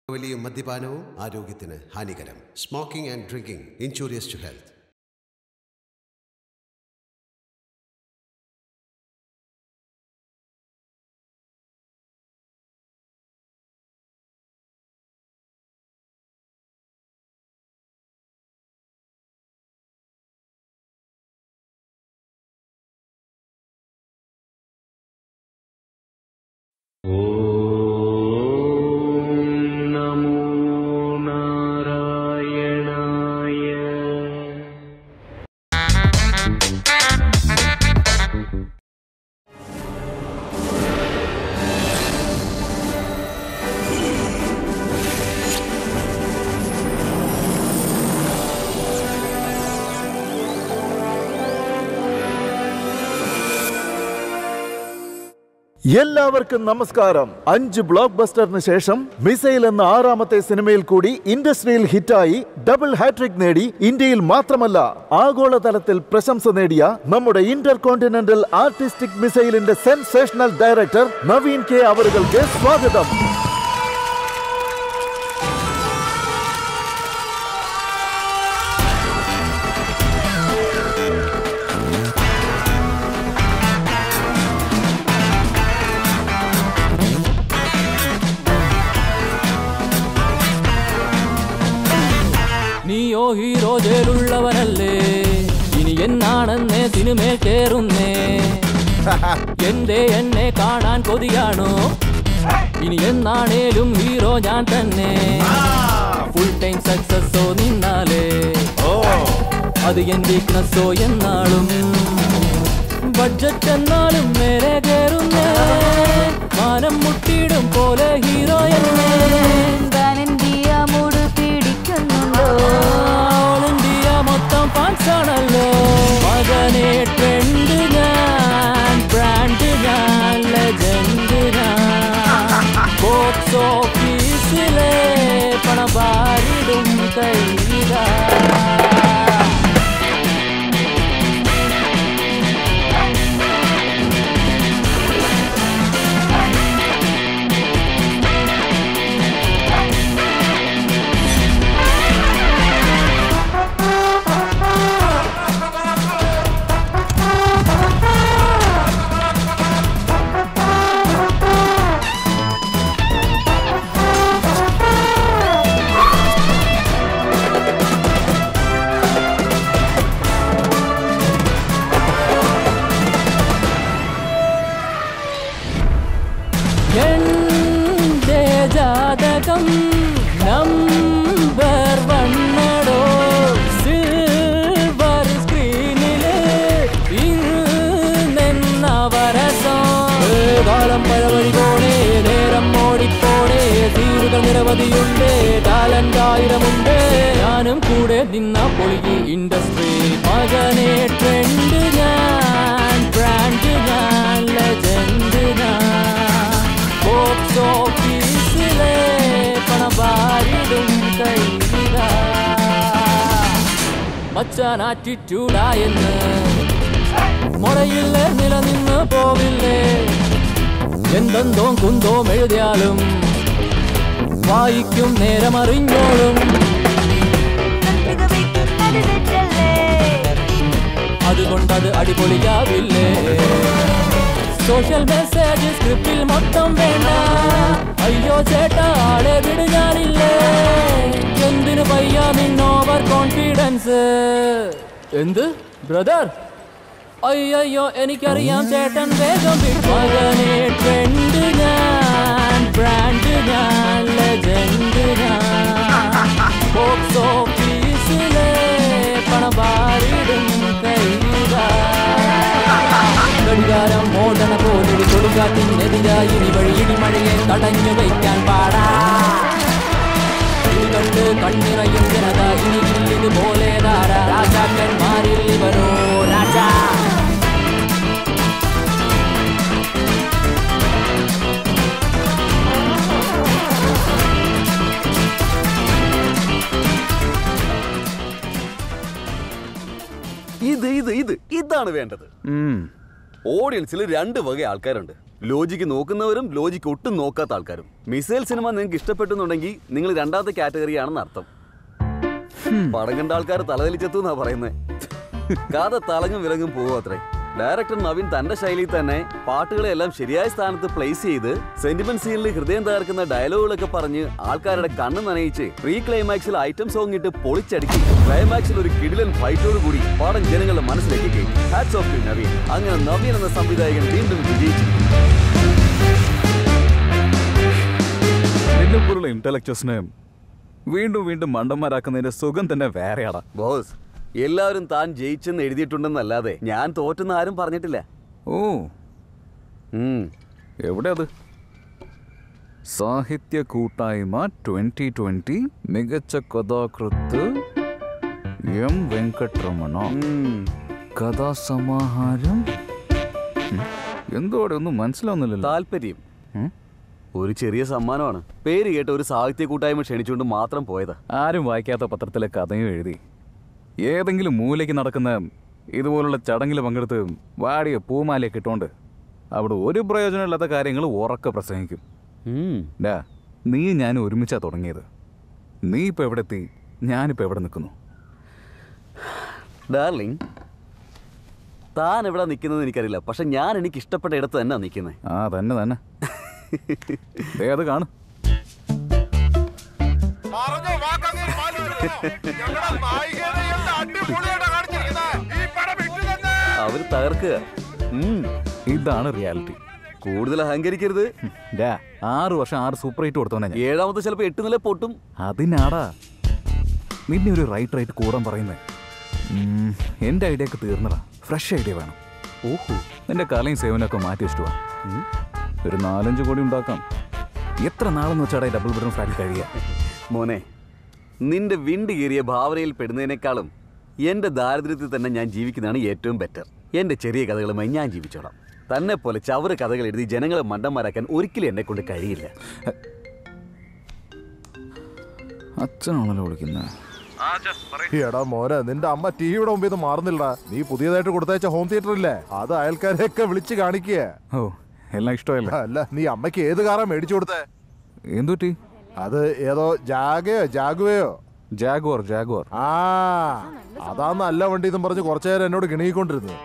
വലിയ മദ്യപാനവും ആരോഗ്യത്തിന് ഹാനികരം smoking and drinking injurious to health നമോ നാരായണായ എല്ലാവർക്കും നമസ്കാരം അഞ്ച് ബ്ലോക്ക് ബസ്റ്ററിന് ശേഷം മിസൈൽ എന്ന ആറാമത്തെ സിനിമയിൽ കൂടി ഇൻഡസ്ട്രിയിൽ ഹിറ്റായി ഡബിൾ ഹാട്രിക് നേടി ഇന്ത്യയിൽ മാത്രമല്ല ആഗോളതലത്തിൽ പ്രശംസ നേടിയ നമ്മുടെ ഇന്റർ കോണ്ടിനെന്റൽ ആർട്ടിസ്റ്റിക് മിസൈലിന്റെ സെൻസേഷണൽ ഡയറക്ടർ നവീൻ കെ അവറുകൾക്ക് സ്വാഗതം നീയോ ഹീറോ ജയിലുള്ളവനല്ലേ ഇനി എന്നാണെന്നേ സിനിമയിൽ കേറുന്നേ എന്റെ എന്നെ കാണാൻ കൊതിയാണോ ഇനി എന്നാണേലും ഹീറോ ഞാൻ തന്നെ ഫുൾ ടൈം സക്സസോ നിന്നാലേ ഓ അത് എൻ വീക്ക്നസ്സോ എന്നാളും ബഡ്ജറ്റ് എന്നാലും നേരെ കേറുന്നേ മാനം മുട്ടിയിടും പോലെ ഹീറോ എന്നേ താൻ ഇന്ത്യ മൂട് പിടിക്കുന്നുണ്ടോ ഓൾ ഇന്ത്യ മൊത്തം ഫാൻസ് ആണല്ലോ മകനെ ട്രെൻഡ് ഞാൻ ബ്രാൻഡ് ഞാൻ ലെജൻഡ് ഞാൻ ബോക്സ് ഓഫീസിലെ പണഭാരിടും കൈതാ എന്റെ ജാതകം നമ്പർ വണ്ണടോ സിൽവർ സ്ക്രീനില് ഇന്നെന്നവരസം കാലം പഴവഴി പോണേ നേരം ഓടിപ്പോണേ തീരുകൾ നിരവധിയുണ്ട് ടാലന്റ് ആയിരമുണ്ട് ഞാനും കൂടെ നിന്ന പൊളിയി ഇൻഡസ്ട്രി മകനെ ട്രെൻഡ് ഞാൻ ബ്രാൻഡ് ഞാൻ ലെജൻഡ് ഞാൻ ബോക്സ് ഓഫീസിലെ പണഭാരിടും കൈവിടാ മച്ചാൻ ആറ്റിറ്റ്യൂഡായെന്ന് മുറയില്ല നിലനിന്ന് പോവില്ലേ എന്തെന്തോ കുന്തോ എഴുതിയാലും വായിക്കും നേരം അറിഞ്ഞോളും കത്രിക വയ്ക്കുന്നത് തെറ്റല്ലേ അതുകൊണ്ടത് അടിപൊളിയാവില്ലേ സോഷ്യൽ മെസ്സേജ് സ്ക്രിപ്റ്റിൽ മൊത്തം വേണ്ട അയ്യോ ചേട്ടാ ആളെ വിട് ഞാനില്ലേ എന്തിനു പയ്യ നിന്നോവർ കോൺഫിഡൻസ് എന്ത് ബ്രദർ അയ്യോ എനിക്കറിയാം ചേട്ടൻ വേഗം മകനെ ട്രെൻഡ് ഞാൻ ബ്രാൻഡ് ഞാൻ ലെജൻഡ് ഞാൻ ബോക്സ് ഓഫീസിലെ പണഭാരിടും കൈതാ ഘടികാരം ഓടണ പോലൊരു കൊടുങ്കാറ്റിനെതിരായി ഇനി വഴി ഇടിമഴയെ തടഞ്ഞു വയ്ക്കാൻ പാടാ കണ്ട് കണ്ണിറയും ജനത ഇനി ഇല്ലിതുപോലെ ധാരാ രാജാക്കന്മാരിൽ ഇവരോ രാജാ ഇത് ഇത് ഇത് ഇതാണ് വേണ്ടത് ഓഡിയൻസിൽ രണ്ട് വക ആൾക്കാരുണ്ട് ലോജിക്ക് നോക്കുന്നവരും ലോജിക്ക് ഒട്ടും നോക്കാത്ത ആൾക്കാരും മിസൈൽ സിനിമ നിങ്ങൾക്ക് ഇഷ്ടപ്പെട്ടെന്നുണ്ടെങ്കിൽ നിങ്ങൾ രണ്ടാമത്തെ കാറ്റഗറി ആണെന്ന് അർത്ഥം പടം കണ്ട ആൾക്കാർ തലതെലിച്ചെത്തു എന്നാ പറയുന്നത് കഥ തളങ്ങും വിലങ്ങും പോകും അത്രേ ഡയറക്ടർ നവീൻ തന്റെ ശൈലിയിൽ തന്നെ പാട്ടുകളെല്ലാം ശരിയായ സ്ഥാനത്ത് പ്ലേസ് ചെയ്ത് സെന്റിമെന്റ് സീനിൽ ഹൃദയം തകർക്കുന്ന ഡയലോഗുകളൊക്കെ പറഞ്ഞ് ആൾക്കാരുടെ കണ്ണ് നനയിച്ച് പ്രീ ക്ലൈമാക്സിൽ ഐറ്റം സോങ് ഇട്ട് പൊളിച്ചടുക്കി ക്ലൈമാക്സിൽ ഒരു കിടിലൻ ഫൈറ്റോട് കൂടി പാടം ജനങ്ങളുടെ മനസ്സിലേക്ക് കയറ്റി ഹാറ്റ്സ് ഓഫ് ടു നവീൻ അങ്ങനെ നവീൻ എന്ന സംവിധായകൻ വീണ്ടും വിജയിച്ചു നിന്നെ പോലുള്ള ഇന്റലക്ച്വസിനെ വീണ്ടും വീണ്ടും മണ്ടന്മാരാക്കുന്നതിന്റെ സുഖം തന്നെ വേറെയാടാ ബോസ് എല്ലാവരും താൻ ജയിച്ചെന്ന് എഴുതിയിട്ടുണ്ടെന്നല്ലാതെ ഞാൻ തോറ്റെന്ന് ആരും പറഞ്ഞിട്ടില്ല ഓ ഉം. എവിടെ അത് സാഹിത്യ കൂട്ടായ്മ ട്വന്റി ട്വന്റി മികച്ച കഥാകൃത്ത് എം വെങ്കട്ടരമണ ഉം. കഥാസമാഹാരം ഉം. എന്തോടെ ഒന്നും മനസ്സിലാവുന്നില്ലല്ലോ താല്പര്യം ഉം? ഒരു ചെറിയ സമ്മാനമാണ് പേര് കേട്ട ഒരു സാഹിത്യ കൂട്ടായ്മ ക്ഷണിച്ചുകൊണ്ട് മാത്രം പോയതാ ആരും വായിക്കാത്ത പത്രത്തിലെ കഥയും എഴുതി ഏതെങ്കിലും മൂലയ്ക്ക് നടക്കുന്ന ഇതുപോലുള്ള ചടങ്ങിൽ പങ്കെടുത്ത് വാടിയ പൂമാലയൊക്കെ ഇട്ടുകൊണ്ട് അവിടെ ഒരു പ്രയോജനമില്ലാത്ത കാര്യങ്ങൾ ഉറക്കെ പ്രസംഗിക്കും ഉം. ഡാ നീ ഞാൻ ഒരുമിച്ചാ തുടങ്ങിയത് നീ ഇപ്പൊ എവിടെ എത്തി ഞാനിപ്പോ എവിടെ നിൽക്കുന്നു ഡാർലിംഗ് താൻ എവിടെ നിൽക്കുന്നത് എനിക്കറിയില്ല പക്ഷെ ഞാൻ എനിക്ക് ഇഷ്ടപ്പെട്ട ഇടത്ത് തന്നെ നിൽക്കുന്നത് ആ തന്നെ തന്നെ ദേ അത് കാണും അവര് തകർക്കുക ഉം. ഇതാണ് റിയാലിറ്റി കൂടുതൽ അഹങ്കരിക്കരുത് ഡാ ആറ് വർഷം ആറ് സൂപ്പർ ഹൈറ്റ് കൊടുത്തോന്നെ ഞാൻ ഏഴാമത്തെ ചിലപ്പോ എട്ട് നില പൊട്ടും അതിനാടാ നിന്നെ ഒരു റൈറ്റ് റൈറ്റ് കൂടാൻ പറയുന്നേ ഉം, എൻ്റെ ഐഡിയ ഒക്കെ തീർന്നടാ ഫ്രഷ് ഐഡിയ വേണം ഓഹോ നിന്റെ കലയും സേവനമൊക്കെ മാറ്റി വെച്ചിട്ട് വാ ഒരു നാലഞ്ച് കോടി ഉണ്ടാക്കാം എത്ര നാളെന്ന് വെച്ചാടാ ഈ ഡബിൾ ബെഡ്റൂം ഫ്ലാറ്റിൽ കഴിയുക മോനെ നിന്റെ വിണ്ട് കീറിയ ഭാവനയിൽ പെടുന്നതിനേക്കാളും എന്റെ ദാരിദ്ര്യത്തിൽ തന്നെ ഞാൻ ജീവിക്കുന്നതാണ് ഏറ്റവും ബെറ്റർ എന്റെ ചെറിയ കഥകളുമായി ഞാൻ ജീവിച്ചോളാം തന്നെ പോലെ ചവറ് കഥകൾ എഴുതി ജനങ്ങളെ മണ്ടന്മാരാക്കാൻ ഒരിക്കലും എന്നെ കൊണ്ട് കഴിയില്ല അച്ഛനാണല്ലോ വിളിക്കുന്നത് എടാ മോനെ നിന്റെ അമ്മ ടിവിയുടെ മുമ്പിൽ നിന്ന് മാറുന്നില്ലടാ നീ പുതിയതായിട്ട് കൊടുത്തയച്ച ഹോം തിയേറ്റർ ഇല്ലേ അത് അയൽക്കാരെയൊക്കെ വിളിച്ച് കാണിക്കുക ഓ എല്ലാം ഇഷ്ടമല്ല അല്ല നീ അമ്മയ്ക്ക് ഏത് കാറാ മേടിച്ചു കൊടുത്തേ എന്തുറ്റി അത് ഏതോ ജാഗയോ ജാഗുവയോ ജാഗോർ ജാഗോർ ആ അതാ നല്ല വണ്ടി എന്നും പറഞ്ഞ് കുറച്ചു നേരം എന്നോട് കിണിക്കൊണ്ടിരുന്നു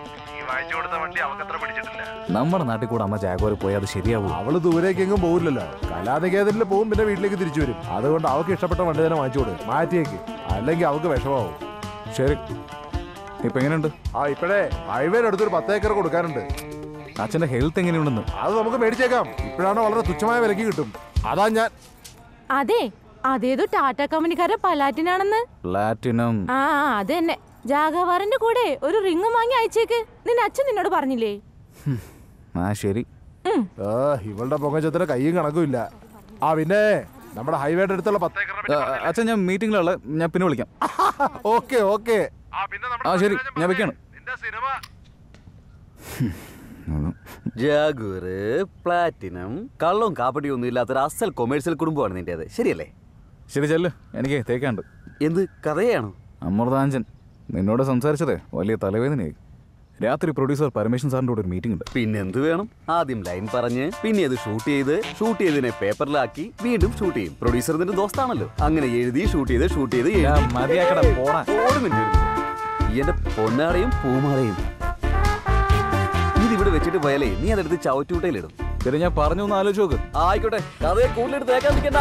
നമ്മുടെ നാട്ടിൽ കൂടെ അമ്മ ജാഗോർ പോയി അത് ശരിയാവൂ അവള് ദൂരേക്ക് എങ്ങും പോകില്ലല്ലോ കലാനികേതനിൽ പോകും പിന്നെ വീട്ടിലേക്ക് തിരിച്ചു വരും അതുകൊണ്ട് അവൾക്ക് ഇഷ്ടപ്പെട്ട വണ്ടി തന്നെ വാങ്ങിച്ചു കൊടുക്കും മാറ്റിയേക്ക് അല്ലെങ്കിൽ അവൾക്ക് വിഷമാവും ശരി ഇപ്പൊ എങ്ങനെയുണ്ട് ആ ഇപ്പഴേ ഹൈവേയിൽ അടുത്തൊരു പത്ത് ഏക്കർ കൊടുക്കാനുണ്ട് അച്ഛന്റെ ഹെൽത്ത് എങ്ങനെയുണ്ടെന്ന് അത് നമുക്ക് മേടിച്ചേക്കാം ഇപ്പോഴാണ് വളരെ തുച്ഛമായ വിലക്ക് കിട്ടും അതാ ഞാൻ അതെ അതേതോ ടാറ്റ കമ്പനിക്കാരെ പലാറ്റിനാണെന്ന് പ്ലാറ്റിനം ആ ആ, അത് തന്നെ ജാഗവാറിന്റെ കൂടെ ഒരു റിങ്ങും വാങ്ങി അയച്ചേക്ക് നിന്റെ അച്ഛൻ നിന്നോട് പറഞ്ഞില്ലേ ആ ശരി ഉം. ആ, ഇവളുടെ പൊങ്ങച്ചത്തിന് കയ്യും കണക്കും ഇല്ല ആ പിന്നെ നമ്മുടെ ഹൈവേയുടെ അടുത്തുള്ള പത്ത് ഏക്കർ ആ, അച്ഛൻ ഞാൻ മീറ്റിംഗിലുള്ള ഞാൻ പിന്നെ വിളിക്കാം ഓക്കെ ഓക്കെ ആ ശരി ഞാൻ വെക്കാണ് ജാഗൂറ് പ്ലാറ്റിനം കള്ളവും കാപ്പടിയും ഒന്നും ഇല്ലാത്തൊരു അസൽ കൊമേഴ്സ്യൽ കുടുംബമാണ് നിന്റേത് ശരിയല്ലേ ശരി ചെല്ല് എനിക്ക് തേക്കാണ്ട് എന്ത് കഥയാണോ അമൃതാഞ്ചൻ നിന്നോട് സംസാരിച്ചത് വലിയ തലവേദനയായി രാത്രി പ്രൊഡ്യൂസർ പരമേശ്വരൻ സാറിന്റെ കൂടെ ഒരു മീറ്റിംഗ് ഉണ്ട് പിന്നെ എന്ത് വേണം ആദ്യം ലൈൻ പറഞ്ഞ് പിന്നെ അത് ഷൂട്ട് ചെയ്ത് ഷൂട്ട് ചെയ്തതിനെ പേപ്പറിലാക്കി വീണ്ടും ഷൂട്ട് ചെയ്യും പ്രൊഡ്യൂസർ നിന്റെ ദോസ്താണല്ലോ അങ്ങനെ എഴുതി ഷൂട്ട് ചെയ്ത് ഷൂട്ട് ചെയ്ത് എഴുതി. ഞാൻ മതിയാക്കടാ, പോടാ. ഒരു മിനിറ്റ് ഒരു മിനിറ്റ്. എന്റെ പൊന്നാടയും പൂമാലയും ഇതിവിടെ വെച്ചിട്ട് പോയാലേ നീ അതെടുത്ത് ചവറ്റൂട്ടയിലിടും ശരി ഞാൻ പറഞ്ഞു ഒന്ന് ആലോചിച്ച് നോക്ക് ആയിക്കോട്ടെ കഥയെ കൂടുതലെടുത്ത് തേക്കാൻ നിൽക്കണ്ട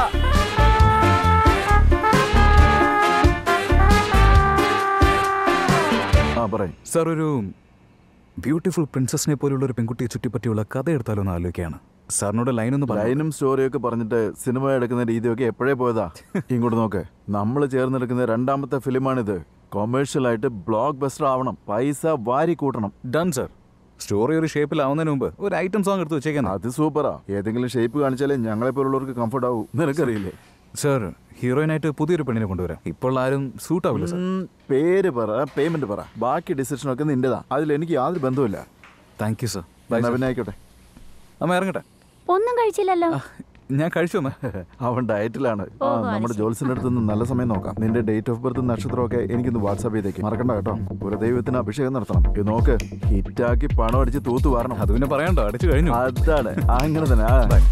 ആ പറയും സാർ ഒരു ബ്യൂട്ടിഫുൾ പ്രിൻസസിനെ പോലുള്ള ഒരു പെൺകുട്ടിയെ ചുറ്റിപ്പറ്റിയുള്ള കഥ എടുത്താലോ എന്ന് ആലോചിക്കുകയാണ് സാറിനോട് ലൈൻ ഒന്ന് പറയാം ലൈനും സ്റ്റോറിയൊക്കെ പറഞ്ഞിട്ട് സിനിമ എടുക്കുന്ന രീതിയൊക്കെ എപ്പോഴേ പോയതാ ഇങ്ങോട്ട് നോക്ക് നമ്മൾ ചേർന്നെടുക്കുന്ന രണ്ടാമത്തെ ഫിലിമാണിത് കൊമേഴ്ഷ്യൽ ആയിട്ട് ബ്ലോക്ക് ബസ്റ്റർ ആവണം പൈസ വാരി കൂട്ടണം ഡൺ സാർ സ്റ്റോറി ഒരു ഷേപ്പിലാവുന്നതിന് മുമ്പ് ഒരു ഐറ്റം സോങ് എടുത്ത് വെച്ചേക്കാൻ അത് സൂപ്പറാ ഏതെങ്കിലും ഷേപ്പ് കാണിച്ചാലേ ഞങ്ങളെ പോലുള്ളവർക്ക് കംഫർട്ട് ആവൂ നിനക്കറിയില്ലേ സാർ ഹീറോയിനായിട്ട് പുതിയൊരു പെണ്ണിനെ കൊണ്ടുവരാം ഇപ്പോൾ ആരും സൂട്ട് ആവില്ല സാർ ഉം, പേര് പറ പേയ്മെന്റ് പറ ബാക്കി ഡിസിഷൻ ഒക്കെ നിന്റേതാ അതിൽ എനിക്ക് യാതൊരു ബന്ധവുമില്ല താങ്ക് യു സാർ ബൈ എന്നാ പിന്നെ ആയിക്കോട്ടെ അമ്മ ഇറങ്ങട്ടെ ഒന്നും കഴിച്ചില്ലല്ലോ ഞാൻ കഴിച്ചു വന്നേ അവൻ ഡയറ്റിലാണ് ആ നമ്മുടെ ജോത്സിന്റെ അടുത്ത് നിന്ന് നല്ല സമയം നോക്കാം നിന്റെ ഡേറ്റ് ഓഫ് ബർത്ത് നക്ഷത്രമൊക്കെ എനിക്കൊന്ന് വാട്സാപ്പ് ചെയ്തേക്ക് മറക്കണ്ട കേട്ടോ ഒരു ദൈവത്തിന് അഭിഷേകം നടത്തണം ഇത് നോക്ക് ഹിറ്റാക്കി പണം അടിച്ച് തൂത്ത് വാരണം അത് പിന്നെ പറയണ്ടോ അടിച്ചു കഴിഞ്ഞു അതാണ് അങ്ങനെ തന്നെ ആ.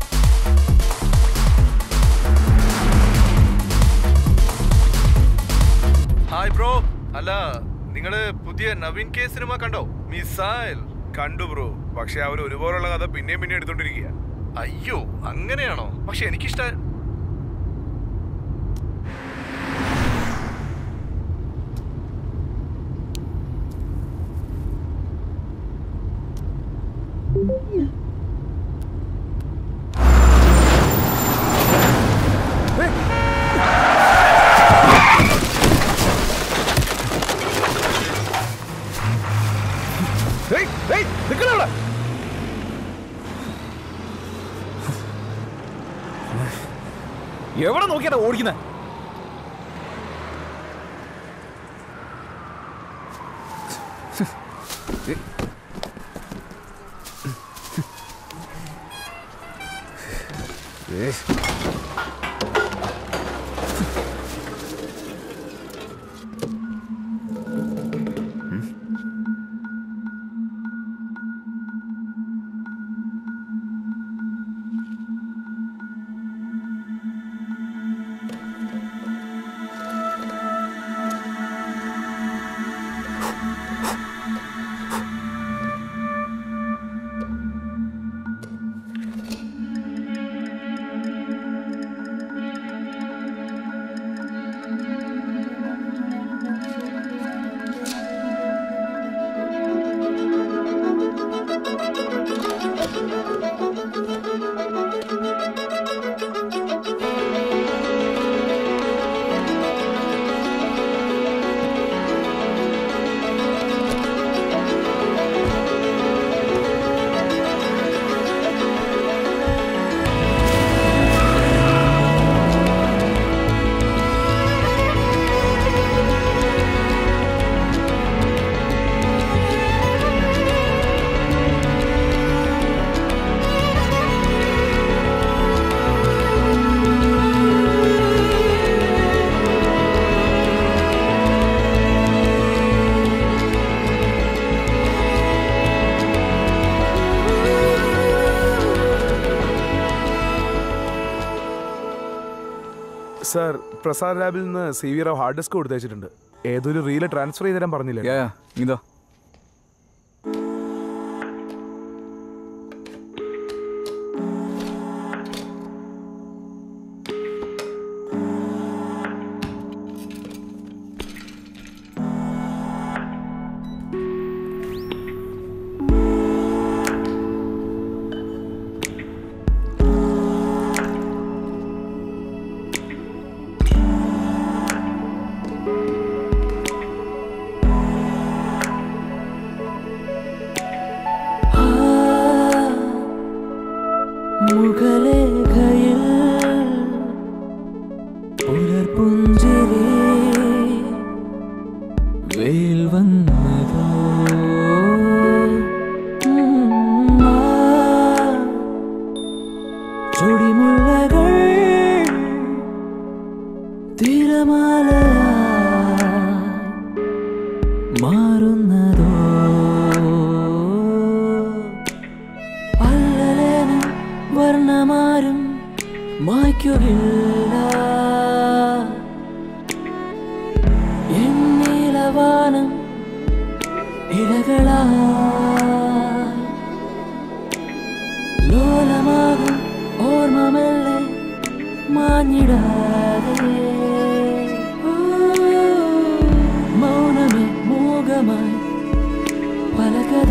ഹായ് ബ്രോ അല്ല നിങ്ങള് പുതിയ നവീൻ കെ സിനിമ കണ്ടോ മിസൈൽ കണ്ടു ബ്രോ പക്ഷെ അവർ ഒരുപോലുള്ള കഥ പിന്നെയും പിന്നെയും എടുത്തോണ്ടിരിക്കുക അയ്യോ അങ്ങനെയാണോ പക്ഷെ എനിക്കിഷ്ട എവിടെ നോക്കിയാ ഓടിക്കുന്നത് സർ പ്രസാദ് ലാബിൽ നിന്ന് C V Rao hard disk കൊടുത്തയച്ചിട്ടുണ്ട് ഏതൊരു റീല് ട്രാൻസ്ഫർ ചെയ്ത് തരാൻ പറഞ്ഞില്ലേ യാ ഇതാ മുഖലേഖയിൽ പുലർപുഞ്ചിരി വേൽ വന്നതോ ഉം, ആ, ചുടിമുല്ലകൾ തിരമാലയായി മാറുന്നതോ അല്ലലേനും വർണ്ണമാരും മായ്ക്കുകയില്ല എന്നീലവാനം ഇലകളായി ലോലമാകും ഓർമ്മമെല്ലെ മാഞ്ഞിടാതെ ഓ, മൗനമേ മൂകമായി പല കഥ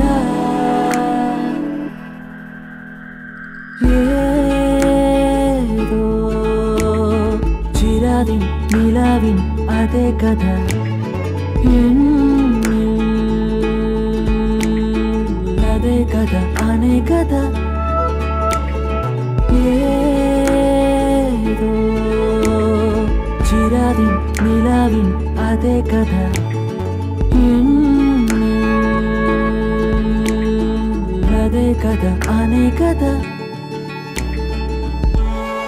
ഏതോ ചിരാതിൻ നിലാവിൻ അതേ കഥ എന്നിൽ അതേ കഥ അനേ കഥ ഏതോ ചിരാതിൻ നിലാവിൻ അതേ കഥ എന്നിൽ അതേ കഥ അനേ കഥ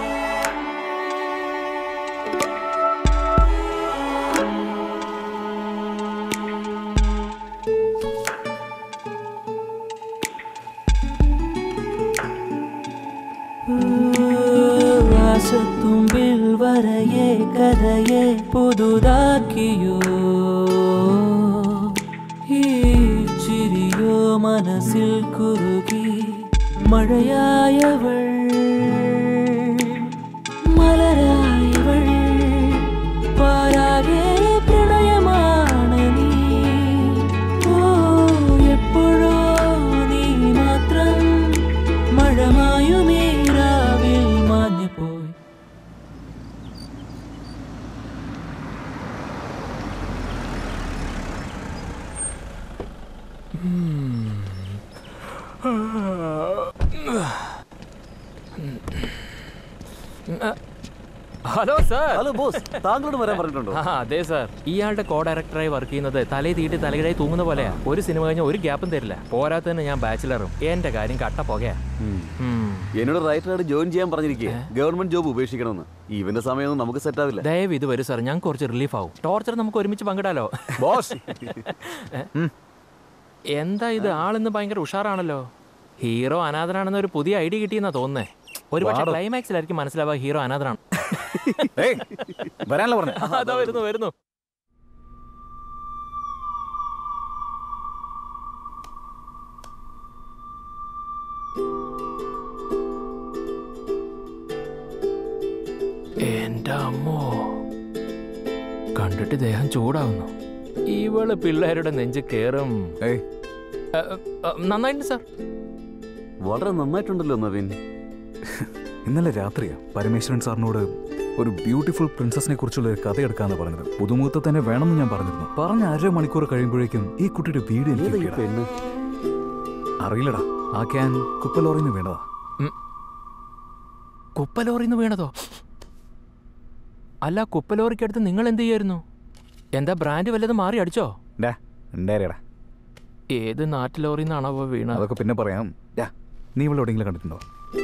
കഥയെ പുതുതാക്കിയോ ഈ ചിരിയോ മനസ്സിൽ കുറുകി മഴയായവൾ മലരായവൾ പാരാകെ പ്രണയമാണ് നീ ഓ എപ്പോഴോ നീ മാത്രം മഴമായുമീ രാവിൽ മാഞ്ഞു പോയി ഹലോ സാർ ഹലോ ബോസ് താങ്കളോട് വരാൻ പറഞ്ഞിട്ടുണ്ടോ ആ അതെ സാർ ഇയാളുടെ കോ ഡയറക്ടറായി വർക്ക് ചെയ്യുന്നത് തലേ തീട്ടി തലകിടായി തൂങ്ങുന്ന പോലെയാ ഒരു സിനിമ കഴിഞ്ഞ ഒരു ഗ്യാപ്പും തരില്ല പോരാത്തതിന് ഞാൻ ബാച്ചിലറും എന്റെ കാര്യം കട്ട പോകയാ എന്നോട് റൈറ്ററായിട്ട് ജോയിൻ ചെയ്യാൻ പറഞ്ഞിരിക്കുക ഗവൺമെന്റ് ജോബ് ഉപേക്ഷിക്കണമെന്ന് ഇവന്റെ സമയമൊന്നും നമുക്ക് സെറ്റ് ആവില്ല ദയവ് ഇത് വരും സാർ ഞാൻ കുറച്ച് റിലീഫ് ആവും ടോർച്ചർ നമുക്ക് ഒരുമിച്ച് പങ്കിടാലോ ബോസ് എന്താ ഇത് ആളിന്ന് ഭയങ്കര ഉഷാറാണല്ലോ ഹീറോ അനാഥനാണെന്ന് ഒരു പുതിയ ഐഡിയ കിട്ടിയെന്നാ തോന്നുന്നേ ഒരു പക്ഷേ വാടോ. ക്ലൈമാക്സിലായിരിക്കും മനസ്സിലാവുക ഹീറോ അനാഥനാണ് ഏയ് വരാനല്ലോ പറഞ്ഞു അതാ വരുന്നു വരുന്നു എന്റെ അമ്മോ കണ്ടിട്ട് ദേഹം ചൂടാവുന്നു ഇവള് പിള്ളേരുടെ നെഞ്ച് കേറും ഏയ് അ, അ, നന്നായിട്ടുണ്ട് സാർ വളരെ നന്നായിട്ടുണ്ടല്ലോ നവീൻ ഇന്നലെ രാത്രിയാ പരമേശ്വരൻ സാറിനോട് ഒരു ബ്യൂട്ടിഫുൾ പ്രിൻസസിനെ കുറിച്ചുള്ള ഒരു കഥ എടുക്കാന്ന് പറഞ്ഞത് പുതുമുഖത്ത് തന്നെ വേണമെന്ന് ഞാൻ പറഞ്ഞിരുന്നു പറഞ്ഞ അര മണിക്കൂർ കഴിയുമ്പോഴേക്കും ഈ കുട്ടിയുടെ വീട് എനിക്ക് ഏതാ ഈ കിട്ടിയടാ. പെണ്ണ് അറിയില്ലടാ ആ ക്യാൻ കുപ്പലോറിന്ന് വീണതാ കുപ്പലോറിന്ന് വീണതോ അല്ല കുപ്പലോറിക്കടുത്ത് നിങ്ങൾ എന്ത് ചെയ്യായിരുന്നു എന്താ ബ്രാൻഡ് വല്ലതും മാറി അടിച്ചോ ഡാ ഉണ്ടാരിയടാ ഏത് നാട്ടിലോറിന്നാണോ വീണത് അതൊക്കെ പിന്നെ പറയാം ഡാ നീ ഇവിടെ എവിടെയെങ്കിലും കണ്ടിട്ടുണ്ടോ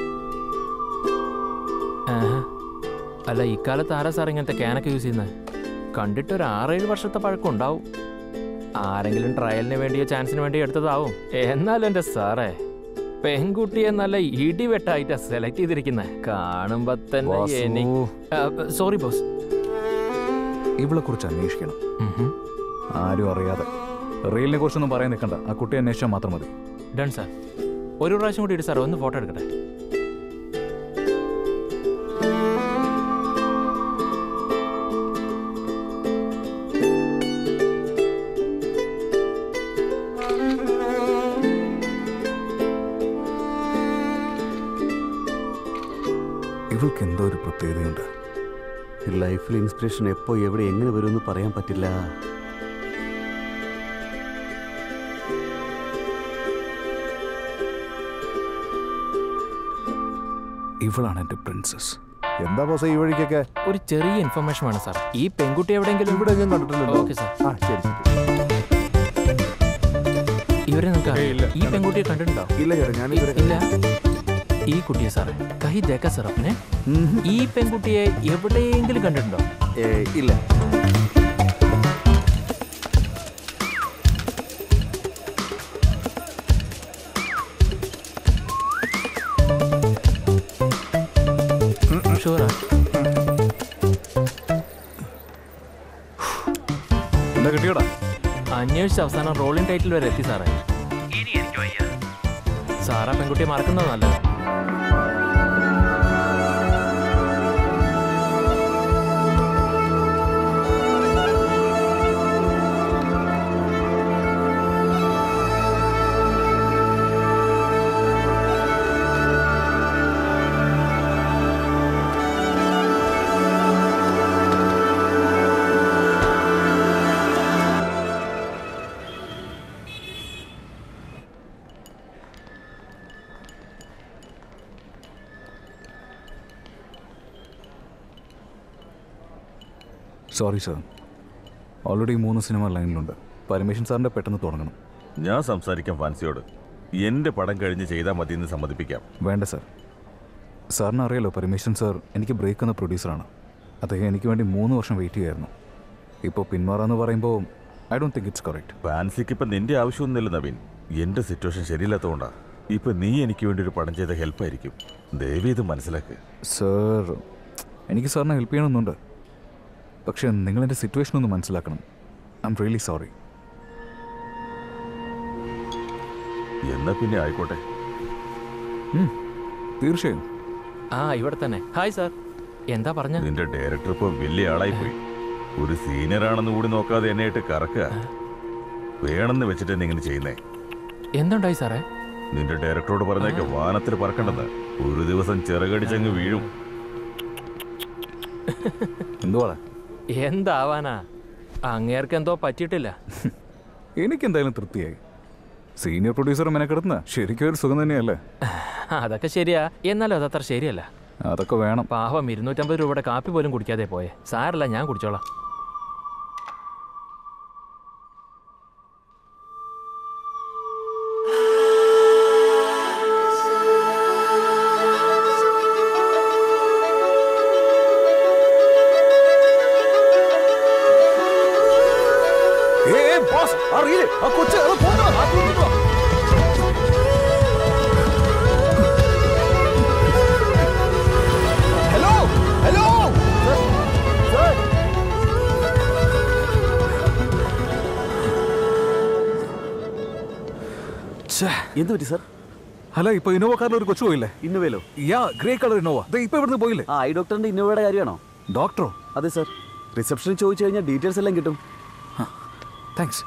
ആഹാ. അല്ല ഇക്കാലത്ത് ആരാ സാർ ഇങ്ങനത്തെ ക്യാനൊക്കെ യൂസ് ചെയ്യുന്നത് കണ്ടിട്ട് ഒരു ആറേഴ് വർഷത്തെ പഴക്കം ഉണ്ടാവും ആരെങ്കിലും ട്രയലിന് വേണ്ടിയോ ചാൻസിന് വേണ്ടിയോ എടുത്തതാവും എന്നാലും എൻ്റെ സാറേ പെൺകുട്ടിയെ നല്ല ഇടിവെട്ടായിട്ടാ സെലക്ട് ചെയ്തിരിക്കുന്നത് കാണുമ്പോ തന്നെ വാസു. എനിക്ക് സോറി ബോസ് ഇവളെ കുറിച്ച് അന്വേഷിക്കണം ആരും അറിയാതെ റീലിനെ കുറിച്ചൊന്നും പറയാൻ നിൽക്കണ്ട ആ കുട്ടി അന്വേഷിച്ചാൽ മാത്രം മതി ഡൺ സാർ ഒരു പ്രാവശ്യം കൂടി ഇട്ട് സാർ ഒന്ന് ഫോട്ടോ എടുക്കട്ടെ ഇവൾക്ക് എന്തോ ഒരു പ്രത്യേകതയുണ്ട് ലൈഫിൽ ഇൻസ്പിറേഷൻ എപ്പോ എവിടെ എങ്ങനെ വരുമെന്ന് പറയാൻ പറ്റില്ല ഇവളാണ് എൻ്റെ പ്രിൻസസ് എന്താ ബോസ് ഈ വഴിക്കൊക്കെ ഒരു ചെറിയ ഇൻഫർമേഷൻ വേണം സാർ ഈ പെൺകുട്ടി എവിടെയെങ്കിലും ഇവിടെ ഞാൻ കണ്ടിട്ടില്ലല്ലോ ഓക്കെ സാർ ആ ശരി ശരി ഇവരെ നിങ്ങൾക്ക് അറിയില്ല ഈ പെൺകുട്ടിയെ കണ്ടിട്ടുണ്ടോ ഇല്ല ചേട്ടാ ഞാൻ ഇവരെ ഇല്ല ഈ കുട്ടിയെ സാറേ കഹി ദേക്ക സാർ അപ്പനെ ഈ പെൺകുട്ടിയെ എവിടെയെങ്കിലും കണ്ടിട്ടുണ്ടോ ഏ, ഇല്ല ഷുവറാ എന്താ കിട്ടിയോടാ അന്വേഷിച്ച് അവസാനം റോളിംഗ് ടൈറ്റിൽ വരെ എത്തി സാറേ സാറാ പെൺകുട്ടിയെ മറക്കുന്നത് നല്ലത് സോറി സാർ ഓൾറെഡി മൂന്ന് സിനിമ ലൈനിലുണ്ട് പരമേശ്വരൻ സാറിൻ്റെ പെട്ടെന്ന് തുടങ്ങണം ഞാൻ സംസാരിക്കാം ഫാൻസിയോട് എന്റെ പടം കഴിഞ്ഞ് ചെയ്താൽ മതി എന്ന് സമ്മതിപ്പിക്കാം വേണ്ട സാർ സാറിന് അറിയാലോ പരമേശ്വരൻ സാർ എനിക്ക് ബ്രേക്ക് എന്ന പ്രൊഡ്യൂസറാണ് അദ്ദേഹം എനിക്ക് വേണ്ടി മൂന്ന് വർഷം വെയിറ്റ് ചെയ്യായിരുന്നു ഇപ്പോൾ പിന്മാറാന്ന് പറയുമ്പോൾ I don't think it's correct ഫാൻസിക്ക് ഇപ്പം നിന്റെ ആവശ്യമൊന്നുമില്ല നവീൻ എന്റെ സിറ്റുവേഷൻ ശരിയില്ലാത്തതുകൊണ്ടാ ഇപ്പൊ നീ എനിക്ക് വേണ്ടി ഒരു പടം ചെയ്ത ഹെൽപ്പായിരിക്കും ദയവ് ഇത് മനസ്സിലാക്ക് സാർ എനിക്ക് സാറിനെ ഹെൽപ്പ് ചെയ്യണമെന്നുണ്ട് പക്ഷെ നിങ്ങൾ എൻ്റെ സിറ്റുവേഷൻ ഒന്ന് മനസ്സിലാക്കണം ഐ എം റിയലി സോറി എന്നാ പിന്നെ ആയിക്കോട്ടെ തീർച്ചയായും ആ ഇവിടെ തന്നെ ഹായ് സാർ എന്താ പറഞ്ഞ നിന്റെ ഡയറക്ടർ ഇപ്പൊ വലിയ ആളായി പോയി ഒരു സീനിയർ ആണെന്ന് കൂടി നോക്കാതെ എന്നെ ഇട്ട് കറക്കുക വേണമെന്ന് വെച്ചിട്ട് എന്നെ ഇങ്ങനെ ചെയ്യുന്നേ എന്തുണ്ടായി സാറേ നിന്റെ ഡയറക്ടറോട് പറഞ്ഞേക്ക വാനത്തിൽ പറക്കണ്ടെന്ന് ഒരു ദിവസം ചിറകടിച്ചങ്ങ് വീഴും എന്തുവാടാ എന്താവാനാ അങ്ങേർക്ക് എന്തോ പറ്റിയിട്ടില്ല എനിക്കെന്തായാലും തൃപ്തിയായി സീനിയർ പ്രൊഡ്യൂസർ മെനക്കെടുത്തുന്ന ശരിക്കും ഒരു സുഖം തന്നെയല്ലേ അതൊക്കെ ശരിയാ എന്നാലും അതത്ര ശരിയല്ല അതൊക്കെ വേണം പാവം ഇരുന്നൂറ്റമ്പത് രൂപയുടെ കാപ്പി പോലും കുടിക്കാതെ പോയെ സാരല്ല ഞാൻ കുടിച്ചോളാം ഹലോ ഹലോ എന്ത് പറ്റി സാർ അല്ല ഇപ്പൊ ഇന്നോവ കാറിൽ ഒരു കൊച്ചു പോയില്ലേ ഇന്നോവയിലോ യാ ഗ്രേ കളർ ഇന്നോവ ദേ ഇപ്പൊ ഇവിടുന്ന് പോയില്ലേ ആ ഐ ഡോക്ടറിന്റെ ഇന്നോവയുടെ കാര്യമാണോ ഡോക്ടറോ അതെ സാർ റിസപ്ഷനിൽ ചോദിച്ചു കഴിഞ്ഞാൽ ഡീറ്റെയിൽസ് എല്ലാം കിട്ടും താങ്ക്സ്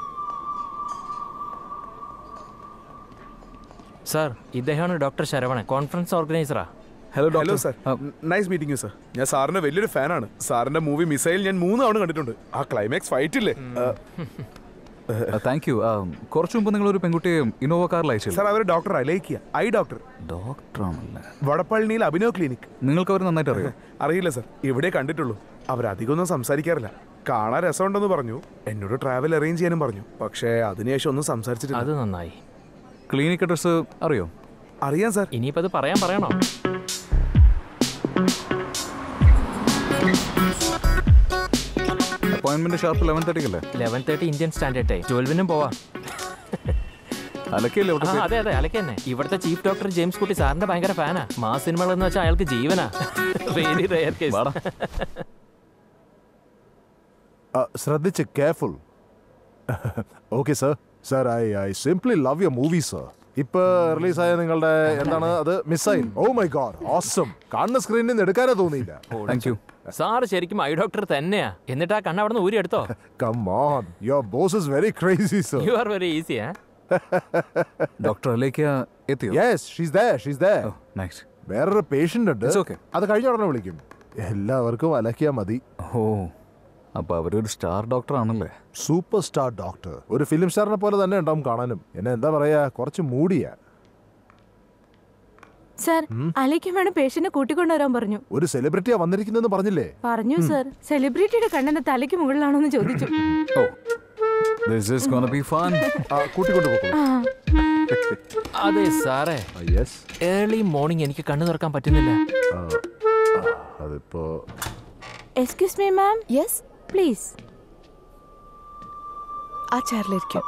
സാർ ഇദ്ദേഹമാണ് ഡോക്ടർ ശരവണൻ കോൺഫറൻസ് ഓർഗനൈസറാ hello hello sir nice meeting you sir ഞാൻ സാറിന്റെ വലിയൊരു ഫാനാണ് സാറിന്റെ മൂവി മിസൈൽ ഞാൻ മൂന്ന് തവണ കണ്ടിട്ടുണ്ട് ആ ക്ലൈമാക്സ് ഫൈറ്റ് ഇല്ലേ താങ്ക് യു കുറച്ചു മുമ്പ് നിങ്ങൾ ഒരു പെൺകുട്ടിയെ ഇന്നോവ കാറിൽ അയച്ചു സാർ അവർ ഡോക്ടർ അലേക്കിയ ഐ ഡോക്ടർ ഡോക്ടറാണല്ലേ വടപ്പള്ളിയിൽ അഭിനവ് ക്ലിനിക് നിങ്ങൾക്ക് അവർ നന്നായിട്ട് അറിയാം അറിയില്ല സാർ ഇവിടെ കണ്ടിട്ടുള്ളൂ അവരധികമൊന്നും സംസാരിക്കാറില്ല കാണാൻ രസമുണ്ടെന്ന് പറഞ്ഞു എന്നോട് ട്രാവൽ അറേഞ്ച് ചെയ്യാനും പറഞ്ഞു പക്ഷേ അതിനുശേഷം ഒന്നും സംസാരിച്ചിട്ടില്ല അത് നന്നായി ക്ലിനിക് അഡ്രസ് അറിയോ അറിയാം സാർ ഇനിയിപ്പോ അത് പറയാൻ പറയണോ അപ്പോയിന്റ്മെന്റ് ഷാർപ്പ് ലെവൻ തേർട്ടിക്കല്ലേ eleven thirty Indian standard time ട്വൽവിനും പോവാം അലക്കല്ലേ ആ, ഇവിടെ അതെ അതെ അലക്ക് തന്നെ ഇവിടുത്തെ ചീഫ് ഡോക്ടർ ജെയിംസ് കുട്ടി സാറിന്റെ ഭയങ്കര ഫാനാ മാ സിനിമകൾ എന്ന് വെച്ചാൽ അയാൾക്ക് ജീവനാ വെരി റെയർ കേസ് വാടാ. ശ്രദ്ധിച്ച് careful okay sir sir I I simply love your movie sir ഇപ്പൊ റിലീസായ നിങ്ങളുടെ എന്താണ് അത് missile oh my god awesome കാണുന്ന സ്ക്രീനിൽ നിന്ന് എടുക്കാനേ തോന്നിയില്ല താങ്ക് യു സാറ് ശരിക്കും ഐ ഡോക്ടർ തന്നെയാ എന്നിട്ട് ആ കണ്ണ് അവിടെ നിന്ന് ഊരി എടുത്തോ come on your boss is very crazy sir you are very easy ആ ഡോക്ടർ അലേക്ക എത്തിയോ yes she's there she's there nice വേറൊരു പേഷ്യന്റ് ഉണ്ട് It's okay. അത് കഴിഞ്ഞ ഉടനെ വിളിക്കും എല്ലാവർക്കും അലക്കിയാ മതി ഓ അപ്പൊ അവരൊരു സ്റ്റാർ ഡോക്ടർ ആണല്ലേ സൂപ്പർ സ്റ്റാർ ഡോക്ടർ ഒരു ഫിലിം സ്റ്റാറിനെ പോലെ തന്നെ ഉണ്ടാവും കാണാനും എന്നെ എന്താ പറയാ കുറച്ച് മൂടിയാ സർ അലയ്ക്കും വേണം പേഷ്യന്റിനെ കൂട്ടിക്കൊണ്ടുവരാൻ പറഞ്ഞു ഒരു സെലിബ്രിറ്റിയാ വന്നിരിക്കുന്നെന്ന് പറഞ്ഞില്ലേ പറഞ്ഞു സർ സെലിബ്രിറ്റിയുടെ കണ്ണിന്റെ തലയ്ക്ക് മുകളിലാണോന്ന് ചോദിച്ചു oh this is gonna be fun ആ കൂട്ടിക്കൊണ്ടു പോകും ആ അതെ സാറേ യെസ് ഏർലി മോർണിംഗ് എനിക്ക് കണ്ണു തുറക്കാൻ പറ്റുന്നില്ല അതിപ്പോ excuse me ma'am yes please ആ ചെയറിലിരിക്കും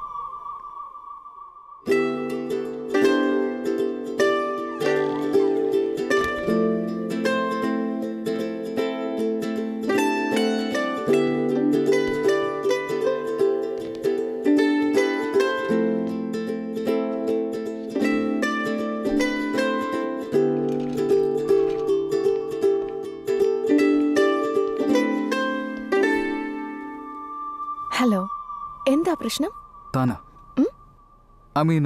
ഹലോ എന്താ പ്രശ്നം താന ഐ മീൻ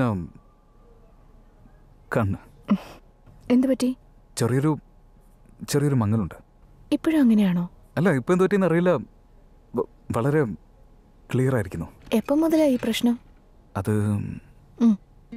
കണ്ണ് എന്ത് പറ്റി ചെറിയൊരു ചെറിയൊരു മങ്ങലുണ്ട് ഇപ്പോഴും അങ്ങനെയാണോ അല്ല ഇപ്പൊ എന്ത് പറ്റിയെന്ന് അറിയില്ല വ- വളരെ ക്ലിയർ ആയിരിക്കുന്നു എപ്പം മുതലാ ഈ പ്രശ്നം അത് ഉം.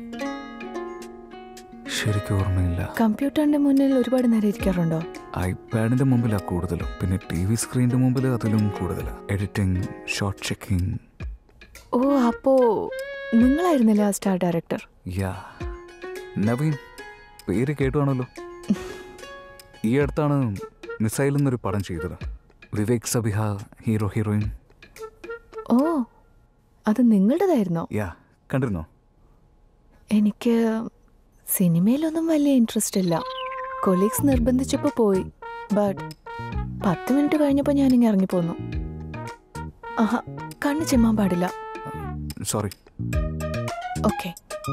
ശരിക്കും ഓർമ്മയില്ല കമ്പ്യൂട്ടറിന്റെ മുന്നിൽ ഒരുപാട് നേരം ഇരിക്കാറുണ്ടോ ഐപാഡിന്റെ മുമ്പിലാ കൂടുതലും പിന്നെ ടി വി സ്ക്രീനിന്റെ മുമ്പിൽ അതിലും കൂടുതൽ എഡിറ്റിംഗ് ഷോർട്ട് ചെക്കിംഗ് ഓ അപ്പോ നിങ്ങളായിരുന്നില്ലേ ആ സ്റ്റാർ ഡയറക്ടർ യാ നവീൻ പേര് കേട്ടുവാണല്ലോ ഈ അടുത്താണ് മിസൈൽ എന്നൊരു പടം ചെയ്തത് Vivek Sabiha hero heroine oh അത് നിങ്ങളുടേതായിരുന്നോ യാ കണ്ടിരുന്നോ എനിക്ക് സിനിമയിലൊന്നും വലിയ ഇൻട്രസ്റ്റ് ഇല്ല കൊളീഗ്സ് നിർബന്ധിച്ചപ്പോൾ പോയി ബട്ട് പത്ത് മിനിറ്റ് കഴിഞ്ഞപ്പോൾ ഞാനിങ്ങ് ഇറങ്ങിപ്പോന്നു ആഹാ കണ്ണ് ചിമ്മാൻ പാടില്ല സോറി ഓക്കെ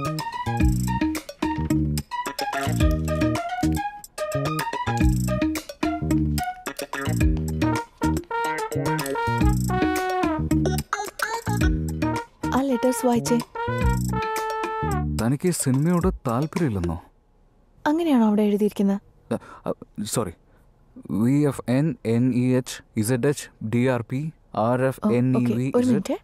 ആ ലെറ്റേഴ്സ് വായിച്ചേ തനിക്ക് ഈ സിനിമയോട് താല്പര്യമില്ലെന്നോ അങ്ങനെയാണോ അവിടെ എഴുതിയിരിക്കുന്നത് sorry V F N N E H Z H D R P R F oh, N E okay, V ഒരു മിനിറ്റ്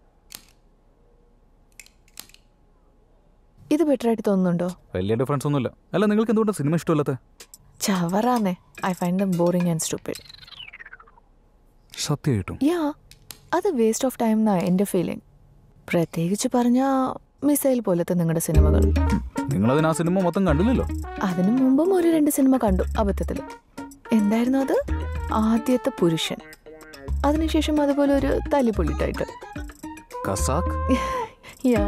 ഇത് ബെറ്റർ ആയിട്ട് തോന്നുന്നുണ്ടോ വലിയ ഡിഫറൻസ് ഒന്നുമില്ല അല്ല നിങ്ങൾക്ക് എന്തുകൊണ്ടാണ് സിനിമ ഇഷ്ടമല്ലാത്ത ചവറാന്നേ I find them boring and stupid സത്യമായിട്ടും യാ അത് വേസ്റ്റ് ഓഫ് ടൈം എന്നാ എൻ്റെ ഫീലിംഗ് പ്രത്യേകിച്ച് പറഞ്ഞ മിസൈൽ പോലത്തെ നിങ്ങളുടെ സിനിമകൾ നിങ്ങളതിന് ആ സിനിമ മൊത്തം കണ്ടില്ലല്ലോ അതിനു മുമ്പും ഒരു രണ്ട് സിനിമ കണ്ടു അബദ്ധത്തിൽ എന്തായിരുന്നു അത് ആദ്യത്തെ പുരുഷൻ അതിനുശേഷം അതുപോലെ ഒരു തല്ലിപ്പൊളി ടൈറ്റിൽ കസാക്ക് യാ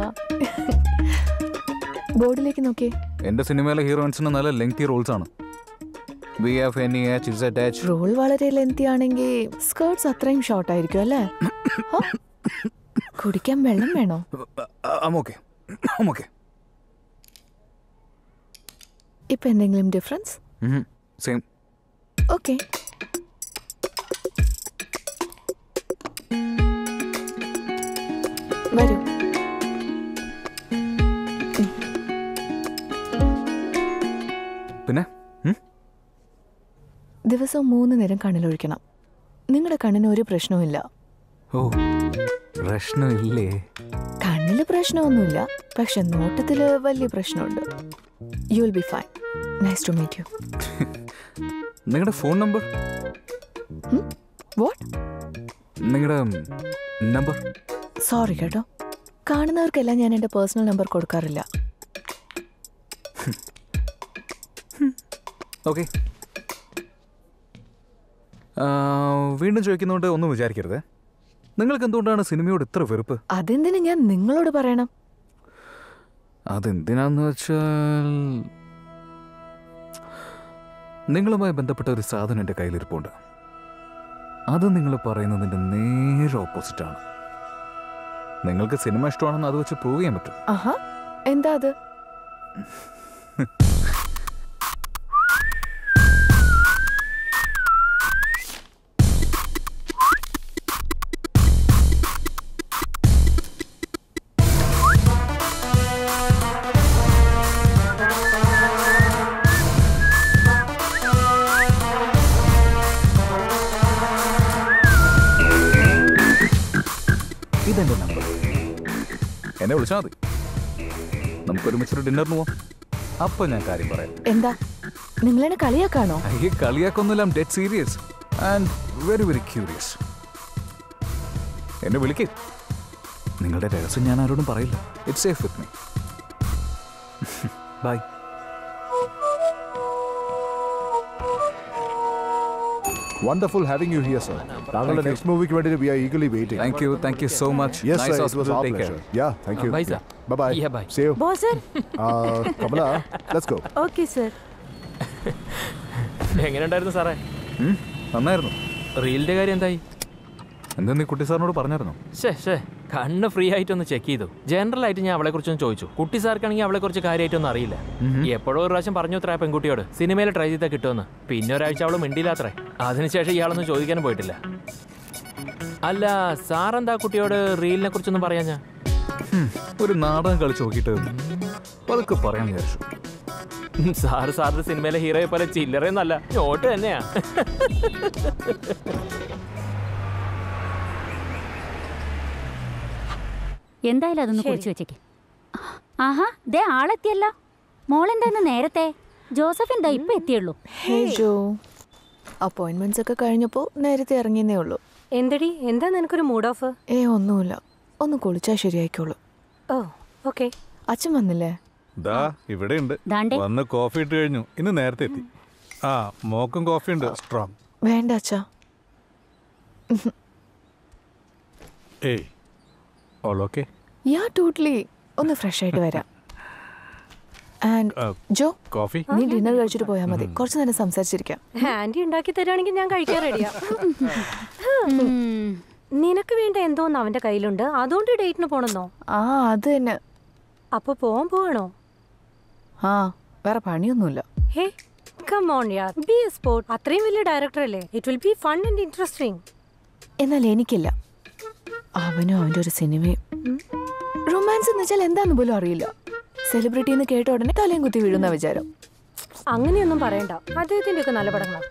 ബോർഡിലേക്ക് നോക്കിയേ എൻ്റെ സിനിമയിലെ ഹീറോയിൻസിന് നല്ല ലെങ്തി റോൾസ് ആണ് V F N E H Z H role വളരെ ലെന്തി ആണെങ്കിൽ സ്കേർട്സ് അത്രയും ഷോർട്ട് ആയിരിക്കും അല്ലേ ഹ? കുടിക്കാൻ വെള്ളം വേണോ ഓക്കെ ഓക്കെ ഇപ്പൊ എന്തെങ്കിലും ഡിഫറൻസ് സെയിം ഓക്കെ വരൂ പിന്നെ ഉം? ദിവസവും മൂന്ന് നേരം കണ്ണിലൊഴിക്കണം നിങ്ങളുടെ കണ്ണിന് ഒരു പ്രശ്നവുമില്ല ഓ പ്രശ്നമില്ലേ കണ്ണിൽ പ്രശ്നമൊന്നുമില്ല പക്ഷെ നോട്ടത്തില് വലിയ പ്രശ്നമുണ്ട് you will be fine nice to meet you നിങ്ങളുടെ ഫോൺ നമ്പർ വാട്ട് നിങ്ങളുടെ നമ്പർ സോറി കേട്ടോ കാണുന്നവർക്കെല്ലാം ഞാൻ എൻ്റെ പേഴ്സണൽ നമ്പർ കൊടുക്കാറില്ല ഓക്കെ വീണ്ടും ചോദിക്കുന്നതുകൊണ്ട് ഒന്നും വിചാരിക്കരുത് നിങ്ങൾക്ക് എന്തുകൊണ്ടാണ് സിനിമയോട് ഇത്ര വെറുപ്പ് അതെന്തിനു ഞാൻ നിങ്ങളോട് പറയണം അതെന്തിനാന്ന് വെച്ചാൽ നിങ്ങളുമായി ബന്ധപ്പെട്ട ഒരു സാധനം എൻ്റെ കയ്യിലിരിപ്പുണ്ട് അത് നിങ്ങൾ പറയുന്നതിൻ്റെ നേരെ ഓപ്പോസിറ്റാണ് നിങ്ങൾക്ക് സിനിമ ഇഷ്ടമാണെന്ന് അത് വെച്ച് പ്രൂവ് ചെയ്യാൻ പറ്റും ആഹാ എന്താ അത് ഇതെന്റെ നമ്പർ എന്നെ വിളിച്ചാൽ മതി നമുക്കൊരുമിച്ചൊരു ഡിന്നറിന് പോവാം അപ്പോൾ ഞാൻ കാര്യം പറയാം എന്താ നിങ്ങളെന്നെ കളിയാക്കാണോ ഈ കളിയാക്കൊന്നുമില്ല dead serious and very very curious എന്നെ വിളിക്കേ നിങ്ങളുടെ രഹസ്യം ഞാൻ ആരോടും പറയില്ല it's safe with me bye Wonderful having you here, sir. താങ്കളുടെ നെക്സ്റ്റ് മൂവിക്ക് വേണ്ടി we are eagerly waiting thank you thank you so much yes sir it was our pleasure yeah thank you Bye, sir. Bye bye Yeah, bye. See you boss sir Kamala let's go okay sir എങ്ങനെയുണ്ടായിരുന്നു സാറേ നന്നായിരുന്നു റീലിന്റെ കാര്യം എന്തായി എന്താ നീ കുട്ടി സാറിനോട് പറഞ്ഞായിരുന്നോ ശേ ശേ കണ്ണ് ഫ്രീ ആയിട്ടൊന്ന് ചെക്ക് ചെയ്തു ജനറൽ ആയിട്ട് ഞാൻ അവളെ കുറിച്ചൊന്ന് ചോദിച്ചു കുട്ടി സാർക്കാണെങ്കിൽ അവളെ കുറിച്ച് കാര്യമായിട്ടൊന്നും അറിയില്ല എപ്പോഴോ ഒരു പ്രാവശ്യം പറഞ്ഞു അത്ര പെൺകുട്ടിയോട് സിനിമയിൽ ട്രൈ ചെയ്താൽ കിട്ടുമെന്ന് പിന്നെ ഒരാഴ്ച അവള് മിണ്ടിയില്ലാത്രേ അതിനുശേഷം ഇയാളൊന്നും ചോദിക്കാനും പോയിട്ടില്ല അല്ല സാറെന്താ കുട്ടിയോട് റീലിനെ കുറിച്ചൊന്നും പറയാ ഞാൻ ഹും, ഒരു നാടകം കളിച്ച് നോക്കിയിട്ട് പതുക്കെ പറയാൻ വിചാരിച്ചു സാറ് സാറിന്റെ സിനിമയിലെ ഹീറോയെ പോലെ ചില്ലറയൊന്നല്ല നോട്ട് തന്നെയാ എന്തായാലും അതൊന്ന് കുറിച്ച് വെച്ചേക്ക് ആഹാ ദേ ആളെത്തിയല്ല മോളെന്താന്ന് നേരത്തെ ജോസഫ് എന്താ ഇപ്പൊ എത്തിയുള്ളൂ ഹേ ജോ അപ്പോയിന്റ്മെന്റ്സ് ഒക്കെ കഴിഞ്ഞപ്പോൾ നേരത്തെ ഇറങ്ങിയെന്നേ ഉള്ളൂ എന്തടി എന്താ നിനക്കൊരു മൂഡ് ഓഫ് ഏ ഒന്നുമില്ല ഒന്ന് കുളിച്ചാൽ ശരിയായിക്കോളൂ ഓ ഓക്കെ അച്ഛൻ വന്നില്ലേ ദാ ഇവിടെ ഉണ്ട് ദാണ്ടെ. വന്ന് കോഫി ഇട്ട് കഴിഞ്ഞു ഇന്ന് നേരത്തെ എത്തി ആ മോക്കും കോഫി ഉണ്ട് സ്ട്രോങ് വേണ്ട അച്ഛാ ഏയ് ഓൾ ഓക്കെ യാ ടോട്ട്ലി ഒന്ന് ഫ്രഷ് ആയിട്ട് വരാം ആൻഡ് ജോ കോഫി നീ ഡിന്നർ കഴിച്ചിട്ട് പോയാൽ മതി കുറച്ച് നേരം സംസാരിച്ചിരിക്കാം ആന്റി ഉണ്ടാക്കി തരാണെങ്കിൽ ഞാൻ കഴിക്കാൻ റെഡിയാ നിനക്ക് വേണ്ട എന്തോന്ന് അവന്റെ കയ്യിലുണ്ട് അതുകൊണ്ട് ഡേറ്റിന് പോണെന്നോ ആ അത് തന്നെ അപ്പൊ പോവാൻ പോവാണോ ആ വേറെ പണിയൊന്നുമില്ല ഹേ കം ഓൺ യാർ ബി എ സ്പോർട്ട് അത്രയും വലിയ ഡയറക്ടർ അല്ലേ it will be fun and interesting എന്നാൽ എനിക്കില്ല അവനും അവൻ്റെ ഒരു സിനിമയും റൊമാൻസ് എന്ന് വെച്ചാൽ എന്താന്ന് പോലും അറിയില്ല സെലിബ്രിറ്റി എന്ന് കേട്ട ഉടനെ തലയും കുത്തി വീഴുന്ന വിചാരം അങ്ങനെയൊന്നും പറയണ്ട അദ്ദേഹത്തിന്റെ ഒക്കെ നല്ല പടങ്ങളാ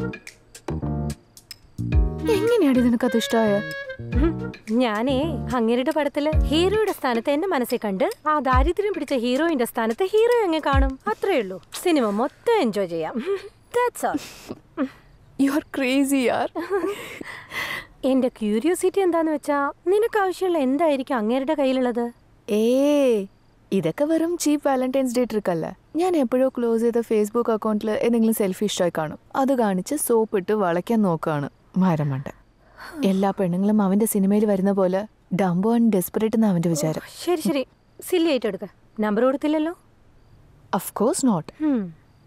എങ്ങനെയാണ് നിനക്കത് ഇഷ്ടമായ ഉം. ഞാനേ അങ്ങേരുടെ പടത്തില് ഹീറോയുടെ സ്ഥാനത്ത് എന്റെ മനസ്സിൽ കണ്ട് ആ ദാരിദ്ര്യം പിടിച്ച ഹീറോയിന്റെ സ്ഥാനത്ത് ഹീറോ എങ്ങനെ കാണും അത്രേ ഉള്ളൂ സിനിമ മൊത്തം എൻജോയ് ചെയ്യാം That's all. You are crazy യാർ എന്റെ ക്യൂരിയോസിറ്റി എന്താന്ന് വെച്ചാ നിനക്ക് ആവശ്യമുള്ള എന്തായിരിക്കും അങ്ങേരുടെ കയ്യിലുള്ളത് ഏ ഇതൊക്കെ വെറും ചീപ്പ് വാലന്റൈൻസ് ഡേ ട്രിക്ക് അല്ല ഞാൻ എപ്പോഴോ ക്ലോസ് ചെയ്ത ഫേസ്ബുക്ക് അക്കൗണ്ടിൽ എന്തെങ്കിലും സെൽഫി ഇഷ്ടമായി കാണും അത് കാണിച്ച് സോപ്പ് ഇട്ട് വളയ്ക്കാൻ നോക്കുകയാണ് മരമണ്ട എല്ലാ പെണ്ണുങ്ങളും അവന്റെ സിനിമയിൽ വരുന്ന പോലെ ഡംബോ ആൻഡ് ഡെസ്പറേറ്റ് എന്ന് അവന്റെ വിചാരം ശരി ശരി സില്ലി ആയിട്ട് എടുക്ക നമ്പർ കൊടുത്തില്ലല്ലോ ഓഫ് കോഴ്സ് നോട്ട് ഉം.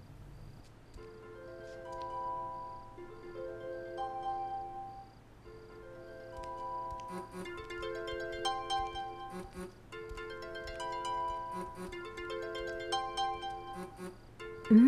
ഉം.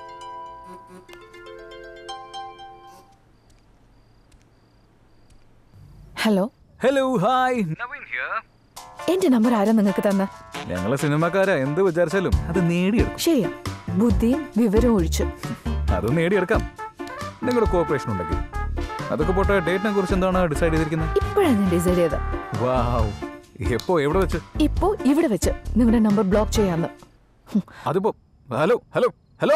ഹലോ ഹലോ ഹായ് എന്റെ നമ്പർ ആരാ നിങ്ങൾക്ക് തന്ന ഞങ്ങളെ സിനിമക്കാരാ എന്ത് വിചാരിച്ചാലും അത് നേടിയെടുക്കും ശരിയാ ബുദ്ധിയും വിവരവും ഒഴിച്ച് അത് നേടിയെടുക്കാം നിങ്ങളുടെ കോപ്പറേഷൻ ഉണ്ടെങ്കിൽ അതൊക്കെ പോട്ടെ ഡേറ്റിനെ കുറിച്ച് എന്താണ് ഡിസൈഡ് ചെയ്തിരിക്കുന്നത് ഇപ്പോഴാണ് ഞാൻ ഡിസൈഡ് ചെയ്തത് വാവ് എപ്പോ എവിടെ വെച്ച് ഇപ്പോ ഇവിടെ വെച്ച് നിങ്ങളുടെ നമ്പർ ബ്ലോക്ക് ചെയ്യാന്ന് അതിപ്പോ hello hello hello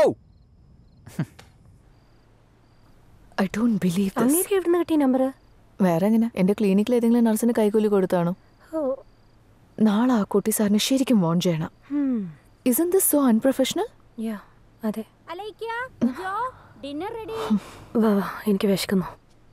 I don't believe അങ്ങേക്ക് എവിടുന്ന് കിട്ടിയ നമ്പർ വേറെ എങ്ങനെ എന്റെ ക്ലിനിക്കിൽ ഏതെങ്കിലും നഴ്സിന് കൈക്കൂലി കൊടുത്താണോ നാളെ ആ കുട്ടി സാറിന് ശരിക്കും വോൺ ചെയ്യണം ഇസൻ ദിസ് സോ അൺപ്രൊഫഷണൽ അതെ ഡിന്നർ റെഡി വാ വാ എനിക്ക് വിശക്കുന്നു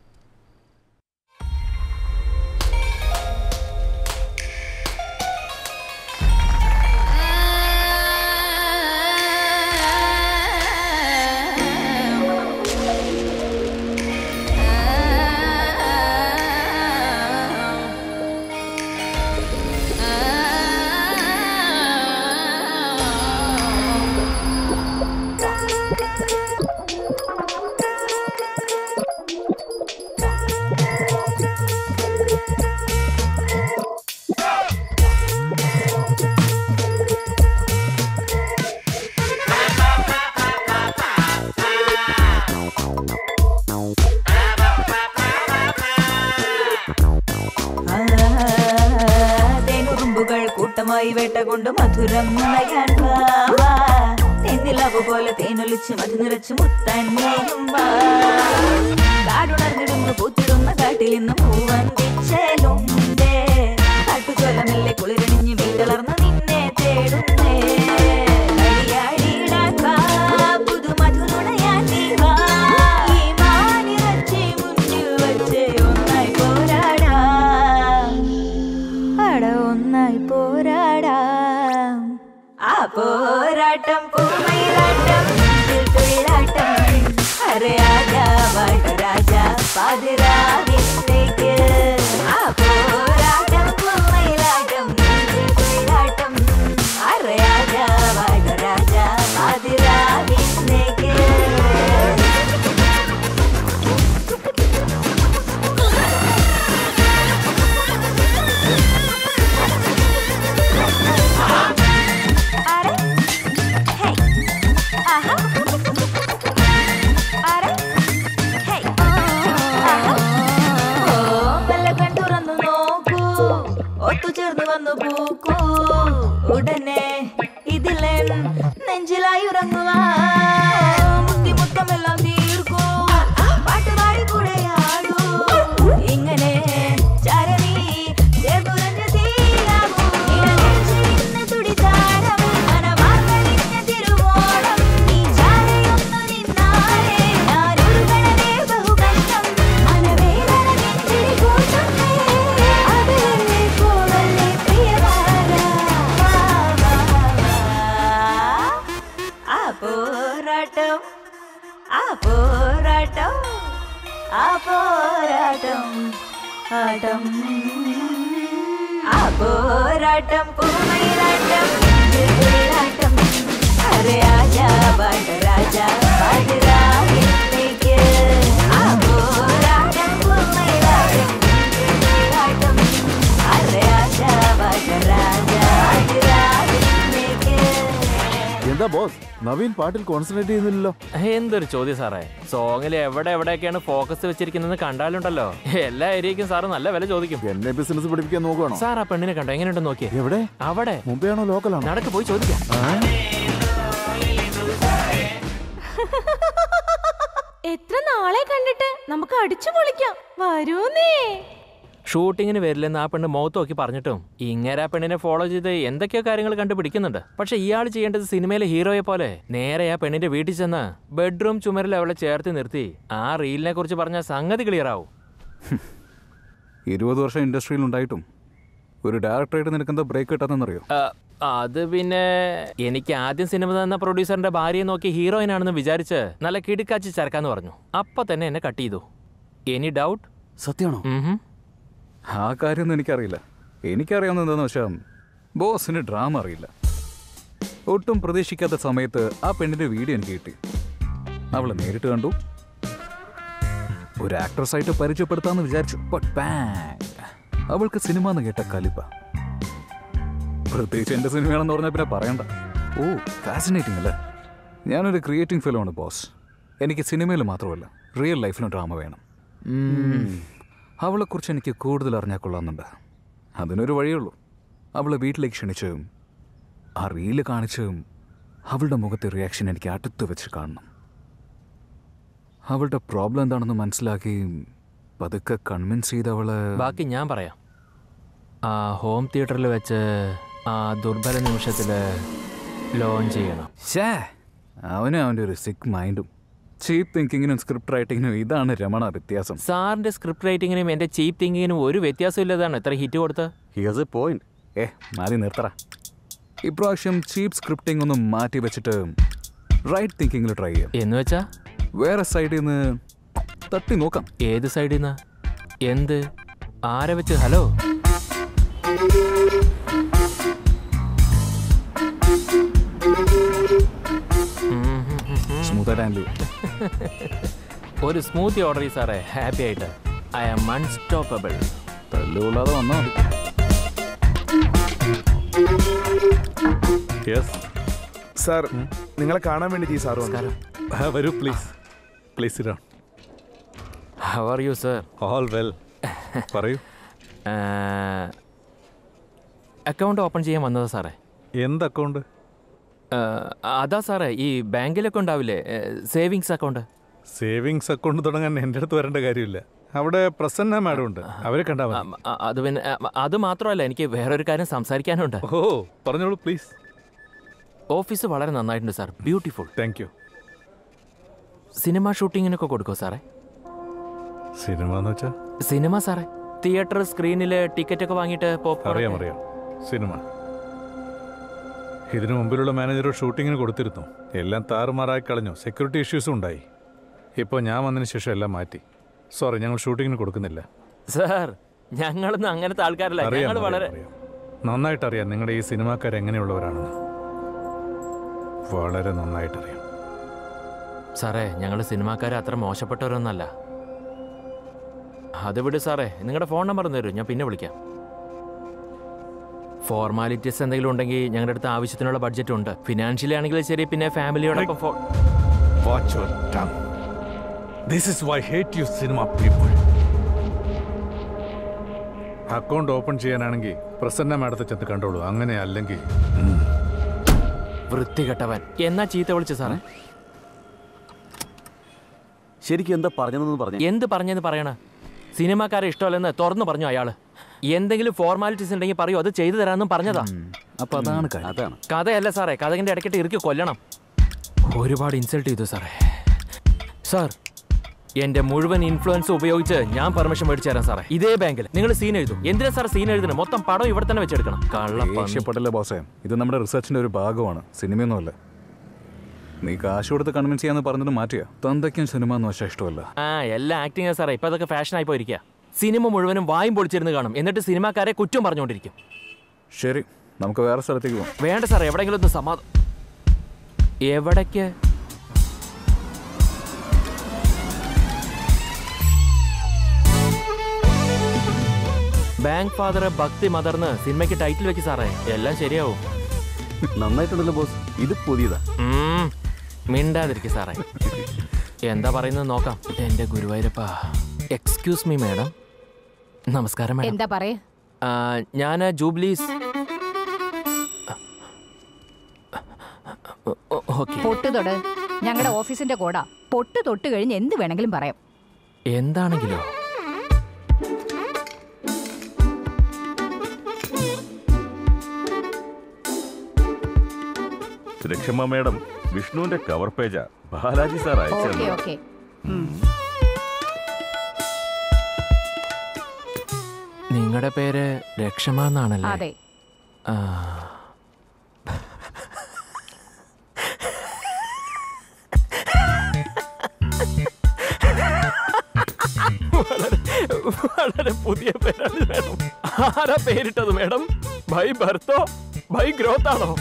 തേനുറുമ്പുകൾ കൂട്ടമായി വേട്ട കൊണ്ട് മധുരം നയാൻ വാ, വാ. തെന്നിലാവ് പോലെ തേനൊലിച്ച് മധു നിറച്ച് മുത്താൻ നീയും വാ. കാടുണർന്നിടുന്നു പൂത്തിടുന്ന കാട്ടിൽ ഇന്ന് പൂവൻ വിച്ചലുണ്ടേ കാട്ടുചോലമെല്ലെ കുളിരണിഞ്ഞ് വീട്ടളർന്ന് നിന്നെ തേടുന്നേ കളിയാടിയിടാൻ വാ, പുതുമധുനുണയാൻ നീ വാ. ഈ മാനിറച്ചി മുന്നിൽ വച്ച് ഒന്നായി പോരാടാം അട ഒന്നായി പോരാടാം ആ പോരാട്ടം പൂമയിലാട്ടം ഇതിൽ തുള്ളാട്ടം അറിയാതെ വാട്ട രാജ പാതിരാവിലേക്ക് ആ പോരാട്ടം പൂമയിലാട്ടം ഇതിൽ തുള്ളാട്ടം അറിയാതെ വാട്ട രാജ പാതിരാവിലേക്ക് തുറന്നു നോക്കൂ ഒത്തുചേർന്ന് വന്നു പൂക്കൂ ഉടനെ ഇതിലെ നെഞ്ചിലായി ഉറങ്ങുവാ മുത്തിമുത്തമെല്ലാം തീർക്കൂ പാട്ടുപാടി കൂടെ ആടൂ ഇങ്ങനെ ചരവി ചേർന്നുറഞ്ഞ തീരാമോ ഇടനെഞ്ചിലിന്ന് തുടിതാരം മനമാർന്നലിഞ്ഞ തിരുവോണം നീ ചാരയൊന്നു നിന്നാലേ ഞാനൊരു കണവേ ബഹുകഷ്ടം മനവേദന നെഞ്ചിൽ കൂട്ടുന്നേ അതിലെ പോവല്ലേ പ്രിയവാ ആട്ടം ആപോരാട്ടം പൂമയിലാട്ടം ആട്ടം അരെ ആജാ ബാട്ട് രാജാ ബാട്ട് രാവിലേക്ക് ആപോരാട്ടം പൂമയിലാട്ടം ആട്ടം അരെ ആജാ ബാട്ട് രാജാ ബാട്ട് രാവിലേക്ക് എന്താ ബോസ് നവീൻ പാട്ടിൽ കോൺസെൻട്രേറ്റ് ചെയ്യുന്നില്ലല്ലോ എന്തൊരു ചോദ്യം സാറേ സോങ്ങിൽ എവിടെ എവിടെയൊക്കെയാണ് ഫോക്കസ് വെച്ചിരിക്കുന്നത് കണ്ടാലുണ്ടല്ലോ എല്ലാ ഏരിയക്കും സാറ് നല്ല വില ചോദിക്കും എന്നെ ബിസിനസ് പഠിപ്പിക്കാൻ നോക്കുവാണോ സാർ ആ പെണ്ണിനെ കണ്ടോ എങ്ങനെയുണ്ടെന്ന് നോക്കിയേ എവിടെ അവിടെ മുംബൈ ആണോ ലോക്കലാണോ നടക്ക് പോയി ചോദിക്കാം എത്ര നാളെ കണ്ടിട്ട് നമുക്ക് അടിച്ചു പൊളിക്കാം വരൂന്നേ ഷൂട്ടിങ്ങിന് വരില്ലെന്ന് ആ പെണ്ണ് മുഖത്ത് നോക്കി പറഞ്ഞിട്ടും ഇങ്ങനെ ആ പെണ്ണിനെ ഫോളോ ചെയ്ത് എന്തൊക്കെയോ കാര്യങ്ങൾ കണ്ടുപിടിക്കുന്നുണ്ട് പക്ഷെ ഇയാൾ ചെയ്യേണ്ടത് സിനിമയിലെ ഹീറോയെ പോലെ നേരെ ആ പെണ്ണിന്റെ വീട്ടിൽ ചെന്ന് ബെഡ്റൂം ചുമരിൽ അവളെ ചേർത്ത് നിർത്തി ആ റീലിനെ കുറിച്ച് പറഞ്ഞ സംഗതി ക്ലിയർ ആവും ഇരുപത് വർഷം ഇൻഡസ്ട്രിയിൽ ഉണ്ടായിട്ടും ഒരു ഡയറക്ടറായിട്ട് നിനക്കെന്താ ബ്രേക്ക് കിട്ടാന്നെന്നറിയോ ആ, അത് പിന്നെ എനിക്ക് ആദ്യം സിനിമ തന്ന പ്രൊഡ്യൂസറിന്റെ ഭാര്യയെ നോക്കി ഹീറോയിൻ ആണെന്ന് വിചാരിച്ച് നല്ല കിടുക്കാച്ചി ചരക്കാന്ന് പറഞ്ഞു അപ്പൊ തന്നെ എന്നെ കട്ട് ചെയ്തു എനി ഡൗട്ട് സത്യമാണോ ആ കാര്യമൊന്നും എനിക്കറിയില്ല എനിക്കറിയാവുന്ന എന്താണെന്ന് വെച്ചാൽ ബോസിന് ഡ്രാമ അറിയില്ല ഒട്ടും പ്രതീക്ഷിക്കാത്ത സമയത്ത് ആ പെണ്ണിന്റെ വീഡിയോ എനിക്ക് കിട്ടി അവളെ നേരിട്ട് കണ്ടു ഒരു ആക്ട്രസ് ആയിട്ട് പരിചയപ്പെടുത്താമെന്ന് വിചാരിച്ചു ബട്ട് ബാങ് അവൾക്ക് സിനിമ എന്ന് കേട്ട കലിപ്പ പ്രത്യേകിച്ച് എൻ്റെ സിനിമയാണെന്ന് പറഞ്ഞാൽ പിന്നെ പറയണ്ട ഓ ഫാസിനേറ്റിംഗ് അല്ലേ ഞാനൊരു ക്രിയേറ്റിംഗ് ഫിലിമാണ് ബോസ് എനിക്ക് സിനിമയിൽ മാത്രമല്ല റിയൽ ലൈഫിലും ഡ്രാമ വേണം ഉം. അവളെക്കുറിച്ച് എനിക്ക് കൂടുതൽ അറിഞ്ഞാൽ കൊള്ളാമെന്നുണ്ട് അതിനൊരു വഴിയുള്ളൂ അവളെ വീട്ടിലേക്ക് ക്ഷണിച്ചും ആ റീല് കാണിച്ചും അവളുടെ മുഖത്തെ റിയാക്ഷൻ എനിക്ക് അടുത്ത് വെച്ച് കാണണം അവളുടെ പ്രോബ്ലം എന്താണെന്ന് മനസ്സിലാക്കി പതുക്കെ കൺവിൻസ് ചെയ്ത് അവളെ ബാക്കി ഞാൻ പറയാം ആ ഹോം തിയേറ്ററിൽ വെച്ച് ആ ദുർബല നിമിഷത്തിൽ ലോഞ്ച് ചെയ്യണം ഷേ അവനും അവൻ്റെ ഒരു സിക്ക് മൈൻഡും ചീപ്പ് തിങ്കിങ്ങിനും സ്ക്രിപ്റ്റ് റൈറ്റിങ്ങിനും ഇതാണ് രമണ വ്യത്യാസം സാറിന്റെ സ്ക്രിപ്റ്റ് റൈറ്റിങ്ങിനും എന്റെ ചീപ്പ് തിങ്കിങ്ങിനും ഒരു വ്യത്യാസമില്ലതാണ് എത്ര ഹിറ്റ് കൊടുത്ത് ഹിയർസ് എ പോയിന്റ് ഏ മാറി നിർത്തറ ഇപ്രാവശ്യം ചീപ്പ് സ്ക്രിപ്റ്റിംഗ് ഒന്ന് മാറ്റി വെച്ചിട്ട് റൈറ്റ് തിങ്കിങ്ങിൽ ട്രൈ ചെയ്യാം എന്ന് വെച്ചാ വേറെ സൈഡിൽ നിന്ന് തട്ടി നോക്കാം ഏത് സൈഡിൽ നിന്ന് എന്ത് ആരെ വെച്ച് ഹലോ സ്മൂത്ത് ആൻഡ് ഒരു സ്മൂത്തി ഓർഡർ ചെയ്യും സാറേ ഹാപ്പി ആയിട്ട് ഐ ആം അൺസ്റ്റോപ്പബിൾ തല്ലുകൊള്ളാതെ വന്നോ യെസ് സാർ നിങ്ങളെ കാണാൻ വേണ്ടി ഈ സാർ വന്നു വരൂ പ്ലീസ് പ്ലീസ് ഇരാ how are you sir all well പറയൂ അക്കൗണ്ട് ഓപ്പൺ ചെയ്യാൻ വന്നതാ സാറേ എന്ത് അക്കൗണ്ട് അതാ സാറേ ഈ ബാങ്കിലൊക്കെ ഉണ്ടാവില്ലേ സേവിങ്സ് അക്കൗണ്ട് സേവിങ്സ് അക്കൗണ്ട് തുടങ്ങാൻ എൻ്റെ അടുത്ത് വരേണ്ട കാര്യമില്ല അവിടെ പ്രസന്ന മാഡം ഉണ്ട് അവരെ കണ്ടാൽ മതി അ- അത് പിന്നെ അ- അത് മാത്രമല്ല എനിക്ക് വേറൊരു കാര്യം സംസാരിക്കാനുണ്ട് ഓ പറഞ്ഞോളൂ പ്ലീസ് ഓഫീസ് വളരെ നന്നായിട്ടുണ്ട് sir beautiful thank you cinema ഷൂട്ടിങ്ങിനൊക്കെ കൊടുക്കുമോ സാറേ സിനിമ എന്ന് വെച്ചാൽ സിനിമ സാറേ തിയേറ്റർ സ്ക്രീനിൽ ടിക്കറ്റ് ഒക്കെ വാങ്ങിയിട്ട് popcorn അറിയാം ഒക്കെ- അറിയാം സിനിമ ഇതിനു മുമ്പിലുള്ള മാനേജർ ഷൂട്ടിങ്ങിന് കൊടുത്തിരുന്നു എല്ലാം താറുമാറായി കളഞ്ഞു സെക്യൂരിറ്റി ഇഷ്യൂസും ഉണ്ടായി ഇപ്പോൾ ഞാൻ വന്നതിന് ശേഷം എല്ലാം മാറ്റി സോറി ഞങ്ങൾ ഷൂട്ടിങ്ങിന് കൊടുക്കുന്നില്ല സാർ ഞങ്ങളൊന്നും അങ്ങനത്തെ ആൾക്കാരല്ല അറിയാം, ഞങ്ങൾ അറിയാം, വളരെ അറിയാം. നന്നായിട്ട് അറിയാം നിങ്ങളുടെ ഈ സിനിമാക്കാർ എങ്ങനെയുള്ളവരാണെന്ന് വളരെ നന്നായിട്ടറിയാം സാറേ ഞങ്ങൾ സിനിമാക്കാരെ അത്ര മോശപ്പെട്ടവരൊന്നല്ല അത് വിട് സാറേ നിങ്ങളുടെ ഫോൺ നമ്പർ ഒന്ന് തരൂ ഞാൻ പിന്നെ വിളിക്കാം ഫോർമാലിറ്റീസ് എന്തെങ്കിലും ഉണ്ടെങ്കിൽ ഞങ്ങളുടെ അടുത്ത് ആവശ്യത്തിനുള്ള ബഡ്ജറ്റ് ഉണ്ട് ഫിനാൻഷ്യലി ആണെങ്കിലും ശരി പിന്നെ ഫാമിലിയോടൊപ്പം ഫോ- watch your tongue this is why hate you cinema people account open ചെയ്യാനാണെങ്കിൽ പ്രസന്ന മാഡത്തെ ചെന്ന് കണ്ടോളൂ അങ്ങനെ അല്ലെങ്കിൽ വൃത്തികെട്ടവൻ എന്നാ ചീത്ത വിളിച്ചു സാറേ ശരിക്കും എന്താ പറഞ്ഞതെന്ന് പറഞ്ഞു എന്ത് പറഞ്ഞെന്ന് പറയണ സിനിമാക്കാരെ ഇഷ്ടമല്ലെന്ന് തുറന്നു പറഞ്ഞു അയാള് എന്തെങ്കിലും ഫോർമാലിറ്റീസ് ഉണ്ടെങ്കിൽ പറയൂ അത് ചെയ്തു തരാമെന്നും പറഞ്ഞതാ അപ്പൊ അതാണ് കാര്യം അതാണ് കഥയല്ല സാറേ കഥകിന്റെ ഇടയ്ക്കിട്ട് ഇറുക്കി കൊല്ലണം ഒരുപാട് ഇൻസൾട്ട് ചെയ്തു സാറേ സാർ എന്റെ മുഴുവൻ ഇൻഫ്ലുവൻസ് ഉപയോഗിച്ച് ഞാൻ പെർമിഷൻ മേടിച്ചു തരാം സാറേ ഇതേ ബാങ്കിൽ നിങ്ങൾ സീൻ എഴുതും എന്തിനാ സാർ സീൻ എഴുതണം മൊത്തം പടം ഇവിടെ തന്നെ വെച്ചെടുക്കണം കള്ളപ്പന്നി. ദേഷ്യപ്പെടല്ലേ ബോസേ ഇത് നമ്മുടെ റിസർച്ചിന്റെ ഒരു ഭാഗമാണ് സിനിമയൊന്നുമല്ല നീ കാശ് കൊടുത്ത് കൺവിൻസ് ചെയ്യാന്ന് പറഞ്ഞിട്ട് മാറ്റിയ തന്തയ്ക്കും സിനിമ എന്ന് വെച്ചാൽ ഇഷ്ടമല്ല ആ എല്ലാം ആക്ടിങ് സാറേ ഇപ്പൊ അതൊക്കെ ഫാഷൻ ആയി പോയിരിക്കുക സിനിമ മുഴുവനും വായും പൊളിച്ചിരുന്ന് കാണും എന്നിട്ട് സിനിമാക്കാരെ കുറ്റം പറഞ്ഞുകൊണ്ടിരിക്കും ശരി നമുക്ക് വേറെ സ്ഥലത്തേക്ക് പോകാം വേണ്ട സാർ എവിടെയെങ്കിലും ഒന്ന് സമാധാനം എവിടേക്ക് ബാങ്ക് ഫാദർ ഭക്തി മദർന്ന് സിനിമയ്ക്ക് ടൈറ്റിൽ വെക്ക് സാറേ എല്ലാം ശരിയാവും നന്നായിട്ടുണ്ടല്ലോ ബോസ് ഇത് പുതിയതാ ഉം, മിണ്ടാതിരിക്കും സാറേ എന്താ പറയുന്നത് നോക്കാം എന്റെ ഗുരുവായൂരപ്പ എക്സ്ക്യൂസ് മീ മാഡം നമസ്കാരം മാഡം എന്താ പറയ ഞാൻ ജൂബ്ലീസ് ഓക്കെ പൊട്ട് തൊട് ഞങ്ങളുടെ ഓഫീസിന്റെ കോടാ പൊട്ട് തൊട്ട് കഴിഞ്ഞ് എന്ത് വേണമെങ്കിലും പറയാം എന്താണെങ്കിലോ രക്ഷമ്മ മേഡം വിഷ്ണുവിന്റെ കവർ പേജാ ബാലാജി സാർ ഓക്കെ അയച്ചു ഓക്കെ നിങ്ങളുടെ പേര് രക്ഷമ എന്നാണല്ലേ അതെ ആ. വളരെ വളരെ പുതിയ പേരാണ് മേഡം ആരാ പേരിട്ടത് മേഡം ബൈ ബർത്തോ ബൈ ഗ്രോത്ത് ആണോ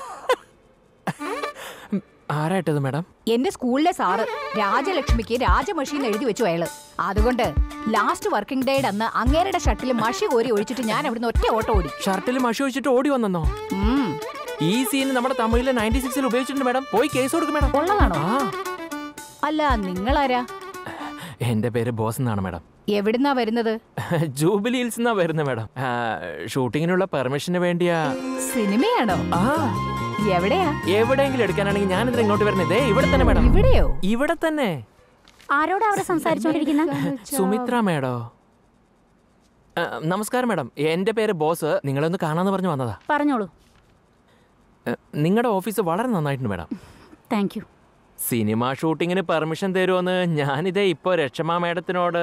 ആരാ ഇട്ടത് മേഡം എന്റെ സ്കൂളിലെ സാറ് രാജലക്ഷ്മിക്ക് രാജമഷി എന്ന് എഴുതി വെച്ചു അയാള് അതുകൊണ്ട് ലാസ്റ്റ് വർക്കിംഗ് ഡേയുടെ അന്ന് അങ്ങേരുടെ ഷർട്ടിൽ മഷി കോരി ഒഴിച്ചിട്ട് ഞാൻ അവിടുന്ന് ഒറ്റ ഓട്ടം ഓടി ഷർട്ടിൽ മഷി വെച്ചിട്ട് ഓടി വന്നെന്നോ ഈ സീൻ നമ്മുടെ തമിഴിലെ നയൻറ്റി സിക്സിൽ ഉപയോഗിച്ചിട്ടുണ്ട് മേഡം പോയി കേസ് കൊടുക്കും മേഡം ഉള്ളതാണോ അല്ല നിങ്ങളാരാ എന്റെ പേര് ബോസ് എന്നാണ് മേഡം എവിടുന്നാ വരുന്നത് ജൂബിലി ഹിൽസ് എന്നാ വരുന്നത് മേഡം ആ, ഷൂട്ടിങ്ങിനുള്ള പെർമിഷന് വേണ്ടിയാ സിനിമയാണോ എവിടെയാ എവിടെയെങ്കിലും എടുക്കാനാണെങ്കിൽ ഞാനിതിന് ഇങ്ങോട്ട് വരുന്നത് ദേ ഇവിടെ തന്നെ മേഡം ഇവിടെയോ ഇവിടെ തന്നെ ആരോടാ അവിടെ സംസാരിച്ചുകൊണ്ടിരിക്കുന്ന സുമിത്ര മേഡോ ആ, നമസ്കാരം മേഡം എന്റെ പേര് ബോസ് നിങ്ങളൊന്ന് കാണാന്ന് പറഞ്ഞു വന്നതാ പറഞ്ഞോളൂ നിങ്ങളുടെ ഓഫീസ് വളരെ നന്നായിട്ടുണ്ട് മേഡം താങ്ക് യു സിനിമ ഷൂട്ടിങ്ങിന് പെർമിഷൻ തരുമെന്ന് ഞാനിതേ ഇപ്പോൾ രക്ഷമാ മേഡത്തിനോട്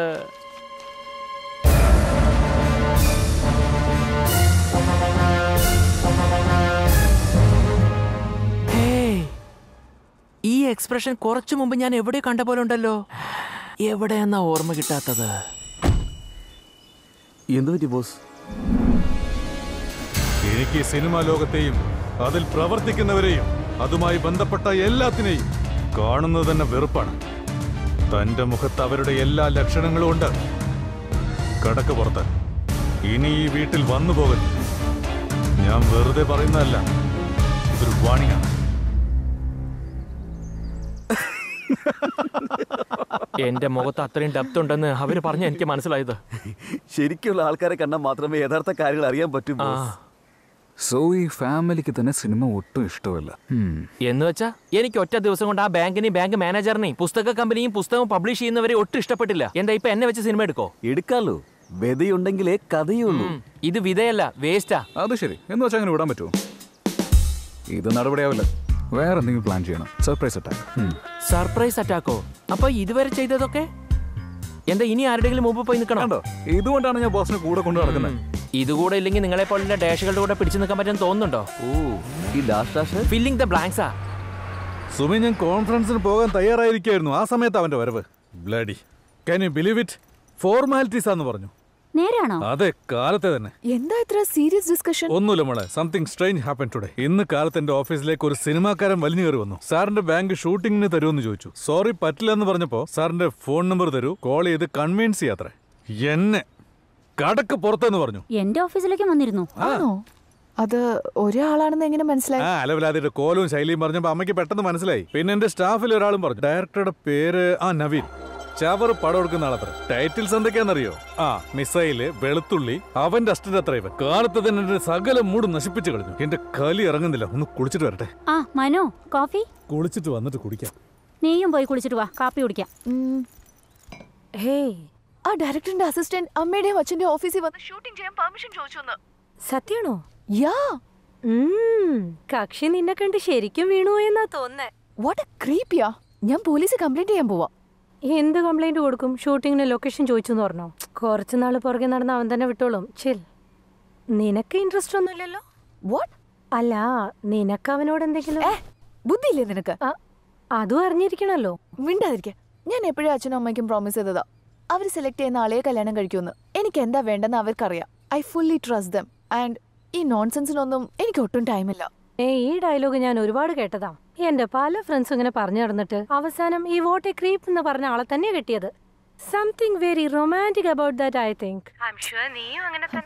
ഹേയ്, ഈ എക്സ്പ്രഷൻ കുറച്ചു മുമ്പ് ഞാൻ എവിടെ കണ്ട പോലെ ഉണ്ടല്ലോ എവിടെയെന്നാ ഓർമ്മ കിട്ടാത്തത് എന്തു പറ്റി ബോസ് എനിക്ക് ഈ സിനിമാ ലോകത്തെയും അതിൽ പ്രവർത്തിക്കുന്നവരെയും അതുമായി ബന്ധപ്പെട്ട എല്ലാത്തിനെയും കാണുന്നത് തന്നെ വെറുപ്പാണ് തന്റെ മുഖത്ത് അവരുടെ എല്ലാ ലക്ഷണങ്ങളും ഉണ്ട് കടക്ക് പുറത്ത് ഇനി ഈ വീട്ടിൽ വന്നു പോകരുത് ഞാൻ വെറുതെ പറയുന്നതല്ല ഇതൊരു വാണിംഗാണ് എന്റെ മുഖത്ത് അത്രയും ഡെപ്ത് ഉണ്ടെന്ന് അവര് പറഞ്ഞ എനിക്ക് മനസ്സിലായത് ശരിക്കുള്ള ആൾക്കാരെ കണ്ടാൽ മാത്രമേ യഥാർത്ഥ കാര്യങ്ങൾ അറിയാൻ പറ്റൂ ബോസ് സോ ഈ ഫാമിലിക്ക് തന്നെ സിനിമ ഒട്ടും ഇഷ്ടമല്ല Hmm. എന്ന് വെച്ചാ എനിക്ക് ഒറ്റ ദിവസം കൊണ്ട് ആ ബാങ്കിനെയും ബാങ്ക് മാനേജറിനെയും പുസ്തക കമ്പനിയും പുസ്തകം പബ്ലിഷ് ചെയ്യുന്നവരെ ഒട്ടും ഇഷ്ടപ്പെട്ടില്ല എന്താ ഇപ്പൊ എന്നെ വെച്ച് സിനിമ എടുക്കോ എടുക്കാലോ വിതയുണ്ടെങ്കിലേ കഥയുള്ളൂ ഇത് വിധയല്ല വേസ്റ്റാ അത് ശരി എന്ന് വെച്ചാൽ അങ്ങനെ വിടാൻ പറ്റുമോ ഇത് നടപടിയാവില്ല വേറെ എന്തെങ്കിലും പ്ലാൻ ചെയ്യണം സർപ്രൈസ് അറ്റാക്ക് സർപ്രൈസ് അറ്റാക്കോ അപ്പൊ ഇതുവരെ ചെയ്തതൊക്കെ എന്താ ഇനി ആരുടെങ്കിലും മുമ്പ് പോയി നിൽക്കണം ഇതുകൊണ്ടാണ് ഞാൻ ബോസിനെ കൂടെ കൊണ്ട് നടക്കുന്നത് ഇതുകൂടെ ഇല്ലെങ്കിൽ നിങ്ങളെ പോലുള്ള ഡാഷുകളുടെ കൂടെ പിടിച്ചു നിൽക്കാൻ പറ്റുമെന്ന് തോന്നുന്നുണ്ടോ ഓ ഈ ഡാഷ് ഡാഷ് ഫില്ലിംഗ് ദ ബ്ലാങ്ക്സാ സുമി ഞാൻ കോൺഫറൻസിന് പോകാൻ തയ്യാറായിരിക്കായിരുന്നു ആ സമയത്ത് അവന്റെ വരവ് bloody can you believe it formalities ആന്ന് പറഞ്ഞു നേരാണോ അതെ കാലത്തെ തന്നെ എന്താ ഇത്ര സീരിയസ് ഡിസ്കഷൻ ഒന്നുമില്ല മോളെ സംതിങ് സ്ട്രേഞ്ച് ഹാപ്പൻ ടുഡേ ഇന്ന് കാലത്ത് എന്റെ ഓഫീസിലേക്ക് ഒരു സിനിമാക്കാരൻ വലിഞ്ഞു കയറി വന്നു സാറിന്റെ ബാങ്ക് ഷൂട്ടിങ്ങിന് തരുമെന്ന് ചോദിച്ചു സോറി പറ്റില്ല എന്ന് പറഞ്ഞപ്പോ സാറിന്റെ ഫോൺ നമ്പർ തരൂ കോൾ ചെയ്ത് കൺവിൻസ് ചെയ്യാത്രേ എന്നെ കടക്ക് പുറത്തെന്ന് പറഞ്ഞു എന്റെ ഓഫീസിലേക്ക് വന്നിരുന്നു ആണോ അത് ഒരാളാണെന്ന് എങ്ങനെ മനസ്സിലായി ആ അലവലാതിയുടെ കോലവും ശൈലിയും പറഞ്ഞപ്പോ അമ്മയ്ക്ക് പെട്ടെന്ന് മനസ്സിലായി പിന്നെ എന്റെ സ്റ്റാഫിൽ ഒരാളും പറഞ്ഞു ഡയറക്ടറുടെ പേര് ആ നവീൻ ചവർ പടം എടുക്കുന്ന ആളത്ര ടൈറ്റിൽസ് എന്തൊക്കെയാണെന്നറിയോ ആ മിസൈല് വെളുത്തുള്ളി അവന്റെ അസ്റ്റന്റ് അത്ര ഇവൻ കാലത്ത് തന്നെ എന്റെ സകല മൂട് നശിപ്പിച്ചു കളഞ്ഞു എന്റെ കലി ഇറങ്ങുന്നില്ല ഒന്ന് കുളിച്ചിട്ട് വരട്ടെ ആ മനു കോഫി കുളിച്ചിട്ട് വന്നിട്ട് കുടിക്കാം നീയും പോയി കുളിച്ചിട്ട് വാ കാപ്പി കുടിക്കാം ഹേയ് ആ ഡയറക്ടറിന്റെ അസിസ്റ്റന്റ് അമ്മയുടെയും അച്ഛന്റെ ഓഫീസിൽ വന്ന് ഷൂട്ടിംഗ് ചെയ്യാൻ പെർമിഷൻ ചോദിച്ചു സത്യാണോ യാ ഉം, കക്ഷി നിന്നെ കണ്ട് ശരിക്കും വീണു എന്നാ തോന്നേ വാട്ട് ക്രീപ്പിയാ ഞാൻ പോലീസ് കംപ്ലൈന്റ് ചെയ്യാൻ പോവാ എന്ത് കംപ്ലൈന്റ് കൊടുക്കും ഷൂട്ടിങ്ങിന് ലൊക്കേഷൻ ചോദിച്ചു എന്ന് പറഞ്ഞോ കുറച്ചു നാൾ പുറകെ നടന്ന് അവൻ തന്നെ വിട്ടോളും ചിൽ നിനക്ക് ഇൻട്രസ്റ്റ് ഒന്നുമില്ലല്ലോ വാട്ട് അല്ല നിനക്ക് അവനോട് എന്തെങ്കിലും ബുദ്ധിയില്ലേ നിനക്ക് അതും അറിഞ്ഞിരിക്കണല്ലോ മിണ്ടാതിരിക്കെ ഞാൻ എപ്പോഴും അച്ഛനും അമ്മയ്ക്കും പ്രോമിസ് ചെയ്തതാ അവർ സെലക്ട് ചെയ്യുന്ന ആളെ കല്യാണം കഴിക്കുമെന്ന് എനിക്ക് എന്താ വേണ്ടെന്ന് അവർക്കറിയാം I fully trust them and ഈ നോൺസെൻസിനൊന്നും എനിക്ക് ഒട്ടും ടൈമില്ല ഏ ഈ ഡയലോഗ് ഞാൻ ഒരുപാട് കേട്ടതാ എന്റെ പല ഫ്രണ്ട്സും ഇങ്ങനെ പറഞ്ഞു നടന്നിട്ട് അവസാനം ഈ വോട്ടെ ക്രീപ്പ് എന്ന് പറഞ്ഞ ആളെ തന്നെ കിട്ടിയത് something very romantic about that I think I'm sure നീയും അങ്ങനെ തന്നെ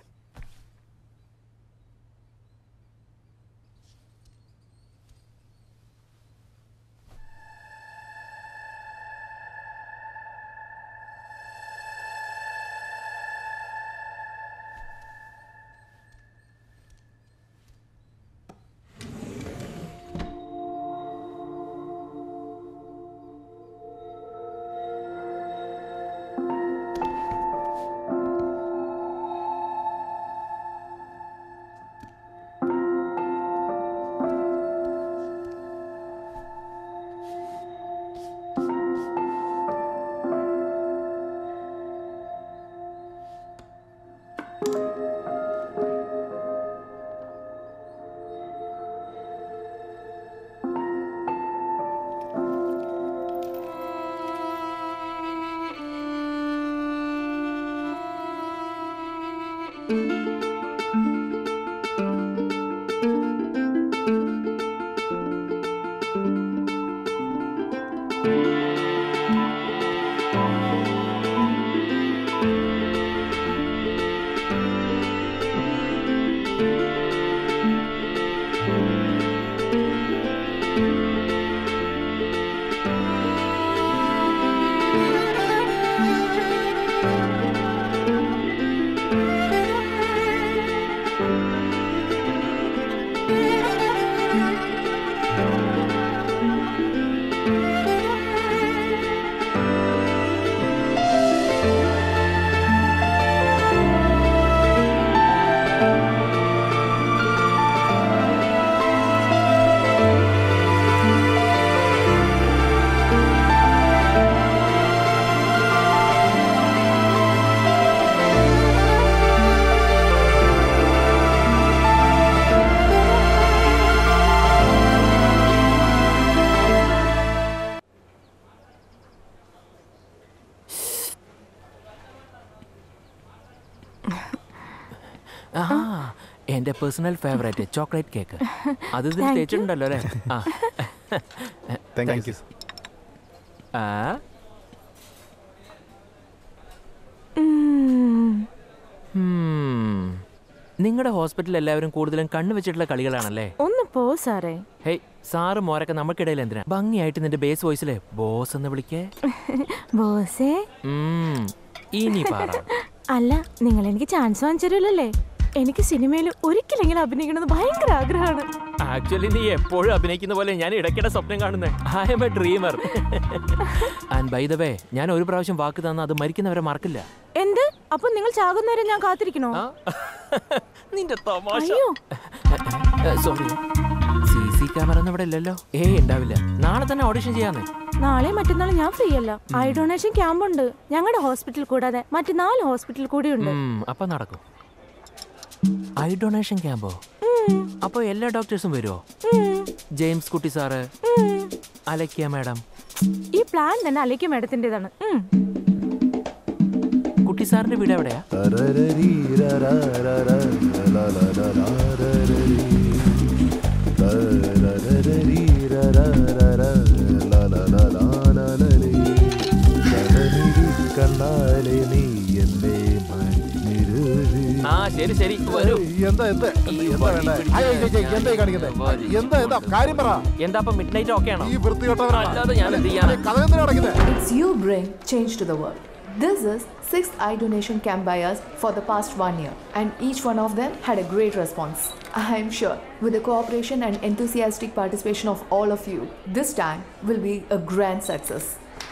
ആ എന്റെ പേഴ്സണൽ ഫേവറേറ്റ് ചോക്ലേറ്റ് കേക്ക് അത് ഇതിൽ Thank you. തേച്ചിട്ടുണ്ടല്ലോ അല്ലേ ആ Thank you. ആ നിങ്ങളുടെ ഹോസ്പിറ്റലിൽ എല്ലാവരും കൂടുതലും കണ്ണു വെച്ചിട്ടുള്ള കളികളാണല്ലേ ഒന്ന് പോ സാറേ ഹേയ് സാറ് മോരൊക്കെ നമുക്കിടയിൽ എന്തിനാ ഭംഗിയായിട്ട് നിന്റെ ബേസ് വോയിസിലെ ബോസ് എന്ന് വിളിക്കേ ബോസേ ഉം, ഇനി പറ അല്ല നിങ്ങൾ എനിക്ക് ചാൻസ് വാങ്ങിച്ചരുമല്ലേ എനിക്ക് സിനിമയിൽ ഒരിക്കലെങ്കിലും അഭിനയിക്കണമെന്ന് ഭയങ്കര ആഗ്രഹമാണ് ആക്ച്വലി നീ എപ്പോഴും അഭിനയിക്കുന്ന പോലെ ഞാൻ ഇടയ്ക്കിടെ സ്വപ്നം കാണുന്നത് I'm a dreamer and by the way ഞാൻ ഒരു പ്രാവശ്യം വാക്ക് തന്ന അത് മരിക്കുന്നവരെ മറക്കില്ല എന്ത് അപ്പൊ നിങ്ങൾ ചാകുന്നവരെ ഞാൻ കാത്തിരിക്കണോ നിന്റെ തമാശ അയ്യോ സോറി സി സി ക്യാമറ ഒന്നും ഇവിടെ ഇല്ലല്ലോ ഏയ് ഉണ്ടാവില്ല നാളെ തന്നെ ഓഡിഷൻ ചെയ്യാന്നേ നാളെ മറ്റന്നാൾ ഞാൻ ഫ്രീ അല്ല ഐ ഡൊണേഷൻ ക്യാമ്പ് ഉണ്ട് ഞങ്ങളുടെ ഹോസ്പിറ്റൽ കൂടാതെ മറ്റ് നാല് ഹോസ്പിറ്റൽ കൂടിയുണ്ട് ഉം, അപ്പൊ നടക്കും ഐ ഡൊണേഷൻ ക്യാമ്പോ അപ്പൊ എല്ലാ ഡോക്ടേഴ്സും വരുമോ James Kutty sir Alekhya madam ഈ പ്ലാൻ തന്നെ അലയ്ക്ക് മേഡത്തിൻ്റെതാണ് കുട്ടി സാറിന്റെ വീട് എവിടെയാ കണ്ണാലെ നീ എന്നെ മഞ്ഞിരുഴി ആ ശരി ശരി വരൂ എന്താ എന്താ എന്താ വേണ്ടേ? അയ്യോ, അയ്യോ, അയ്യോ, എന്താ ഈ കാണിക്കുന്നത് എന്താ എന്താ കാര്യം പറ എന്താ അപ്പൊ മിഡ് നൈറ്റ് ഓക്കെ ആണോ ഈ വൃത്തികെട്ടവനാണ്. അല്ലാതെ ഞാൻ എന്ത് ചെയ്യാനാ കഥ എന്തിനാ അടയ്ക്കുന്നത് It's you bring change to the world. This is sixth eye donation camp by us for the past one year, and each one of them had a great response. I am sure, with the cooperation and enthusiastic participation of all of you, this time will be a grand success.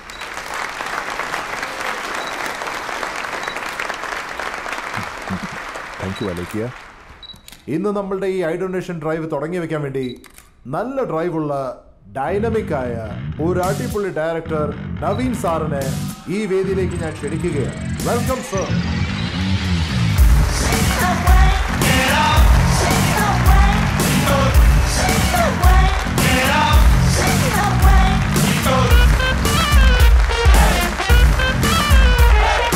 Thank you Alekhya ഇന്ന് നമ്മളുടെ ഈ I donation drive തുടങ്ങി വെക്കാൻ വേണ്ടി നല്ല ഡ്രൈവുള്ള dynamic ആയ ഒരു അടിപൊളി ഡയറക്ടർ നവീൻ സാറിനെ ഈ വേദിയിലേക്ക് ഞാൻ ക്ഷണിക്കുകയാണ് welcome sir Get up!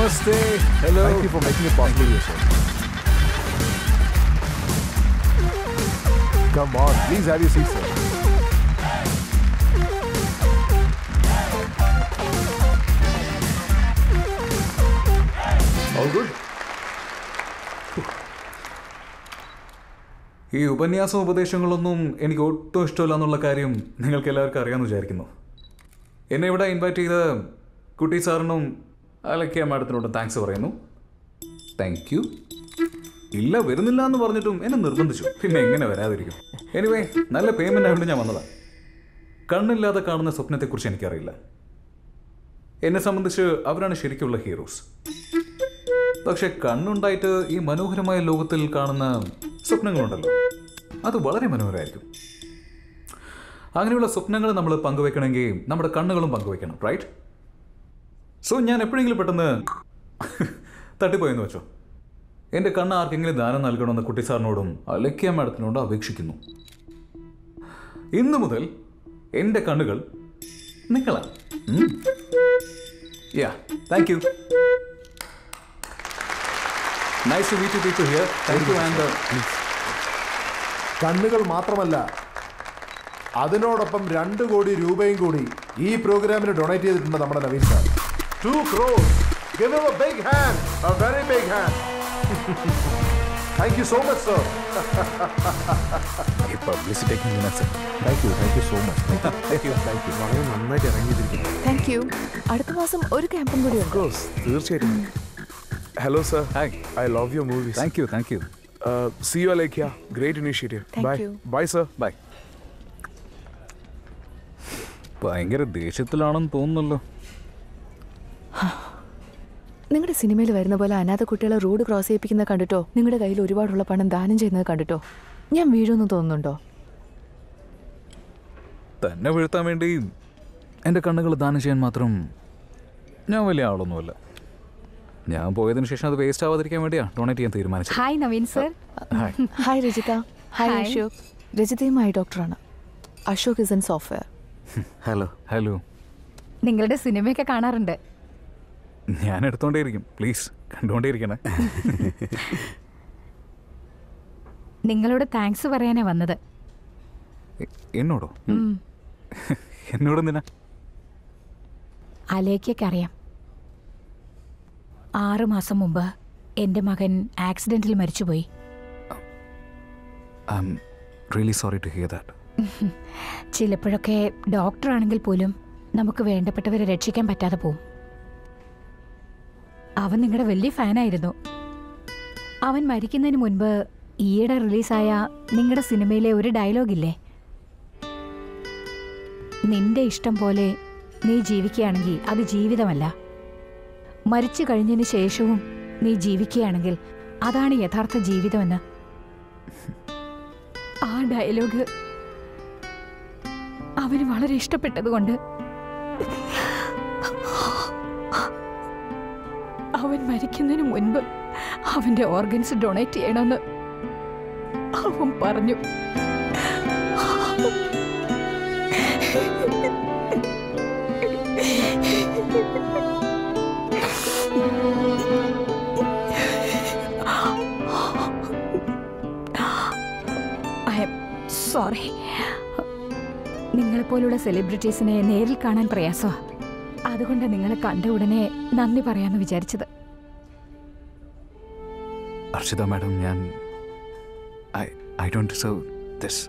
Namaste. Hello. Thank you for making it possible here, sir. Come on, please have your seat, sir. All good? ഈ ഉപന്യാസം ഉപദേശങ്ങളൊന്നും എനിക്ക് ഒട്ടും ഇഷ്ടമല്ല എന്നുള്ള കാര്യം നിങ്ങൾക്ക് എല്ലാവർക്കും അറിയാമെന്ന് വിചാരിക്കുന്നു എന്നെ ഇവിടെ ഇൻവൈറ്റ് ചെയ്ത കുട്ടി സാറിനും അലക്കിയ മാഡത്തിനോടും താങ്ക്സ് പറയുന്നു താങ്ക് യു ഇല്ല വരുന്നില്ല എന്ന് പറഞ്ഞിട്ടും എന്നെ നിർബന്ധിച്ചു പിന്നെ എങ്ങനെ വരാതിരിക്കും എനിവേ നല്ല പേയ്മെൻ്റ് ആയതുകൊണ്ട് ഞാൻ വന്നതാണ് കണ്ണില്ലാതെ കാണുന്ന സ്വപ്നത്തെക്കുറിച്ച് എനിക്കറിയില്ല എന്നെ സംബന്ധിച്ച് അവരാണ് ശരിക്കുള്ള ഹീറോസ് പക്ഷെ കണ്ണുണ്ടായിട്ട് ഈ മനോഹരമായ ലോകത്തിൽ കാണുന്ന സ്വപ്നങ്ങളുണ്ടല്ലോ അത് വളരെ മനോഹരമായിരിക്കും അങ്ങനെയുള്ള സ്വപ്നങ്ങൾ നമ്മൾ പങ്കുവെക്കണമെങ്കിൽ നമ്മുടെ കണ്ണുകളും പങ്കുവെക്കണം റൈറ്റ് സോ ഞാൻ എപ്പോഴെങ്കിലും പെട്ടെന്ന് തട്ടിപ്പോയെന്ന് വെച്ചോ എൻ്റെ കണ്ണ് ആർക്കെങ്കിലും ദാനം നൽകണമെന്ന് കുട്ടി സാറിനോടും അലക്കിയ മാഡത്തിനോടും അപേക്ഷിക്കുന്നു ഇന്നു മുതൽ എൻ്റെ കണ്ണുകൾ നിങ്ങളാണ് yeah thank you nice to meet you people here thank you and കണ്ണുകൾ മാത്രമല്ല അതിനോടൊപ്പം രണ്ട് കോടി രൂപയും കൂടി ഈ പ്രോഗ്രാമിന് ഡൊണേറ്റ് ചെയ്തിട്ടുണ്ട് നമ്മുടെ Naveen sir to cross give him a big hand a very big hand thank you so much sir പബ്ലിസിറ്റിക്ക് thank you thank you so much thank you thank you വളരെ നന്നായിട്ട് ഇറങ്ങിയിരിക്കുന്നു താങ്ക് യു അടുത്ത മാസം ഒരു ക്യാമ്പും കൂടി ഉണ്ട് തീർച്ചയായിട്ടും hello sir I love your movies thank you thank you see you Alekhya great initiative Thank bye you. Bye sir bye ഭയങ്കര ദേഷ്യത്തിലാണെന്ന് തോന്നുന്നല്ലോ നിങ്ങളുടെ സിനിമയിൽ വരുന്ന പോലെ അനാഥ കുട്ടികളെ റോഡ് ക്രോസ് ചെയ്യിപ്പിക്കുന്നത് കണ്ടിട്ടോ നിങ്ങളുടെ കയ്യിൽ ഒരുപാടുള്ള പണം ദാനം ചെയ്യുന്നത് കണ്ടിട്ടോ ഞാൻ വീഴുമെന്ന് തോന്നുന്നുണ്ടോ തന്നെ വീഴ്ത്താൻ വേണ്ടി എൻ്റെ കണ്ണുകൾ ദാനം ചെയ്യാൻ മാത്രം ഞാൻ വലിയ ആളൊന്നുമല്ല ഞാൻ പോയതിനു ശേഷം അത് വേസ്റ്റ് ആവാതിരിക്കാൻ വേണ്ടിയാ ഡൊണേറ്റ് ചെയ്യാൻ തീരുമാനിച്ചത് hi Naveen sir hi Rajitha hi Hi. Ashok രജിതയുമായി ഡോക്ടറാണ് Ashok is in software hello hello നിങ്ങളുടെ സിനിമയൊക്കെ കാണാറുണ്ട് ഞാൻ എടുത്തോണ്ടേയിരിക്കും പ്ലീസ് കണ്ടുകൊണ്ടേയിരിക്കണേ നിങ്ങളോട് താങ്ക്സ് പറയാനാ വന്നത് എ- എന്നോടോ ഉം. എന്നോട് എന്തിനാ അലേക്കൊക്കെ അറിയാം ആറ് മാസം മുമ്പ് എൻ്റെ മകൻ ആക്സിഡന്റിൽ മരിച്ചുപോയി I'm really sorry to hear that ചിലപ്പോഴൊക്കെ ഡോക്ടറാണെങ്കിൽ പോലും നമുക്ക് വേണ്ടപ്പെട്ടവരെ രക്ഷിക്കാൻ പറ്റാതെ പോവും അവൻ നിങ്ങളുടെ വലിയ ഫാനായിരുന്നു അവൻ മരിക്കുന്നതിന് മുൻപ് ഈയിടെ റിലീസായ നിങ്ങളുടെ സിനിമയിലെ ഒരു ഡയലോഗില്ലേ നിന്റെ ഇഷ്ടം പോലെ നീ ജീവിക്കുകയാണെങ്കിൽ അത് ജീവിതമല്ല മരിച്ചു കഴിഞ്ഞതിന് ശേഷവും നീ ജീവിക്കുകയാണെങ്കിൽ അതാണ് യഥാർത്ഥ ജീവിതമെന്ന് ആ ഡയലോഗ് അവന് വളരെ ഇഷ്ടപ്പെട്ടതുകൊണ്ട് അവൻ മരിക്കുന്നതിന് മുൻപ് അവന്റെ ഓർഗൻസ് ഡൊണേറ്റ് ചെയ്യണമെന്ന് അവൻ പറഞ്ഞു ഐ എം സോറി നിങ്ങളെപ്പോലുള്ള സെലിബ്രിറ്റീസിനെ നേരിൽ കാണാൻ പ്രയാസമാണ് അതുകൊണ്ട് നിങ്ങളെ കണ്ട ഉടനെ നന്ദി പറയാമെന്ന് വിചാരിച്ചത് അർഷിത മാഡം ഞാൻ I I don't deserve this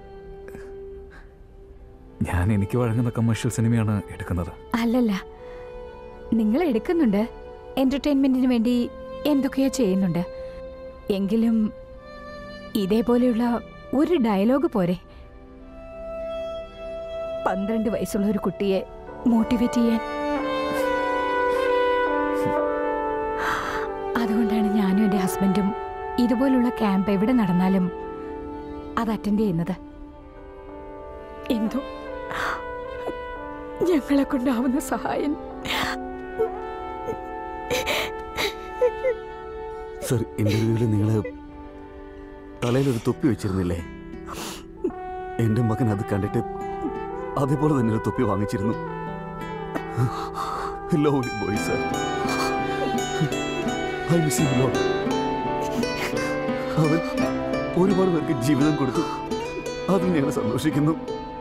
ഞാൻ എനിക്ക് വഴങ്ങുന്ന കമേഴ്ഷ്യൽ സിനിമയാണ് എടുക്കുന്നത് അല്ലല്ല നിങ്ങൾ എടുക്കുന്നുണ്ട് എന്റർടൈൻമെന്റിന് വേണ്ടി എന്തൊക്കെയോ ചെയ്യുന്നുണ്ട് എങ്കിലും ഇതേപോലെയുള്ള ഒരു ഡയലോഗ് പോരെ പന്ത്രണ്ട് വയസ്സുള്ള ഒരു കുട്ടിയെ മോട്ടിവേറ്റ് ചെയ്യാൻ അതുകൊണ്ടാണ് ഞാനും എൻ്റെ ഹസ്ബൻഡും ഇതുപോലുള്ള ക്യാമ്പ് എവിടെ നടന്നാലും അത് അറ്റൻഡ് ചെയ്യുന്നത് എന്തോ ഞങ്ങളെ കൊണ്ടാവുന്ന സഹായം സർ ഇന്റർവ്യൂവിൽ നിങ്ങൾ തലയിലൊരു തൊപ്പി വെച്ചിരുന്നില്ലേ എൻ്റെ മകൻ അത് കണ്ടിട്ട് അതേപോലെ തന്നെ ഒരു തൊപ്പി വാങ്ങിച്ചിരുന്നു ലോലി boy sir I miss you lot അവൻ ഒരുപാട് പേർക്ക് ജീവിതം കൊടുത്തു അതിൽ ഞങ്ങൾ സന്തോഷിക്കുന്നു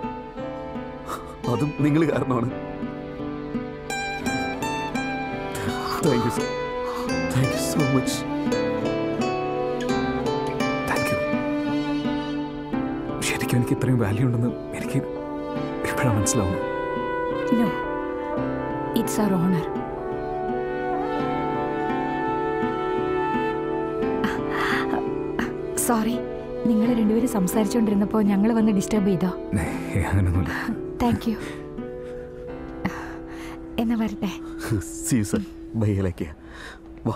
അതും നിങ്ങൾ കാരണമാണ് thank you sir thank you so much thank you ശരിക്കും എനിക്ക് ഇത്രയും വാല്യൂ ഉണ്ടെന്ന് എനിക്ക് ഇപ്പോഴാണ് മനസ്സിലാവുന്നത് no it's our honour sorry നിങ്ങൾ രണ്ടുപേരും സംസാരിച്ചുകൊണ്ടിരുന്നപ്പോൾ ഞങ്ങൾ വന്ന് ഡിസ്റ്റർബ് ചെയ്തോ ഏയ്, അങ്ങനെയൊന്നുമില്ല താങ്ക് യു എന്നാ വരട്ടെ സി യു സർ ബൈയിലേക്ക് വാ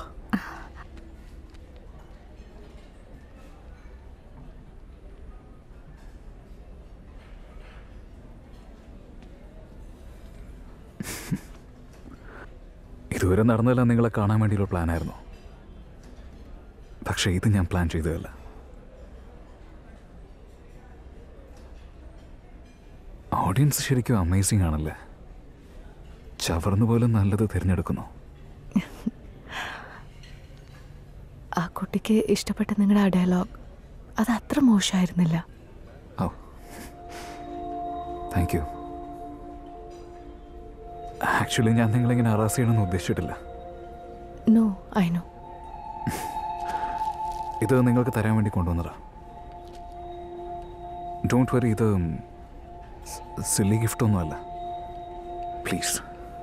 ഇതുവരെ നടന്നതെല്ലാം നിങ്ങളെ കാണാൻ വേണ്ടിയുള്ള പ്ലാനായിരുന്നു പക്ഷേ ഇത് ഞാൻ പ്ലാൻ ചെയ്തതല്ല ഓഡിയൻസ് ശരിക്കും അമേസിംഗ് ആണല്ലേ ചവർന്ന് പോലും നല്ലത് തിരഞ്ഞെടുക്കുന്നു ആ കുട്ടിക്ക് ഇഷ്ടപ്പെട്ട നിങ്ങളുടെ ആ ഡയലോഗ് അത് അത്ര മോശമായിരുന്നില്ല താങ്ക് യു ആക്ച്വലി ഞാൻ നിങ്ങളിങ്ങനെ അറാസ് ചെയ്യണമെന്ന് ഉദ്ദേശിച്ചിട്ടില്ല നോ ഐ നോ ഇത് നിങ്ങൾക്ക് തരാൻ വേണ്ടി കൊണ്ടുവന്നതാ ഡോണ്ട് വറി ഇത് സില്ലി ഗിഫ്റ്റ് ഒന്നുമല്ല പ്ലീസ്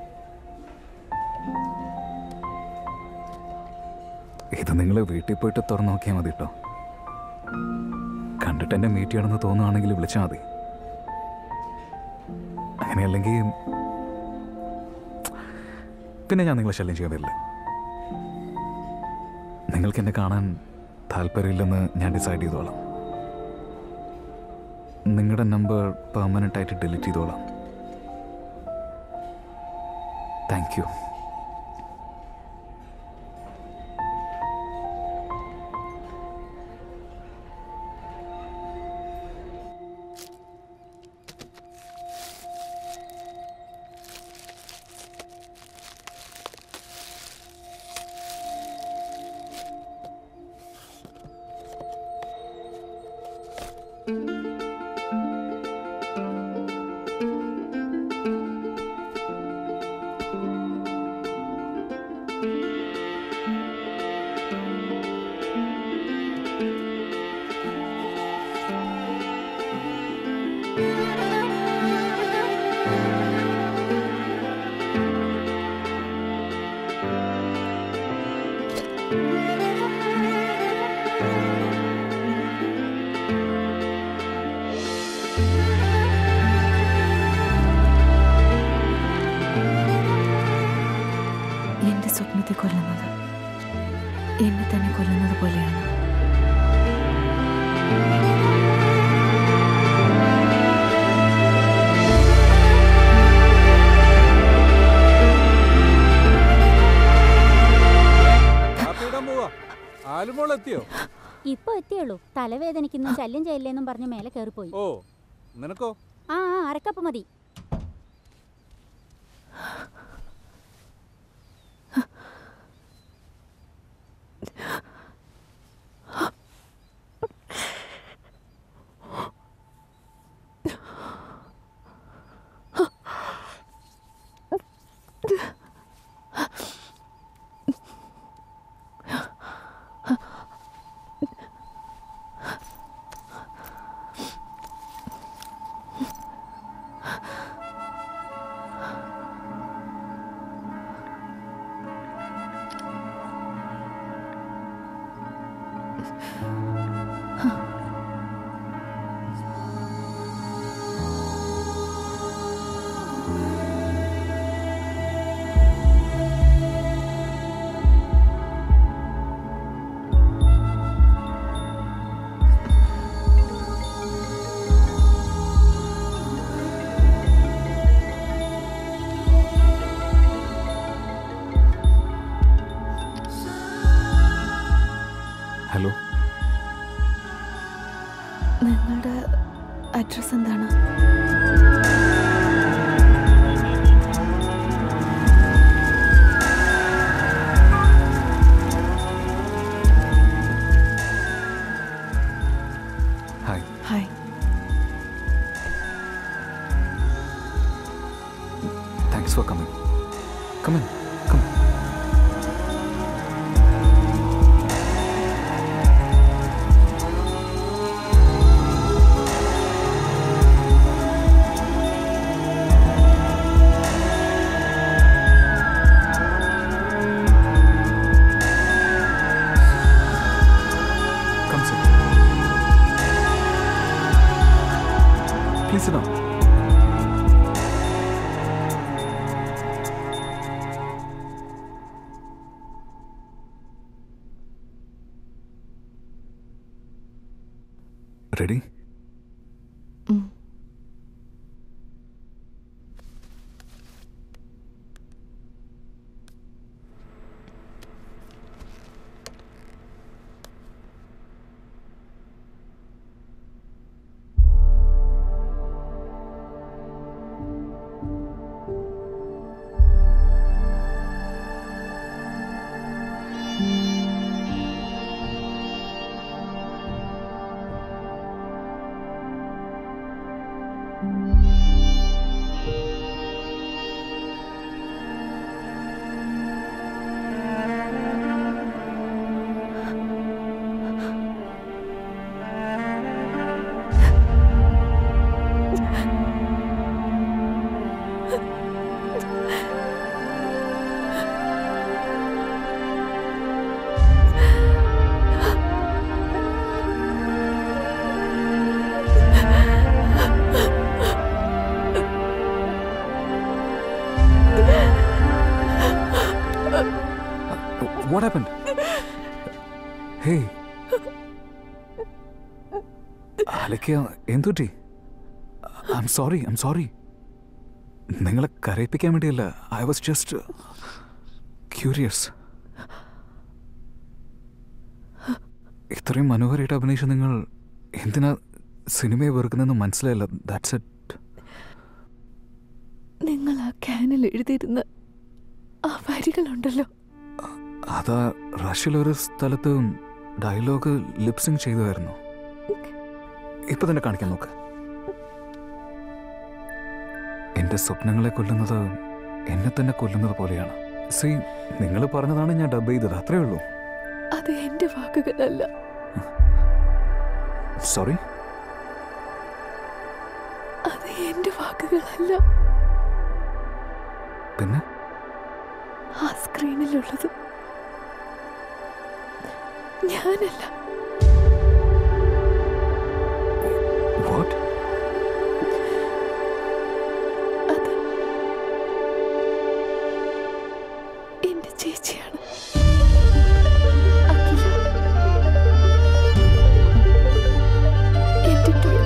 ഇത് നിങ്ങൾ വീട്ടിൽ പോയിട്ട് തുറന്നു നോക്കിയാൽ മതി കേട്ടോ കണ്ടിട്ട് എന്നെ മീറ്റ് ചെയ്യണമെന്ന് തോന്നുകയാണെങ്കിൽ വിളിച്ചാൽ മതി അങ്ങനെയല്ലെങ്കിൽ പിന്നെ ഞാൻ നിങ്ങളെ ശല്യം ചെയ്യാൻ വരില്ല നിങ്ങൾക്ക് എന്നെ കാണാൻ താല്പര്യമില്ലെന്ന് ഞാൻ ഡിസൈഡ് ചെയ്തോളാം നിങ്ങളുടെ നമ്പർ പെർമനൻ്റ് ആയിട്ട് ഡിലീറ്റ് ചെയ്തോളാം താങ്ക് യു എന്റെ സ്വപ്നത്തെ കൊല്ലുന്നത് എന്നെ തന്നെ കൊല്ലുന്നത് പോലെയാണ് കാപ്പിയിടാൻ പോവാ ആലുമോൾ എത്തിയോ ഇപ്പൊ എത്തിയുള്ളൂ തലവേദനിക്കുന്നു ശല്യം ചെയ്യല്ലേന്നും പറഞ്ഞ് മേലെ കയറിപ്പോയി ഓ നിനക്കോ ആ ആ അരക്കപ്പ് മതി ഹലോ നിങ്ങളുടെ അഡ്രസ് എന്താണ് come on Come sit. Please sit down. Ready? What happened? Hey. Alekhya എന്തുറ്റി I'm sorry I'm sorry നിങ്ങളെ കരയിപ്പിക്കാൻ വേണ്ടിയല്ല ഐ വാസ് ജസ്റ്റ് ക്യൂരിയസ് ഇത്രയും മനോഹരമായിട്ട് അഭിനയിച്ച നിങ്ങൾ എന്തിനാ സിനിമയെ വെറുക്കുന്നതെന്ന് മനസ്സിലായില്ല ദാറ്റ്സ് ഇറ്റ് നിങ്ങൾ ആ ക്യാനിൽ എഴുതിയിരുന്ന ആ വരികളുണ്ടല്ലോ അതാ റഷ്യയിലൊരു സ്ഥലത്ത് ഡയലോഗ് ലിപ്സിങ് ചെയ്തുമായിരുന്നു ഇപ്പൊ തന്നെ കാണിക്കാൻ നോക്ക് എന്റെ സ്വപ്നങ്ങളെ കൊല്ലുന്നത് എന്നെ തന്നെ കൊല്ലുന്നത് പോലെയാണ് സി നിങ്ങൾ പറഞ്ഞതാണ് ഞാൻ ഡബ് ചെയ്തത് അത്രേ ഉള്ളൂ അത് എന്റെ വാക്കുകളല്ല സോറി അത് എന്റെ വാക്കുകളല്ല പിന്നെ ആ സ്ക്രീനിലുള്ളത് ഞാനല്ല വാട്ട് അത് എന്റെ ചേച്ചിയാണ് അഖില. എന്റെ twin.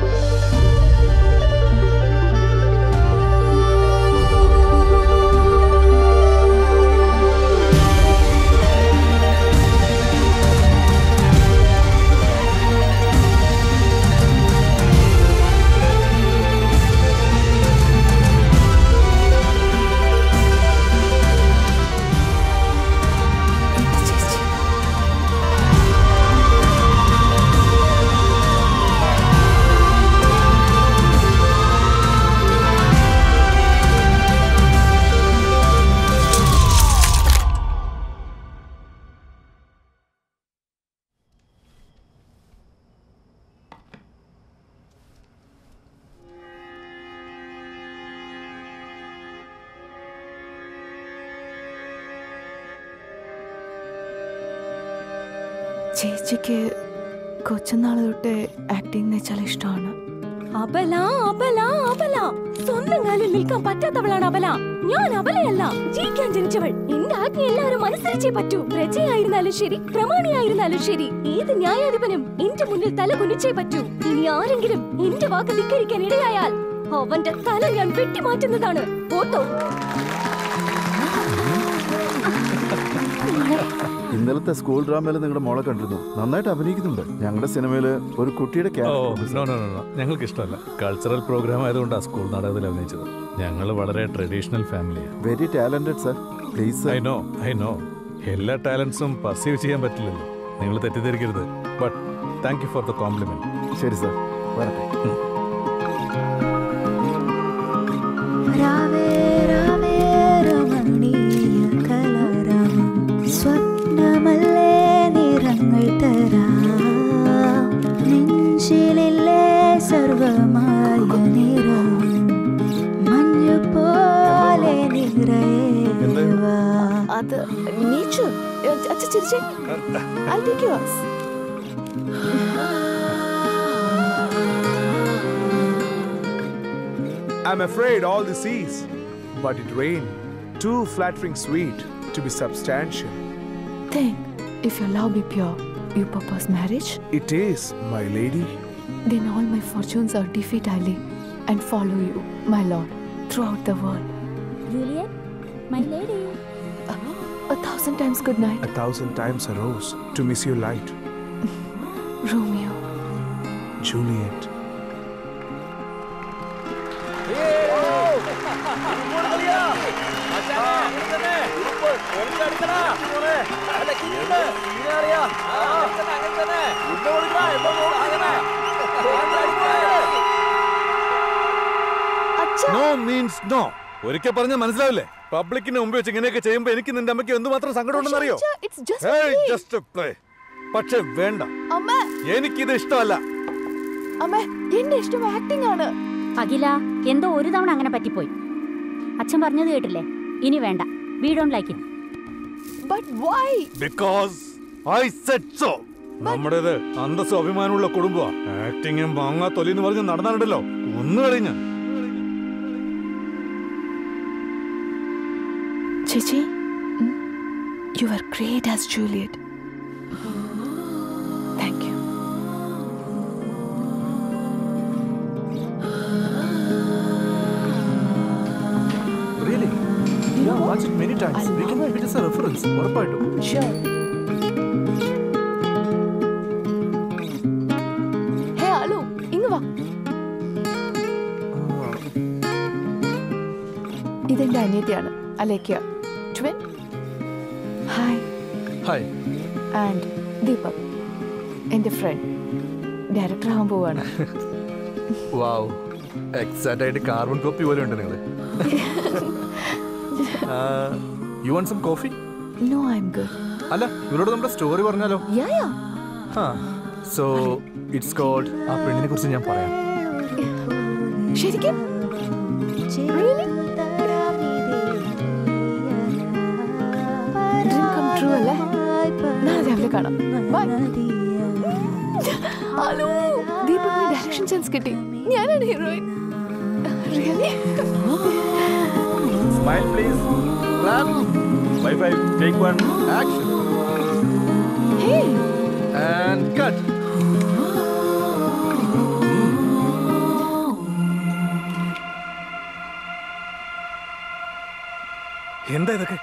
ചേച്ചിക്ക് കൊച്ചുനാൾ തൊട്ടേ ആക്ടിംഗ് എന്ന് വെച്ചാൽ ഇഷ്ടമാണ് അബല അബല അബല സ്വന്തം കാലിൽ നിൽക്കാൻ പറ്റാത്തവളാണ് അബല ഞാൻ അബലയല്ല ജയിക്കാൻ ജനിച്ചവൾ എന്റെ ആജ്ഞ എല്ലാവരും അനുസരിച്ചേ പറ്റൂ പ്രജയായിരുന്നാലും ശരി പ്രമാണിയായിരുന്നാലും ശരി ഏത് ന്യായാധിപനും എന്റെ മുന്നിൽ തല കുനിച്ചേ പറ്റൂ ഇനി ആരെങ്കിലും എന്റെ വാക്ക് ധിക്കരിക്കാൻ ഇടയായാൽ അവന്റെ തല ഞാൻ വെട്ടിമാറ്റുന്നതാണ് ഓത്തോ ഇന്നലത്തെ സ്കൂൾ ഡ്രാമയിൽ നിങ്ങളുടെ മോളെ കണ്ടിരുന്നു നന്നായിട്ട് അഭിനയിക്കുന്നുണ്ട് ഞങ്ങളുടെ സിനിമയിൽ ഒരു കുട്ടിയുടെ ഓ character no no no no ഞങ്ങൾക്ക് ഇഷ്ടമല്ല കൾച്ചറൽ പ്രോഗ്രാം ആയതുകൊണ്ടാണ് സ്കൂൾ നാടകത്തിൽ അഭിനയിച്ചത് ഞങ്ങൾ വളരെ ട്രഡീഷണൽ ഫാമിലിയാണ് very talented sir please I know I know എല്ലാ ടാലൻസും പെർസീവ് ചെയ്യാൻ പറ്റില്ലല്ലോ നിങ്ങൾ തെറ്റിദ്ധരിക്കരുത് but thank you for the compliment ശരി സർ വരട്ടെ രാവേ രാവേ രമണി അത് നേച്ചർ അച്ഛ ചിരിച്ചേ I'll take yours. I'm afraid all this is, but it rained. Too flattering sweet to be substantial. Think, if your love be pure, you propose marriage, It is, my lady. then all my fortunes are defeat I live and follow you, my lord, throughout the world. Juliet, my lady. A thousand times good night, A thousand times a rose to miss your light. Romeo. Juliet. No means no ഒരിക്കൽ പറഞ്ഞ മനസ്സിലാവില്ലേ പബ്ലിക്കിന് മുമ്പ് വെച്ച് ഇങ്ങനെയൊക്കെ ചെയ്യുമ്പോ എനിക്ക് നിന്റെ അമ്മയ്ക്ക് എന്തുമാത്രം സങ്കടം ഉണ്ടെന്നറിയോ അച്ഛാ, it's just a Hey, play. just a play. പക്ഷെ വേണ്ട അമ്മ എനിക്കിത് ഇഷ്ടമല്ല അമ്മ എന്റെ ഇഷ്ടം ആക്ടിംഗ് ആണ് അഖില എന്തോ ഒരു തവണ അങ്ങനെ പറ്റിപ്പോയി അച്ഛൻ പറഞ്ഞത് കേട്ടില്ലേ ഇനി വേണ്ട we don't like it but why because I said so നമ്മുടേത് അന്തസ്സും അഭിമാനമുള്ള കുടുംബമാ ആക്ടിങ്ങും മാങ്ങാ തൊലി എന്ന് പറഞ്ഞ് നടന്നാലുണ്ടല്ലോ ഒന്ന് കളിഞ്ഞ ചേച്ചി you are great as Juliet thank you Really? Yeah, watch it many times. We can make it as a reference. ഉറപ്പായിട്ടും Sure. ഹേ ഹലോ ഇങ്ങ് വാ ഇതെന്റെ അനിയത്തിയാണ് Alekhya twin hi hi and Deepak എന്റെ ഫ്രണ്ട് ഡയറക്ടർ ആവാൻ പോവാണ് വാവ് എക്സാക്റ്റ് ആയിട്ട് carbon copy പോലെ ഉണ്ട് നിങ്ങൾ you want some coffee no I'm good അല്ല ഇവരോട് നമ്മുടെ സ്റ്റോറി പറഞ്ഞാലോ yeah yeah so it's called ആ പെണ്ണിനെ കുറിച്ച് ഞാൻ പറയാം ശരിക്കും Really? Dream come true അല്ലേ നാളെ രാവിലെ കാണാം Bye. ഹലോ ദീപകിന് ഡയറക്ഷൻ ചാൻസ് കിട്ടി ഞാനാണ് heroine really smile please clap bye bye take one action hey and cut എന്താ ഇതൊക്കെ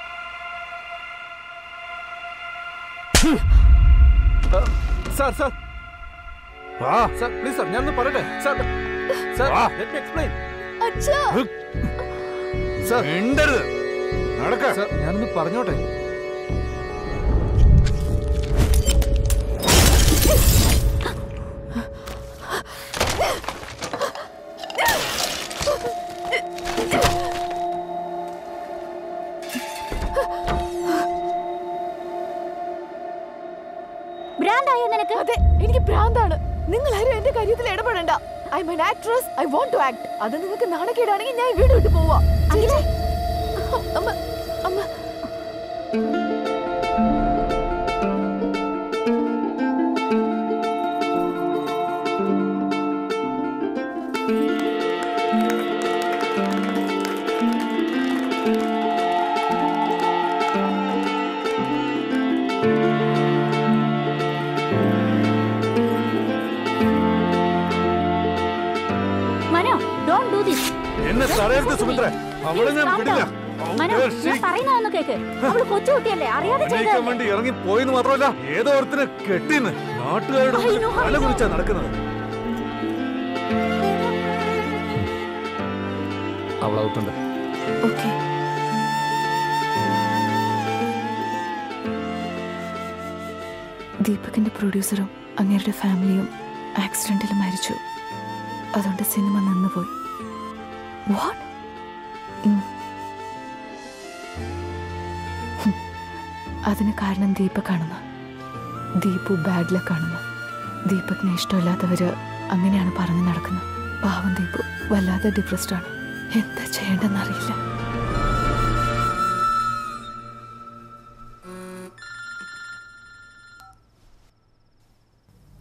സാർ സാർ വാ സാർ പ്ലീസ് സാർ ഞാനൊന്ന് പറയട്ടെ sir sir let me explain അച്ഛാ സാർ മിണ്ടരുത് നടക്ക സാർ ഞാനൊന്ന് പറഞ്ഞോട്ടെ ഭ്രാന്തായോ നിനക്ക് അതെ എനിക്ക് ഭ്രാന്താണ് നിങ്ങൾ ആരും എന്റെ കാര്യത്തിൽ ഇടപെടണ്ട I M an actress I want to act അത് നിങ്ങൾക്ക് നാണക്കേടാണെങ്കിൽ ഞാൻ ഈ വീട് വിട്ട് പോവാ ചേച്ചി. അമ്മ അമ്മ മനോ ഡോണ്ട് ഡു ദിസ് എന്നെ തടയരുത് സുമിത്ര അവളെ ഞാൻ വിടില്ല മനോ ഞാൻ പറയുന്നതൊന്ന് കേക്ക് അവള് കൊച്ചുകുട്ടിയല്ലേ അറിയാതെ അഭിനയിക്കാൻ ചെയ്തതല്ലേ വേണ്ടി ഇറങ്ങി പോയിന്ന് മാത്രമല്ല ഏതോ ഒരുത്തിനെ കെട്ടിന്ന് നാട്ടുകാരുടെ മുമ്പിൽ I know, I തല know. കുറിച്ചാ നടക്കുന്നത് അവൾ ഔട്ടുണ്ട് ഓക്കെ ദീപകിന്റെ പ്രൊഡ്യൂസറും അങ്ങേരുടെ ഫാമിലിയും ആക്സിഡന്റിൽ മരിച്ചു അതുകൊണ്ട് സിനിമ നിന്നുപോയി വാട്ട് അതിന് കാരണം ദീപക്കാണെന്ന് ദീപു ബാഡ് ലക്കാണെന്ന് ദീപകിനെ ഇഷ്ടമില്ലാത്തവര് അങ്ങനെയാണ് പറഞ്ഞു നടക്കുന്നത് പാവം ദീപു വല്ലാതെ ഡിപ്രസ്ഡ് ആണ് എന്താ ചെയ്യേണ്ടെന്നറിയില്ല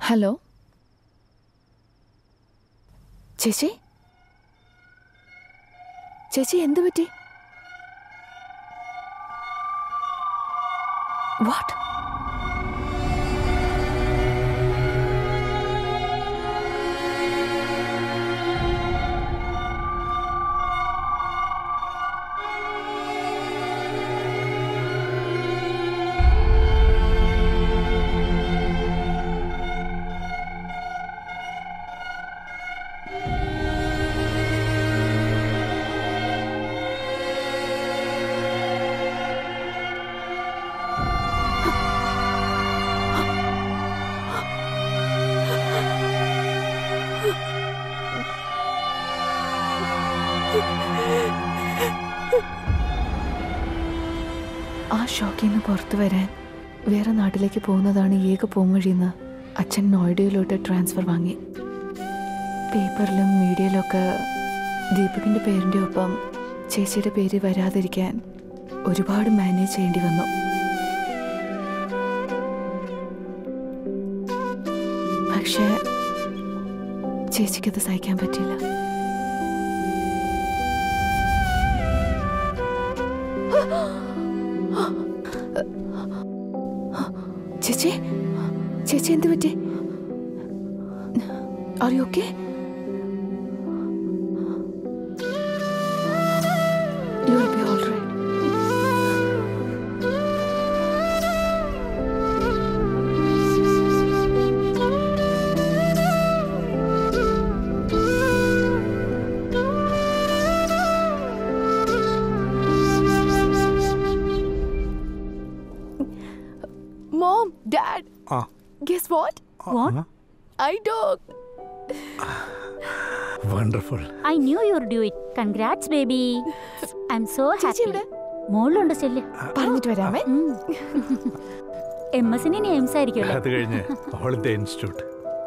ഹലോ ചേച്ചി ചേച്ചി എന്ത് പറ്റി വാട്ട് ആ ഷോക്കിൽ നിന്ന് പുറത്തു വരാൻ വേറെ നാട്ടിലേക്ക് പോകുന്നതാണ് ഏക പോംവഴിയെന്ന് അച്ഛൻ നോയിഡയിലോട്ട് ട്രാൻസ്ഫർ വാങ്ങി പേപ്പറിലും മീഡിയയിലൊക്കെ ദീപകിൻ്റെ പേരിൻ്റെ ഒപ്പം ചേച്ചിയുടെ പേര് വരാതിരിക്കാൻ ഒരുപാട് മാനേജ് ചെയ്യേണ്ടി വന്നു പക്ഷേ ചേച്ചിക്കത് സഹിക്കാൻ പറ്റില്ല ചേച്ചി ചേച്ചി എന്ത് പറ്റി are you okay you will be all right Mom, Dad, Ah. guess what? What? I dog. Wonderful I knew you'd do it congrats baby I'm so happy മുകളിലുണ്ട് ചെല്ല് പറഞ്ഞിട്ട് വരാമേ എം എസിന് ഇനി എയിംസ് ആയിരിക്കുമല്ലോ അത് കഴിഞ്ഞ് ഓൾ ഇന്ത്യ ഇൻസ്റ്റിറ്റ്യൂട്ട്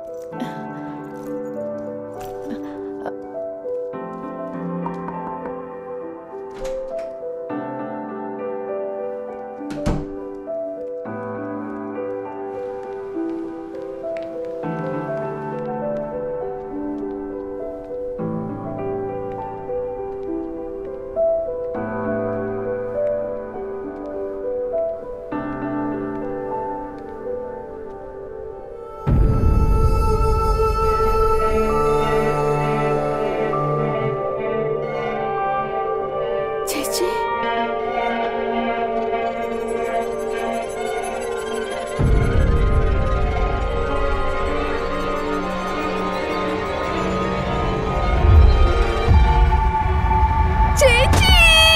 ചേച്ചി ചേച്ചി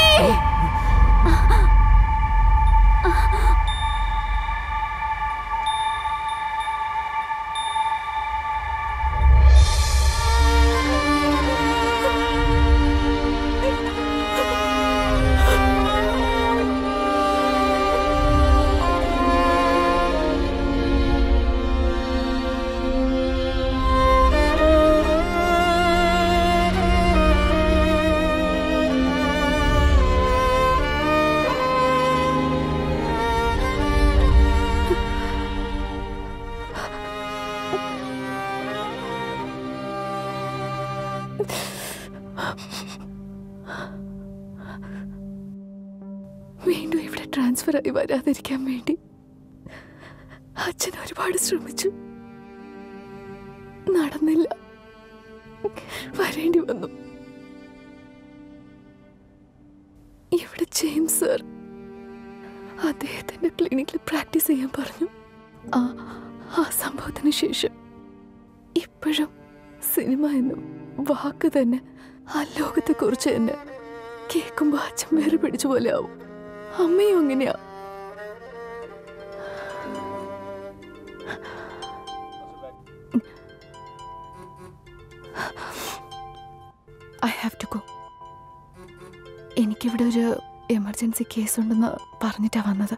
വീണ്ടും ഇവിടെ ട്രാൻസ്ഫർ ആയി വരാതിരിക്കാൻ വേണ്ടി അച്ഛൻ ഒരുപാട് ശ്രമിച്ചു നടന്നില്ല വരേണ്ടി വന്നു ഇവിടെ ജെയിംസ് സർ അദ്ദേഹത്തിന്റെ ക്ലിനിക്കിൽ പ്രാക്ടീസ് ചെയ്യാൻ പറഞ്ഞു ആ ആ സംഭവത്തിന് ശേഷം ഇപ്പോഴും സിനിമ എന്ന വാക്ക് തന്നെ ആ ലോകത്തെ കുറിച്ച് തന്നെ കേൾക്കുമ്പോ അച്ഛൻ വേറെ പിടിച്ച പോലെ ആവും അമ്മയും അങ്ങനെയാ ഐ ഹാവ് ടു ഗോ എനിക്കിവിടെ ഒരു എമർജൻസി കേസ് ഉണ്ടെന്ന് പറഞ്ഞിട്ടാ വന്നത്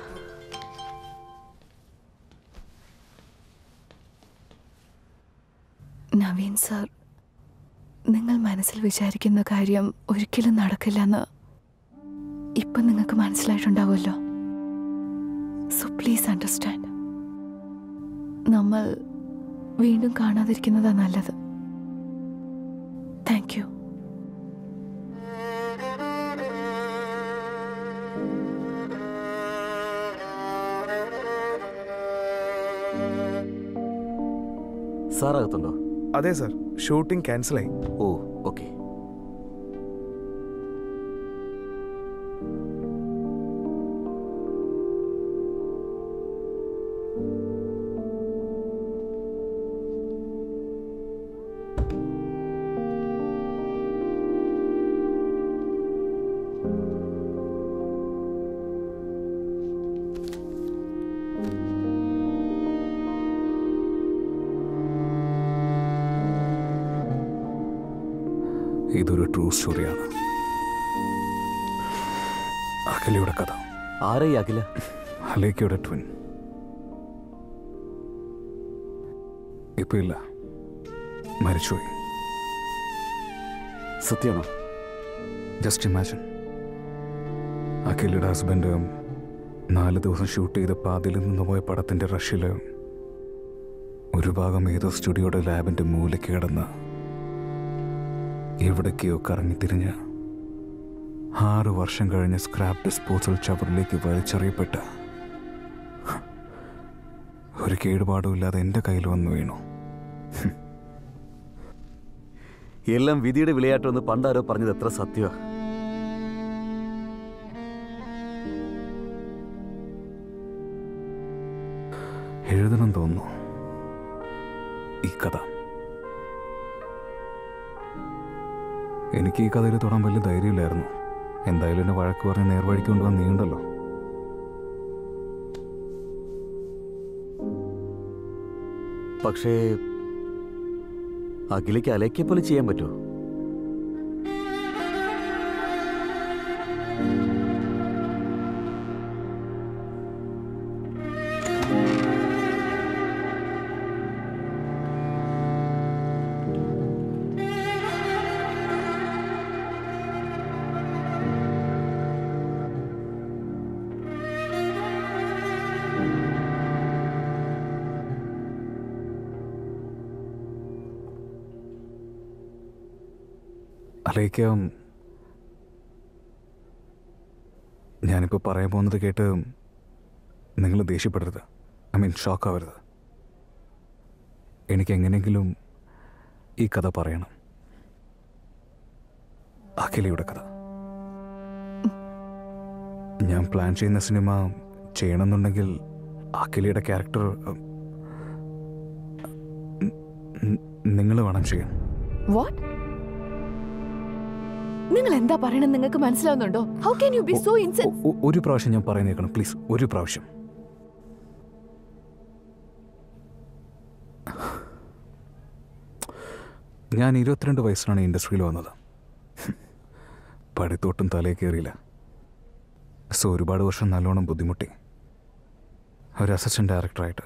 നവീൻ സാർ നിങ്ങൾ മനസ്സിൽ വിചാരിക്കുന്ന കാര്യം ഒരിക്കലും നടക്കില്ലെന്ന് ഇപ്പം നിങ്ങൾക്ക് മനസ്സിലായിട്ടുണ്ടാവുമല്ലോ സോ പ്ലീസ് അണ്ടർസ്റ്റാൻഡ് നമ്മൾ വീണ്ടും കാണാതിരിക്കുന്നതാ നല്ലത് താങ്ക് യു സാർ അകത്തുണ്ടോ അതെ സർ ഷൂട്ടിംഗ് ക്യാൻസലായി ഓ ഓക്കെ ഇതൊരു ട്രൂ സ്റ്റോറിയാണ് അഖിലയുടെ കഥ ആരായി അഖില അലേക്കയുടെ ട്വിൻ ഇപ്പൊ ഇല്ല മരിച്ചുപോയി സത്യമാണോ ജസ്റ്റ് ഇമാജിൻ അഖിലയുടെ ഹസ്ബൻഡ് നാല് ദിവസം ഷൂട്ട് ചെയ്തപ്പോൾ അതിൽ നിന്ന് പോയ പടത്തിൻ്റെ റഷിൽ ഒരു ഭാഗം ഏതോ സ്റ്റുഡിയോയുടെ ലാബിൻ്റെ മൂലയ്ക്ക് കിടന്ന് എവിടേക്കോ കറങ്ങിത്തിരിഞ്ഞ് ആറ് വർഷം കഴിഞ്ഞ് സ്ക്രാപ്പ് ഡിസ്പോസൽ ചവറിലേക്ക് വലിച്ചെറിയപ്പെട്ട ഒരു കേടുപാടും ഇല്ലാതെ എൻ്റെ കയ്യിൽ വന്നു വീണു എല്ലാം വിധിയുടെ വിളയാട്ടമെന്ന് പണ്ടാരോ പറഞ്ഞത് എത്ര സത്യമാ എഴുതണം തോന്നുന്നു ഈ കഥ എനിക്ക് ഈ കഥയിൽ തൊടാൻ വലിയ ധൈര്യമില്ലായിരുന്നു എന്തായാലും എന്നെ വഴക്ക് പറഞ്ഞ് നേർവഴിക്ക് കൊണ്ടുവന്ന് നീണ്ടല്ലോ പക്ഷേ അഖിലയ്ക്ക് അലയ്ക്കെ പോലെ ചെയ്യാൻ പറ്റുമോ അലേക്ക് ഞാനിപ്പോൾ പറയാൻ പോകുന്നത് കേട്ട് നിങ്ങൾ ദേഷ്യപ്പെടരുത് ഐ മീൻ ഷോക്ക് ആവരുത് എനിക്ക് എങ്ങനെയെങ്കിലും ഈ കഥ പറയണം അഖിലയുടെ കഥ ഞാൻ പ്ലാൻ ചെയ്യുന്ന സിനിമ ചെയ്യണമെന്നുണ്ടെങ്കിൽ അഖിലയുടെ ക്യാരക്ടർ നിങ്ങൾ വേണം ചെയ്യാൻ വാട്ട് നിങ്ങൾ എന്താ പറയണെന്ന് നിങ്ങൾക്ക് മനസ്സിലാവുന്നുണ്ടോ how can you be so insane ഒ- ഒരു പ്രാവശ്യം ഞാൻ പറയുന്നേക്കണം പ്ലീസ് ഒരു പ്രാവശ്യം ഞാൻ ഇരുപത്തിരണ്ട് വയസ്സിലാണ് ഇൻഡസ്ട്രിയിൽ വന്നത് പഠിത്തോട്ടും തലയിൽ കയറിയില്ല സോ ഒരുപാട് വർഷം നല്ലോണം ബുദ്ധിമുട്ടി ഒരു അസിസ്റ്റന്റ് ഡയറക്ടറായിട്ട്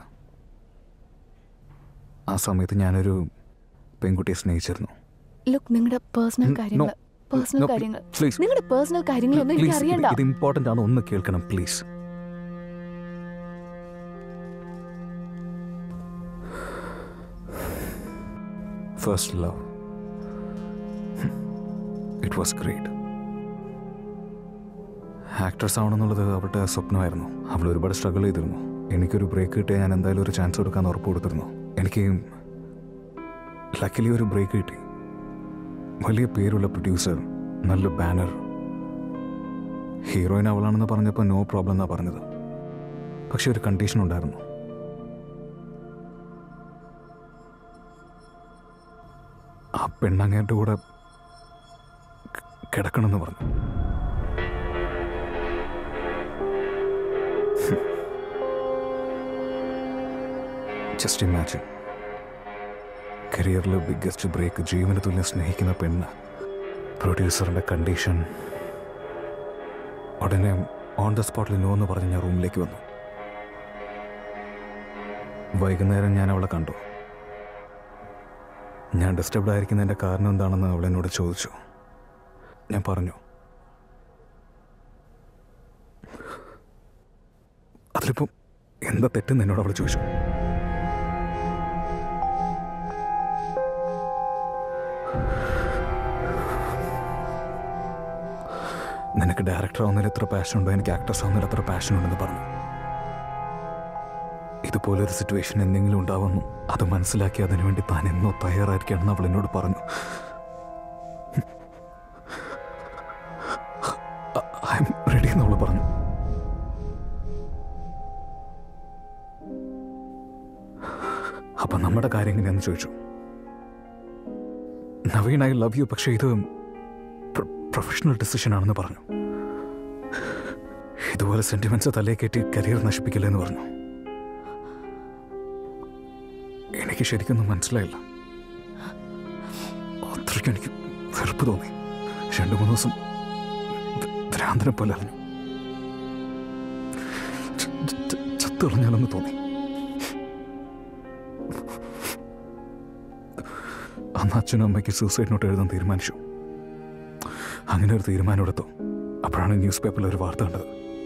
ആ സമയത്ത് ഞാനൊരു പെൺകുട്ടിയെ സ്നേഹിച്ചിരുന്നു ലുക്ക് നിങ്ങളുടെ പേഴ്സണൽ ഉം, കാര്യങ്ങൾ no. പേഴ്സണൽ No, കാര്യങ്ങൾ please. നിങ്ങളുടെ പേഴ്സണൽ കാര്യങ്ങളൊന്നും എനിക്ക് Please, ഇത് അറിയണ്ട ഇത് ഇമ്പോർട്ടൻ്റ് ആണ് ഒന്ന് കേൾക്കണം please first love it was great actress ആവണമെന്നുള്ളത് അവളുടെ സ്വപ്നമായിരുന്നു അവൾ ഒരുപാട് സ്ട്രഗിൾ ചെയ്തിരുന്നു എനിക്കൊരു ബ്രേക്ക് കിട്ടിയാൽ ഞാൻ എന്തായാലും ഒരു ചാൻസ് കൊടുക്കാൻ ഉറപ്പ് കൊടുത്തിരുന്നു എനിക്ക് ലക്കിലി ഒരു ബ്രേക്ക് കിട്ടി വലിയ പേരുള്ള പ്രൊഡ്യൂസർ നല്ല ബാനർ ഹീറോയിൻ അവളാണെന്ന് പറഞ്ഞപ്പോൾ നോ പ്രോബ്ലം എന്നാണ് പറഞ്ഞത് പക്ഷെ ഒരു കണ്ടീഷൻ ഉണ്ടായിരുന്നു ആ പെണ്ണങ്ങേരുടെ കൂടെ ക- കിടക്കണമെന്ന് പറഞ്ഞു ജസ്റ്റ് ഇമാജിൻ കരിയറിലെ ബിഗ്ഗസ്റ്റ് ബ്രേക്ക് ജീവന തുല്യം സ്നേഹിക്കുന്ന പെണ്ണ് പ്രൊഡ്യൂസറിൻ്റെ കണ്ടീഷൻ ഉടനെ ഓൺ ദ സ്പോട്ടിൽ നോ എന്ന് പറഞ്ഞ് ഞാൻ റൂമിലേക്ക് വന്നു വൈകുന്നേരം ഞാൻ അവളെ കണ്ടു ഞാൻ ഡിസ്റ്റർബ്ഡ് ആയിരിക്കുന്നതിൻ്റെ കാരണം എന്താണെന്ന് അവൾ എന്നോട് ചോദിച്ചു ഞാൻ പറഞ്ഞു അതിലിപ്പം എന്താ തെറ്റെന്ന് എന്നോട് അവൾ ചോദിച്ചു നിനക്ക് ഡയറക്ടർ ആവുന്നതിൽ എത്ര പാഷൻ ഉണ്ടോ എനിക്ക് ആക്ടേഴ്സ് ആവുന്നതിൽ എത്ര പാഷൻ ഉണ്ടെന്ന് പറഞ്ഞു ഇതുപോലൊരു സിറ്റുവേഷൻ എന്തെങ്കിലും ഉണ്ടാവുമെന്നും അത് മനസ്സിലാക്കി അതിനുവേണ്ടി താൻ എന്നോ തയ്യാറായിരിക്കണമെന്ന് അവൾ എന്നോട് പറഞ്ഞു ഐ എം റെഡി എന്ന് അവൾ പറഞ്ഞു അപ്പൊ നമ്മുടെ കാര്യം എങ്ങനെയാന്ന് ചോദിച്ചു നവീൻ ഐ ലവ് യു പക്ഷേ ഇത് പ്രൊഫഷണൽ ഡിസിഷൻ ആണെന്ന് പറഞ്ഞു ഇതുപോലെ സെന്റിമെന്റ്സ് തലേ കയറ്റി കരിയർ നശിപ്പിക്കില്ലെന്ന് പറഞ്ഞു എനിക്ക് ശരിക്കൊന്നും മനസ്സിലായില്ല അത്രയ്ക്ക് എനിക്ക് വെറുപ്പ് തോന്നി രണ്ടു മൂന്ന് ദിവസം ഭ്രാന്തനെ പോലെ അറിഞ്ഞു ചത്തെറിഞ്ഞാലെന്ന് തോന്നി അന്ന് അച്ഛനും അമ്മയ്ക്ക് സൂസൈഡ് നോട്ട് എഴുതാൻ തീരുമാനിച്ചു അങ്ങനെ ഒരു തീരുമാനം എടുത്തു അപ്പോഴാണ് ന്യൂസ് പേപ്പറിൽ ഒരു വാർത്ത കണ്ടത്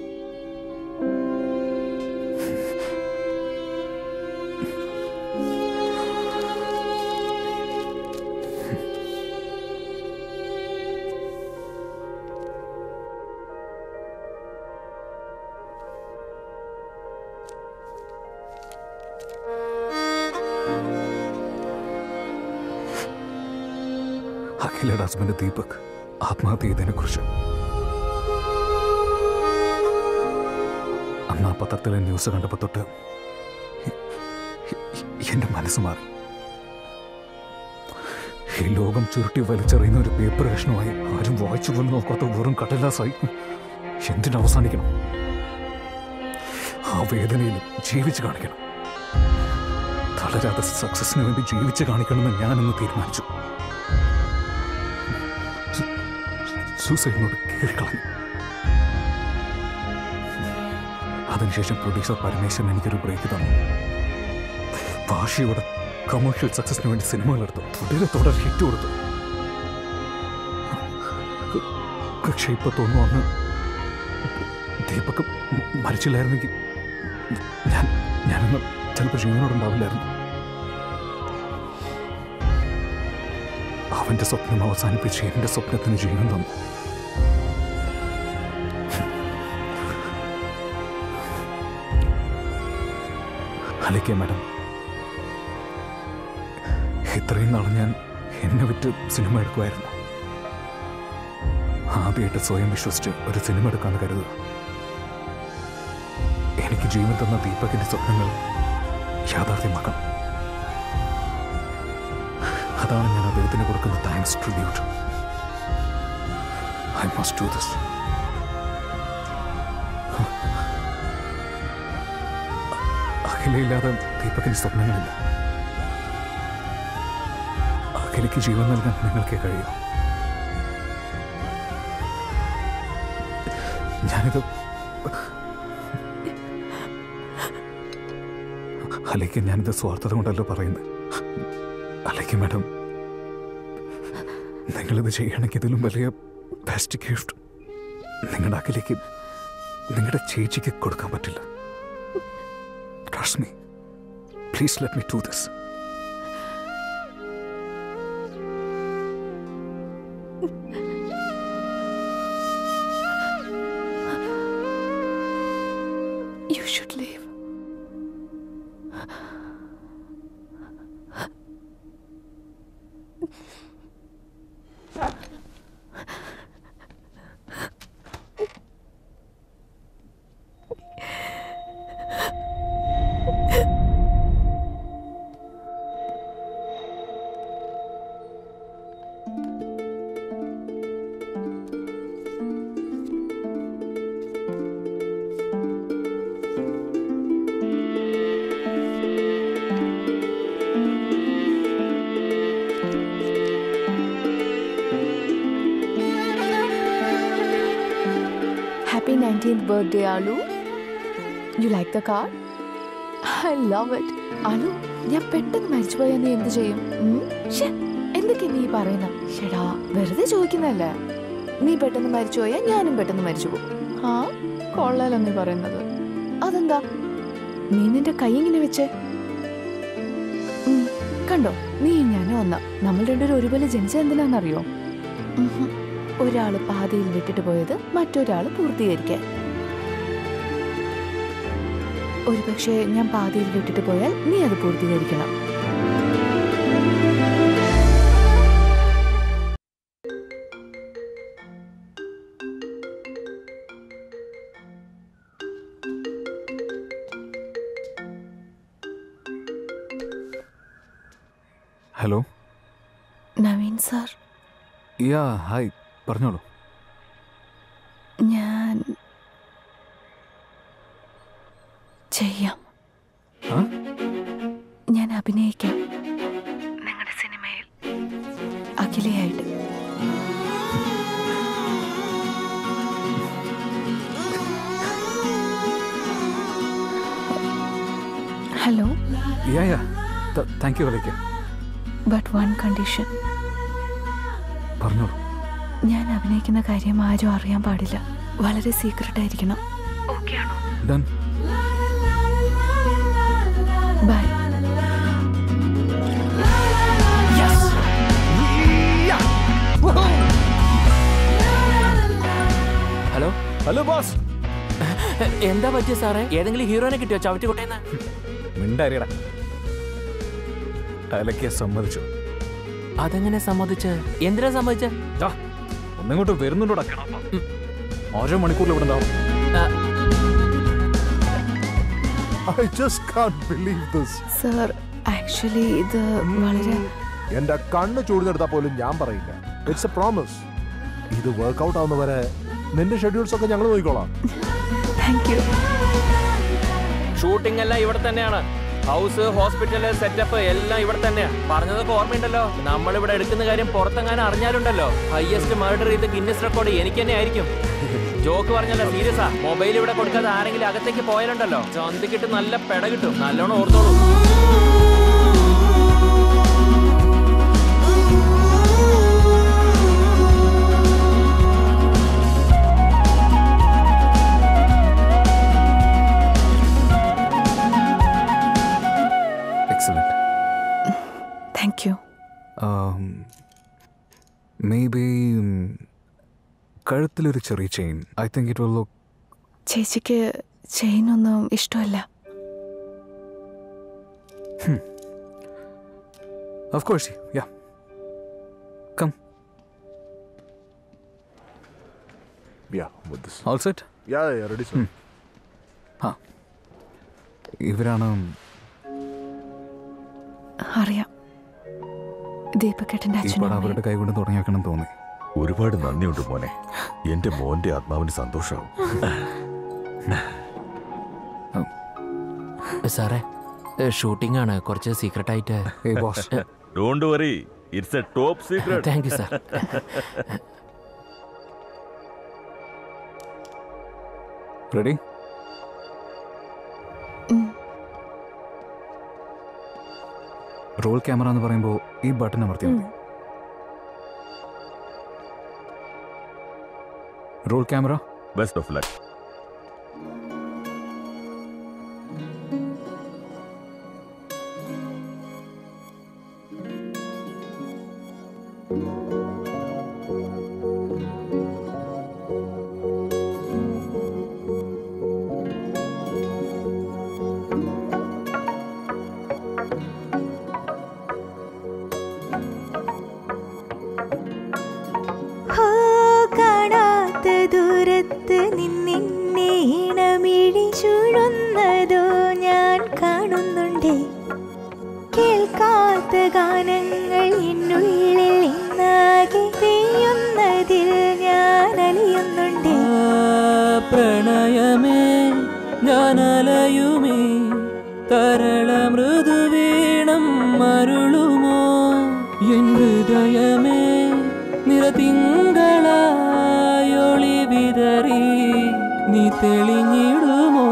അഖിലയുടെ ഹസ്ബൻഡ് ദീപക് ആത്മഹത്യ ചെയ്തതിനെ കുറിച്ച് അന്ന് ആ പത്രത്തിലെ ന്യൂസ് കണ്ടപ്പോൾ തൊട്ട് എ- എ- എന്റെ മനസ്സ് മാറി ഈ ലോകം ചുരുട്ടി വലിച്ചെറിയുന്ന ഒരു പേപ്പർ കഷ്ണമായി ആരും വായിച്ചു പോലും നോക്കാത്ത വെറും കടലാസായി എന്തിനു അവസാനിക്കണം ആ വേദനയിൽ ജീവിച്ച് കാണിക്കണം തളരാതെ സക്സസിന് വേണ്ടി ജീവിച്ച് കാണിക്കണമെന്ന് ഞാനെന്ന് തീരുമാനിച്ചു സൂസൈഡിനോട് കീറിക്കളഞ്ഞു അതിനുശേഷം പ്രൊഡ്യൂസർ പരമേശ്വരൻ എനിക്കൊരു ബ്രേക്ക് തന്നു ഭാഷയോടെ കമേഴ്ഷ്യൽ സക്സസിന് വേണ്ടി സിനിമകൾ എടുത്തു തുടരെ തുടരെ ഹിറ്റ് കൊടുത്തു പക്ഷെ ഇപ്പൊ തോന്നുന്നു അന്ന് ദീപക് മരിച്ചില്ലായിരുന്നെങ്കിൽ ഞാൻ ഞാനന്ന് ചിലപ്പോൾ ജീവനോടുണ്ടാവില്ലായിരുന്നു അവന്റെ സ്വപ്നം അവസാനിപ്പിച്ച് എന്റെ സ്വപ്നത്തിന് ജീവൻ തന്നു അലയ്ക്ക മാഡം ഇത്രയും നാൾ ഞാൻ എന്നെ വിറ്റ് സിനിമ എടുക്കുമായിരുന്നു ആദ്യമായിട്ട് സ്വയം വിശ്വസിച്ച് ഒരു സിനിമ എടുക്കാന്ന് കരുതുക എനിക്ക് ജീവൻ തന്ന ദീപകിന്റെ സ്വപ്നങ്ങൾ യാഥാർത്ഥ്യമാക്കണം അതാണ് ഞാൻ അദ്ദേഹത്തിന് കൊടുക്കുന്ന thanks tribute I must do this അഖിലയില്ലാതെ ദീപകിന് സ്വപ്നങ്ങളില്ല അഖിലയ്ക്ക് ജീവൻ നൽകാൻ നിങ്ങൾക്കേ കഴിയൂ ഞാനിത് അലയ്ക്ക് ഞാനിത് സ്വാർത്ഥത കൊണ്ടല്ലോ പറയുന്നത് അലയ്ക്ക് മാഡം നിങ്ങളിത് ചെയ്യണമെങ്കിൽ ഇതിലും വലിയ ബെസ്റ്റ് ഗിഫ്റ്റ് നിങ്ങളുടെ അഖിലേക്ക് നിങ്ങളുടെ ചേച്ചിക്ക് കൊടുക്കാൻ പറ്റില്ല trust me please let me do this You should leave. Happy 19th birthday, Alu. You like the car? I love it. Alu ഞാൻ പെട്ടെന്ന് മരിച്ചുപോയാൽ നീ എന്ത് ചെയ്യും ഉം? ശ്ശെ, എന്തൊക്കെ നീ പറയുന്ന ഷെടാ വെറുതെ ചോദിക്കുന്നല്ലേ നീ പെട്ടെന്ന് മരിച്ചുപോയാൽ ഞാനും പെട്ടെന്ന് മരിച്ചു പോകും ആ കൊള്ളാലോ നീ പറയുന്നത് അതെന്താ നീ നിന്റെ കൈ ഇങ്ങനെ വെച്ചേ ഉം, കണ്ടോ നീ ഞാനും ഒന്ന നമ്മൾ രണ്ടുപേരും ഒരുപോലെ ജനിച്ചത് എന്തിനാണെന്നറിയോ ഉഹും. ഒരാൾ പാതിയിൽ വിട്ടിട്ട് പോയത് മറ്റൊരാൾ പൂർത്തീകരിക്കാൻ ഒരുപക്ഷെ ഞാൻ പാതിയിൽ വിട്ടിട്ട് പോയാൽ നീ അത് പൂർത്തീകരിക്കണം hello Naveen sir yeah hi പറഞ്ഞോളൂ ഞാൻ ചെയ്യാം ആ? ഞാൻ അഭിനയിക്കാം നിങ്ങളുടെ സിനിമയിൽ അഖിലയായിട്ട് hello yeah yeah thank you വിളിക്ക ബട്ട് വൺ കണ്ടീഷൻ പറഞ്ഞോളൂ ഞാൻ അഭിനയിക്കുന്ന കാര്യം ആരും അറിയാൻ പാടില്ല വളരെ സീക്രട്ട് ആയിരിക്കണം ഓക്കെ ആണോ done bye hello hello boss എന്താ പറ്റിയ സാറേ ഏതെങ്കിലും ഹീറോനെ കിട്ടിയോ ചവിട്ടി കൊട്ടേന്ന് മിണ്ടാരിയടാ അലക്കിയ സമ്മതിച്ചു അതെങ്ങനെ സമ്മതിച്ച് എന്തിനാ സമ്മതിച്ച ഒന്നിങ്ങോട്ട് വരുന്നുണ്ടോടാ ഓരോ മണിക്കൂറിൽ ഇവിടെ ഉണ്ടാവും I just can't believe this. Sir actually ഇത് വളരെ എന്റെ കണ്ണ് ചൂടുന്നെടുത്താൽ പോലും ഞാൻ പറയില്ല ഇറ്റ്സ് എ പ്രോമിസ് ഇത് വർക്ക്ഔട്ട് ആവുന്നവരെ നിന്റെ ഷെഡ്യൂൾസ് ഒക്കെ ഞങ്ങൾ നോക്കിക്കോളാം താങ്ക് യു ഷൂട്ടിംഗ് എല്ലാം ഇവിടെ തന്നെയാണ് ഹൗസ് ഹോസ്പിറ്റല് സെറ്റപ്പ് എല്ലാം ഇവിടെ തന്നെയാ പറഞ്ഞതൊക്കെ ഓർമ്മയുണ്ടല്ലോ നമ്മൾ ഇവിടെ എടുക്കുന്ന കാര്യം പുറത്തെങ്ങാനും അറിഞ്ഞാലുണ്ടല്ലോ ഹയസ്റ്റ് മർഡർ ചെയ്ത് ഗിന്നസ് റെക്കോർഡ് എനിക്ക് തന്നെ ആയിരിക്കും ജോക്ക് പറഞ്ഞല്ലോ സീരിയസാ മൊബൈൽ ഇവിടെ കൊടുക്കാതെ ആരെങ്കിലും അകത്തേക്ക് പോയാലുണ്ടല്ലോ ചന്തിക്കിട്ട് നല്ല പെട കിട്ടും നല്ലോണം ഓർത്തോളൂ excellent thank you may be കഴുത്തിലൊരു ചെറിയ chain I think it will look ചേച്ചിക്ക് ചെയിനൊന്നും ഇഷ്ടമല്ല of course yeah come Yeah, with this. All set Yeah, yeah, ready, sir. ആ ഇവരാണ് അറിയാം ദീപക്കേട്ടൻ്റെ ഈ അച്ഛനും പടം അവരുടെ കൈ കൊണ്ട് തുടങ്ങിയാക്കണം തോന്നി ഒരുപാട് നന്ദിയുണ്ട് മോനെ എന്റെ മോന്റെ ആത്മാവിന് സന്തോഷമാവും സാറേ ഷൂട്ടിംഗ് ആണ് കുറച്ച് സീക്രട്ട് ആയിട്ട് don't worry it's a top secret thank you sir ready roll camera എന്ന് പറയുമ്പോൾ ഈ ബട്ടൺ അമർത്തിയാൽ മതി roll camera best of luck ഹോ കാണാത്ത ദൂരത്ത് നിന്നിന്നെ ഇണമിഴി ചുഴുന്നതോ ഞാൻ കാണുന്നുണ്ടേ കേൾക്കാത്ത ഗാനങ്ങൾ എന്നുള്ളിൽ ഇന്നാകെ പെയ്യുന്നതിൽ ഞാൻ അലിയുന്നുണ്ടേ പ്രണയമേ ഞാൻ അലയുമേ തരള മൃദുവീണം മരുളുമോ എൻ ഹൃദയമേ നിറതിങ്കളായൊളി വിതറി നീ തെളിഞ്ഞിടുമോ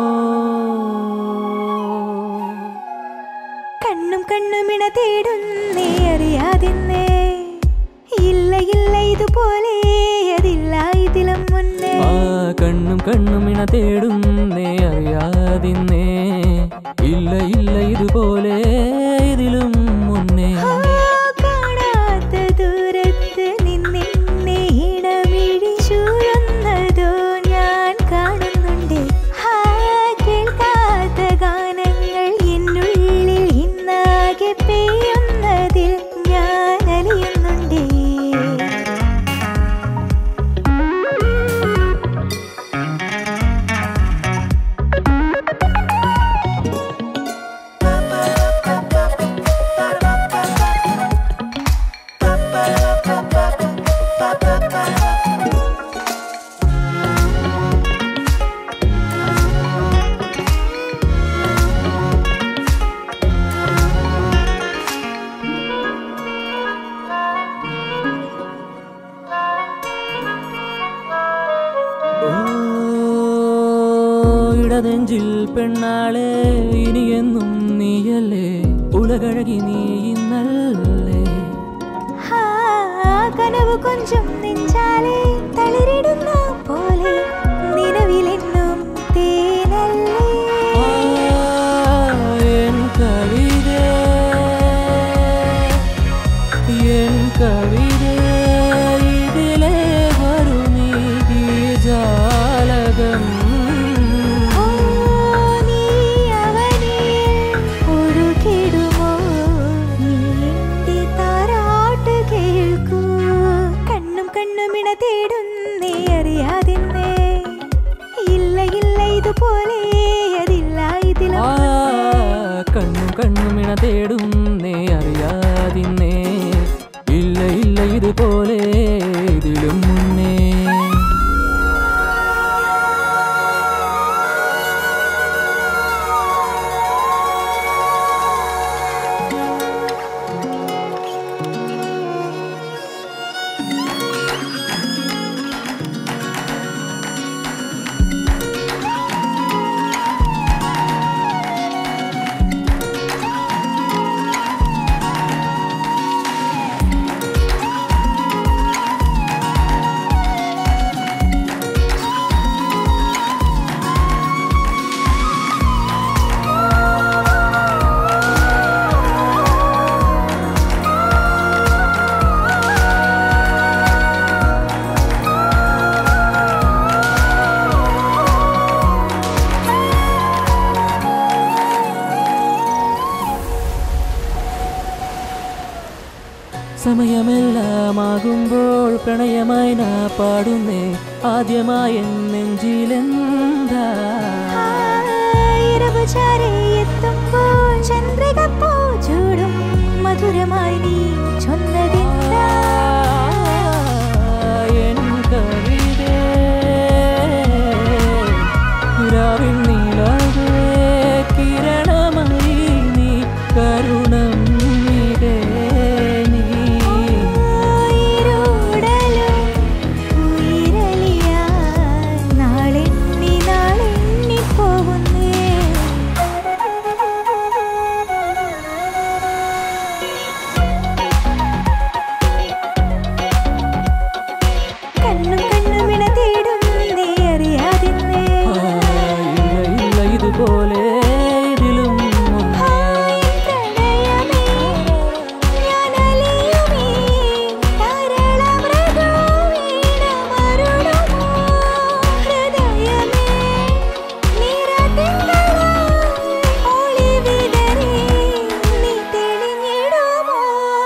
കണ്ണും കണ്ണുമിണ തേടുന്നേ അറിയാതിന്നേ ഇല്ല ഇല്ല ഇതുപോലെ അതില്ല ഇതിലും മുന്നേ ആ കണ്ണും കണ്ണും ഇണ തേടും നേ അറിയാതിന്നേ ഇല്ല ഇല്ല ഇതുപോലെ ഇതിലും മുന്നേ കാണാത്ത ദൂരത്ത് നിന്നിന്നെ ഇണ ഇടനെഞ്ചിൽ പെണ്ണാളെ ഇനിയെന്നും നീയല്ലേ ഉലകഴകി നീ ഇന്നല്ലേ ആ, കനവ് കൊഞ്ചും നെഞ്ചാലെ തളിരിടുന്ന പോലെ നിലവിലെന്നും തേനല്ലേ എൻ കവിത എൻ കവിത ഇതിലെ വരുമീ ജാലകം നീ അവനിൽ ഒഴുകിടുമോ നീ എന്റെ താരാട്ട് കേൾക്കൂ കണ്ണും കണ്ണും ഇണ തേടുന്നേ അറിയാതിന്നേ ഇല്ല ഇല്ല ഇതുപോലെ അതില്ല ഇതിലും ആ കണ്ണും കണ്ണും ഇണ തേടും നേ അറിയാതിന്നേ ഇല്ല ഇല്ല ഇതുപോലെ ഇതിലും മുന്നേ സമയമെല്ലാമാകുമ്പോൾ പ്രണയമായി നാ പാടുന്നേ ആദ്യമായി എൻ നെഞ്ചിലെന്താ ഇരവ് ചാരെ എത്തുമ്പോൾ ചന്ദ്രിക പൂ ചൂടും മധുരമായി നീ ചൊന്നതെന്താ എൻ കവിതേ രാവിൻ നീലാകെ കിരണമായി നീ കരുണം ഇതേ നീ ഉയരുടലും ഉയരലിയാൽ നാളെണ്ണി നാളെണ്ണി പോകുന്നേ കണ്ണും കണ്ണും ഇണ തേടും നീ അറിയാതിന്നേ ഇല്ല ഇല്ല ഇതുപോലെ ഇതിലും മുന്നേ പ്രണയമേ ഞാൻ അലിയുമേ താരളമൃദു വീണമരുളുമോ ഹൃദയമേ നിറതിങ്കളായി ഒളി വിതറി നീ തെളിഞ്ഞിടുമോ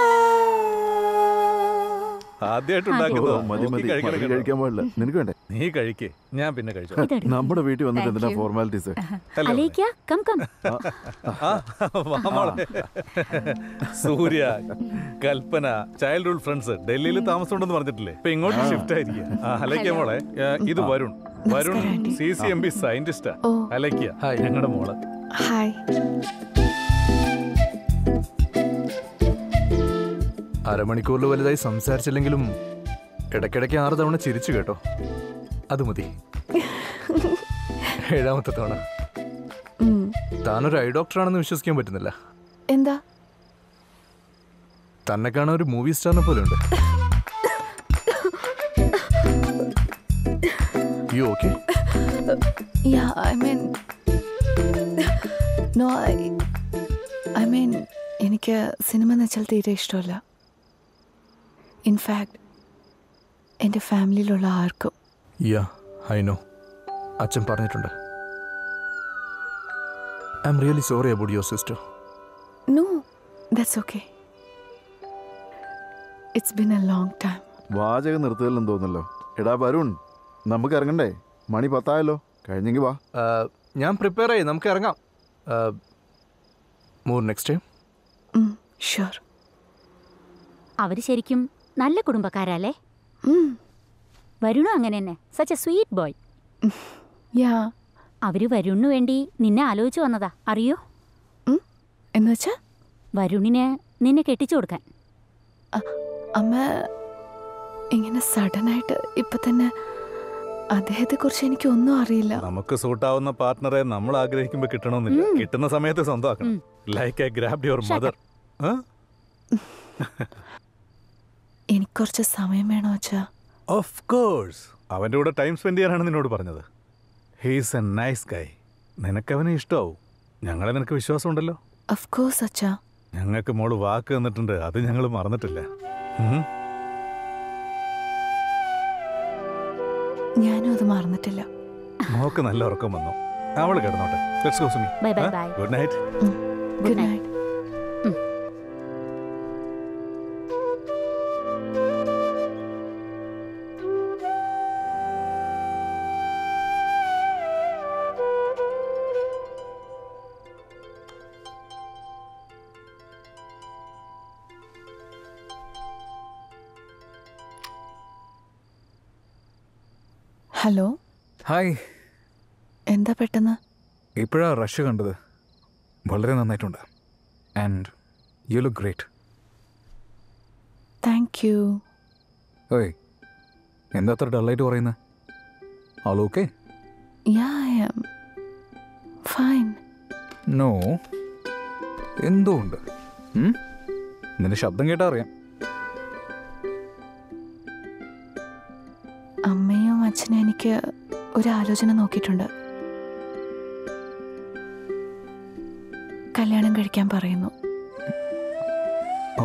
ആദ്യമായിട്ട് ഓ, ഉണ്ടാക്കുന്നത് മതി മതി മതി കഴിക്കാൻ പാടില്ല നിനക്ക് വേണ്ടേ നീ കഴിക്കേ ഞാൻ പിന്നെ കഴിച്ചു നമ്മുടെ വീട്ടിൽ വന്നിട്ട് എന്തിനാ ഫോർമാലിറ്റീസ് അലേക്ക കം കം ആ, വാ മോളെ. സൂര്യ കൽപ്പന ചൈൽഡ്ഹുഡ് ഫ്രണ്ട്സ് ഡൽഹിയിൽ താമസമുണ്ടെന്ന് പറഞ്ഞിട്ടില്ലേ ഇപ്പൊ ഇങ്ങോട്ട് ഷിഫ്റ്റ് ആയിരിക്കുക അലയ്ക്ക മോളെ ഏ, ഇത് Varun Varun C C M B സയന്റിസ്റ്റാ അലയ്ക്ക ഞങ്ങളുടെ മോള് ഹായ് അരമണിക്കൂറിൽ വലുതായി സംസാരിച്ചില്ലെങ്കിലും ഇടയ്ക്കിടയ്ക്ക് ആറ് തവണ ചിരിച്ചു കേട്ടോ അത് മതി ഏഴാമത്തെ തവണ ഉം. താനൊരു ഐ ഡോക്ടറാണെന്ന് വിശ്വസിക്കാൻ പറ്റുന്നില്ല എന്താ തന്നെ കാണാൻ ഒരു മൂവി സ്റ്റാറിനെ പോലെ ഉണ്ട് you okay Yeah, I mean, no, I, I mean, എനിക്ക് സിനിമ എന്ന് വെച്ചാൽ തീരെ ഇഷ്ടമല്ല ഇൻഫാക്ട് എൻ്റെ ഫാമിലിയിലുള്ള ആർക്കും യാ ഐ നോ അച്ഛൻ പറഞ്ഞിട്ടുണ്ട് I'm really sorry about your sister no that's okay it's been a long time വാചകം നിർത്തുകയെന്ന് തോന്നല്ലോ എടാ വരുൺ നമുക്ക് ഇറങ്ങണ്ടേ മണി പത്തായല്ലോ കഴിഞ്ഞെങ്കിൽ വാ ഞാൻ പ്രിപ്പയർ ആയി നമുക്ക് ഇറങ്ങാം മോർ നെക്സ്റ്റ് ടൈം ഷുവർ അവര് ശരിക്കും നല്ല കുടുംബക്കാരല്ലേ വരുണും അങ്ങനെ തന്നെ such a sweet boy yeah അവര് വരുണിന് വേണ്ടി നിന്നെ ആലോചിച്ചു വന്നതാ അറിയോ എന്ന് വെച്ചാ വരുണിന് നിന്നെ കെട്ടിച്ചു കൊടുക്കാൻ അമ്മ ഇങ്ങനെ സഡനായിട്ട് ഇപ്പൊ തന്നെ അദ്ദേഹത്തെ കുറിച്ച് എനിക്ക് ഒന്നും അറിയില്ല നമുക്ക് സൂട്ടാവുന്ന പാർട്ട്ണറെ നമ്മൾ ആഗ്രഹിക്കുമ്പോൾ കിട്ടണമെന്നില്ല ഉം. കിട്ടുന്ന സമയത്ത് സ്വന്തമാക്കണം like I grab your Shut mother എനിക്ക് കുറച്ച് സമയം വേണോ അച്ഛാ ഓഫ് കോഴ്സ് അവൻ്റെ കൂടെ ടൈം സ്പെൻഡ് ചെയ്യാനാണ് നിന്നോട് പറഞ്ഞത് ഹീസ് എ നൈസ് ഗൈ നിനക്ക് അവനെ ഇഷ്ടമാവും ഞങ്ങളെ നിനക്ക് വിശ്വാസമുണ്ടല്ലോ ഓഫ് കോഴ്സ് അച്ഛാ ഞങ്ങൾക്ക് മോള് വാക്ക് തന്നിട്ടുണ്ട് അത് ഞങ്ങൾ മറന്നിട്ടില്ല ഉം. ഞാനും അത് മറന്നിട്ടില്ല മോക്ക് നല്ല ഉറക്കം വന്നു അവള് കിടന്നോട്ടെ let's go Sumi Bye, bye, bye. Good night good night hello hi എന്താ പെട്ടെന്ന് ഇപ്പോഴാ റഷ് കണ്ടത് വളരെ നന്നായിട്ടുണ്ട് and you look great thank you ഓയ് എന്താ അത്ര ഡള്ളായിട്ട് പറയുന്നത് all okay yeah I am fine no എന്തോ ഉണ്ട് ഉം? നിന്റെ ശബ്ദം കേട്ടാ അറിയാം അമ്മയും അച്ഛനും എനിക്ക് ഒരു ആലോചന നോക്കിയിട്ടുണ്ട് കല്യാണം കഴിക്കാൻ പറയുന്നു ഓ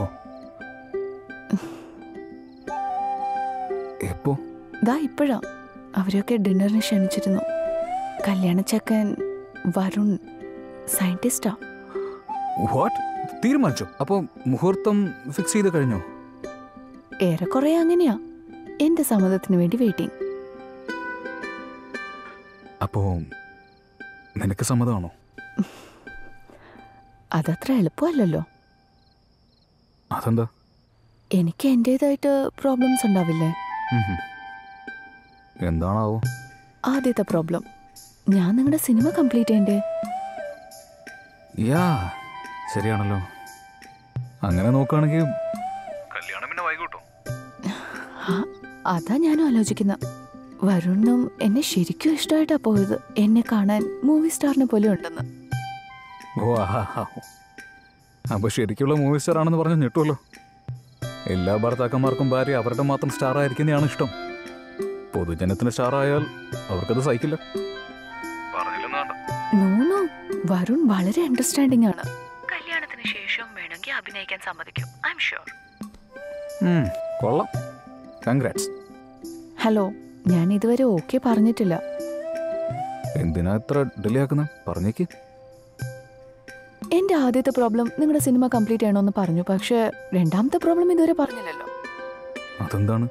എപ്പോ ദാ ഇപ്പോഴാ അവരൊക്കെ ഡിന്നറിന് ക്ഷണിച്ചിരുന്നു കല്യാണച്ചക്കൻ വരുൺ സയന്റിസ്റ്റാ വാട്ട് തീരുമാനിച്ചോ അപ്പോൾ മുഹൂർത്തം ഫിക്സ് ചെയ്ത് കഴിഞ്ഞോ ഏറെക്കുറെ അങ്ങനെയാ എന്റെ സമ്മതത്തിന് വേണ്ടി വെയിറ്റിംഗ് അപ്പോ നിനക്ക് സമ്മതമാണോ അതത്ര എളുപ്പമല്ലല്ലോ അതെന്താ എനിക്ക് എൻ്റെതായിട്ട് പ്രോബ്ലംസ് ഉണ്ടാവില്ലേ ഉം ഹും. എന്താണാവോ ആദ്യത്തെ പ്രോബ്ലം ഞാൻ നിങ്ങളുടെ സിനിമ കംപ്ലീറ്റ് ചെയ്യണ്ടേ യാ ശരിയാണല്ലോ അങ്ങനെ നോക്കുകയാണെങ്കിൽ ആ, അതാ ഞാനും ആലോചിക്കുന്ന വരുണും എന്നെ ശരിക്കും ഇഷ്ടമായിട്ടാ പോയത് എന്നെ കാണാൻ മൂവി സ്റ്റാറിനെ പോലെ ഉണ്ടെന്ന് ഓ ആഹാ അപ്പൊ ശരിക്കുള്ള മൂവി സ്റ്റാർ ആണെന്ന് പറഞ്ഞ് ഞെട്ടുമല്ലോ എല്ലാ ഭർത്താക്കന്മാർക്കും ഭാര്യ അവരുടെ മാത്രം സ്റ്റാർ ആയിരിക്കുന്നതാണ് ഇഷ്ടം പൊതുജനത്തിന് സ്റ്റാർ ആയാൽ അവർക്കത് സഹിക്കില്ല നൂനു വരുൺ വളരെ അണ്ടർസ്റ്റാൻഡിംഗ് ആണ് കല്യാണത്തിന് ശേഷം വേണമെങ്കിൽ അഭിനയിക്കാൻ സമ്മതിക്കും ഐ എം ഷുവർ ഉം, കൊള്ളാം കൺഗ്രാറ്റ്സ് ഹലോ ഞാൻ ഇതുവരെ ഓക്കെ പറഞ്ഞിട്ടില്ല എന്തിനാ ഇത്ര ഡിലേ ആക്കുന്നത് പറഞ്ഞേക്ക് എന്റെ ആദ്യത്തെ പ്രോബ്ലം നിങ്ങളുടെ സിനിമ കംപ്ലീറ്റ് ചെയ്യണമെന്ന് പറഞ്ഞു പക്ഷേ രണ്ടാമത്തെ പ്രോബ്ലം ഇതുവരെ പറഞ്ഞില്ലല്ലോ അതെന്താണ്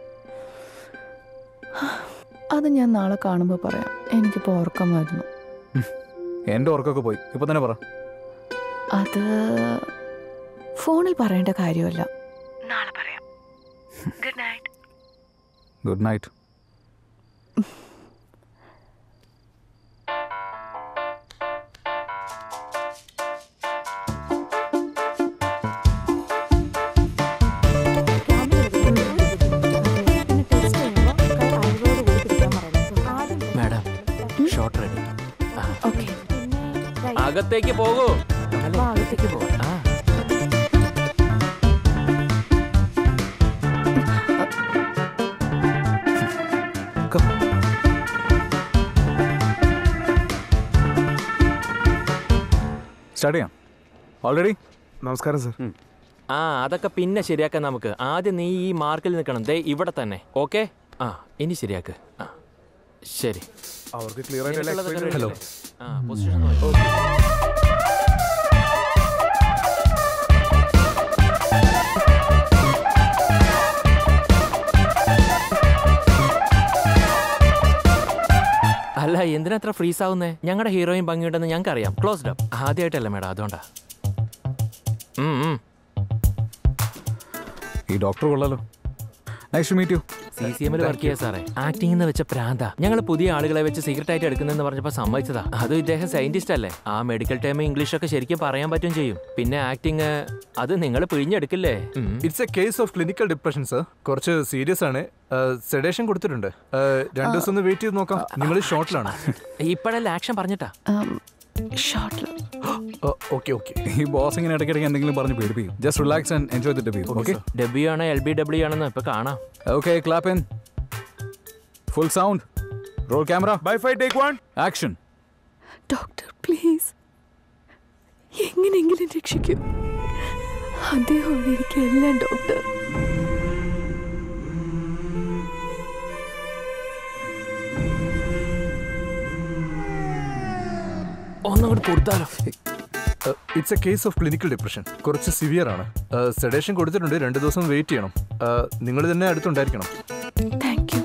അത് ഞാൻ നാളെ കാണുമ്പോൾ പറയാം എനിക്കിപ്പോൾ ഓർക്കം വരുന്നു എൻ്റെ ഓർക്കൊക്കെ പോയി ഇപ്പൊ തന്നെ പറ അത് ഫോണിൽ പറയേണ്ട കാര്യമല്ല നാളെ പറയാം good night good night madam shot ready okay അകത്തേക്ക് പോകൂ അകത്തേക്ക് പോകാം ആ സ്റ്റാർട്ട് ചെയ്യാം ഓൾറെഡി നമസ്കാരം സർ ആ അതൊക്കെ പിന്നെ ശരിയാക്കാം നമുക്ക് ആദ്യം നീ ഈ മാർക്കിൽ നിൽക്കണം ദേ ഇവിടെ തന്നെ ഓക്കെ ആ ഇനി ശരിയാക്ക് ആ ശരി അവർക്ക് ക്ലിയർ ആയിട്ട് എല്ലാം നിനക്കുള്ളതൊക്കെ explain ready ചെയ്തല്ലേ? അല്ലേ? ആ പൊസിഷൻ നോക്ക്. അല്ല എന്തിനാ അത്ര ഫ്രീസ് ആവുന്നേ ഞങ്ങളുടെ ഹീറോയിൻ ഭംഗിയുണ്ടെന്ന് ഞങ്ങൾക്ക് അറിയാം ക്ലോസ്ഡ് അപ്പ് ആദ്യമായിട്ടല്ല മേഡം അതുകൊണ്ടാ ഉം, ഉം. ഈ ഡോക്ടർ കൊള്ളാലോ nice to meet you C C എമ്മിൽ വർക്ക് ചെയ്യാ സാറേ ആക്ടിംഗ് എന്ന് വെച്ച പ്രാന്ത ഞങ്ങൾ പുതിയ ആളുകളെ വെച്ച് സീക്രട്ട് ആയിട്ട് എടുക്കുന്നെന്ന് പറഞ്ഞപ്പോ സമ്മതിച്ചതാ അതും ഇദ്ദേഹം സയന്റിസ്റ്റ് അല്ലേ ആ മെഡിക്കൽ ടൈം ഇംഗ്ലീഷ് ഒക്കെ ശരിക്കും പറയാൻ പറ്റും ചെയ്യും പിന്നെ ആക്ടിങ് അത് നിങ്ങൾ പിഴിഞ്ഞെടുക്കില്ലേ ഉം. It's a case of clinical depression sir കുറച്ച് സീരിയസ് ആണ് സെഡേഷൻ കൊടുത്തിട്ടുണ്ട് Uh, രണ്ടു ദിവസം ഒന്ന് വെയിറ്റ് ചെയ്ത് നോക്കാം നിങ്ങൾ ഷോർട്ടിലാണ് ഇപ്പോഴല്ലേ ആക്ഷൻ പറഞ്ഞിട്ടാ ഷോർട്ടിൽ ഓക്കെ ഓക്കെ ഈ ബോസ് ഇങ്ങനെ ഇടയ്ക്കിടയ്ക്ക് എന്തെങ്കിലും പറഞ്ഞ് പേടിപ്പിക്കും just relax and enjoy the debut okay W ആണോ എൽ ബി ഡബ്ല്യു ആണെന്ന് ഇപ്പൊ കാണാം ഓക്കെ clap in full sound roll camera by five take one action doctor please എങ്ങനെയെങ്കിലും രക്ഷിക്കൂ അദ്ദേഹമാണ് എനിക്ക് എല്ലാം ഡോക്ടർ ഒന്നങ്ങോട്ട് കൊടുത്താലോ it's a case of clinical depression കുറച്ച് സിവിയർ ആണ് സെഡേഷൻ കൊടുത്തിട്ടുണ്ട് രണ്ട് ദിവസം വെയിറ്റ് ചെയ്യണം നിങ്ങൾ തന്നെ അടുത്തുണ്ടായിരിക്കണം thank you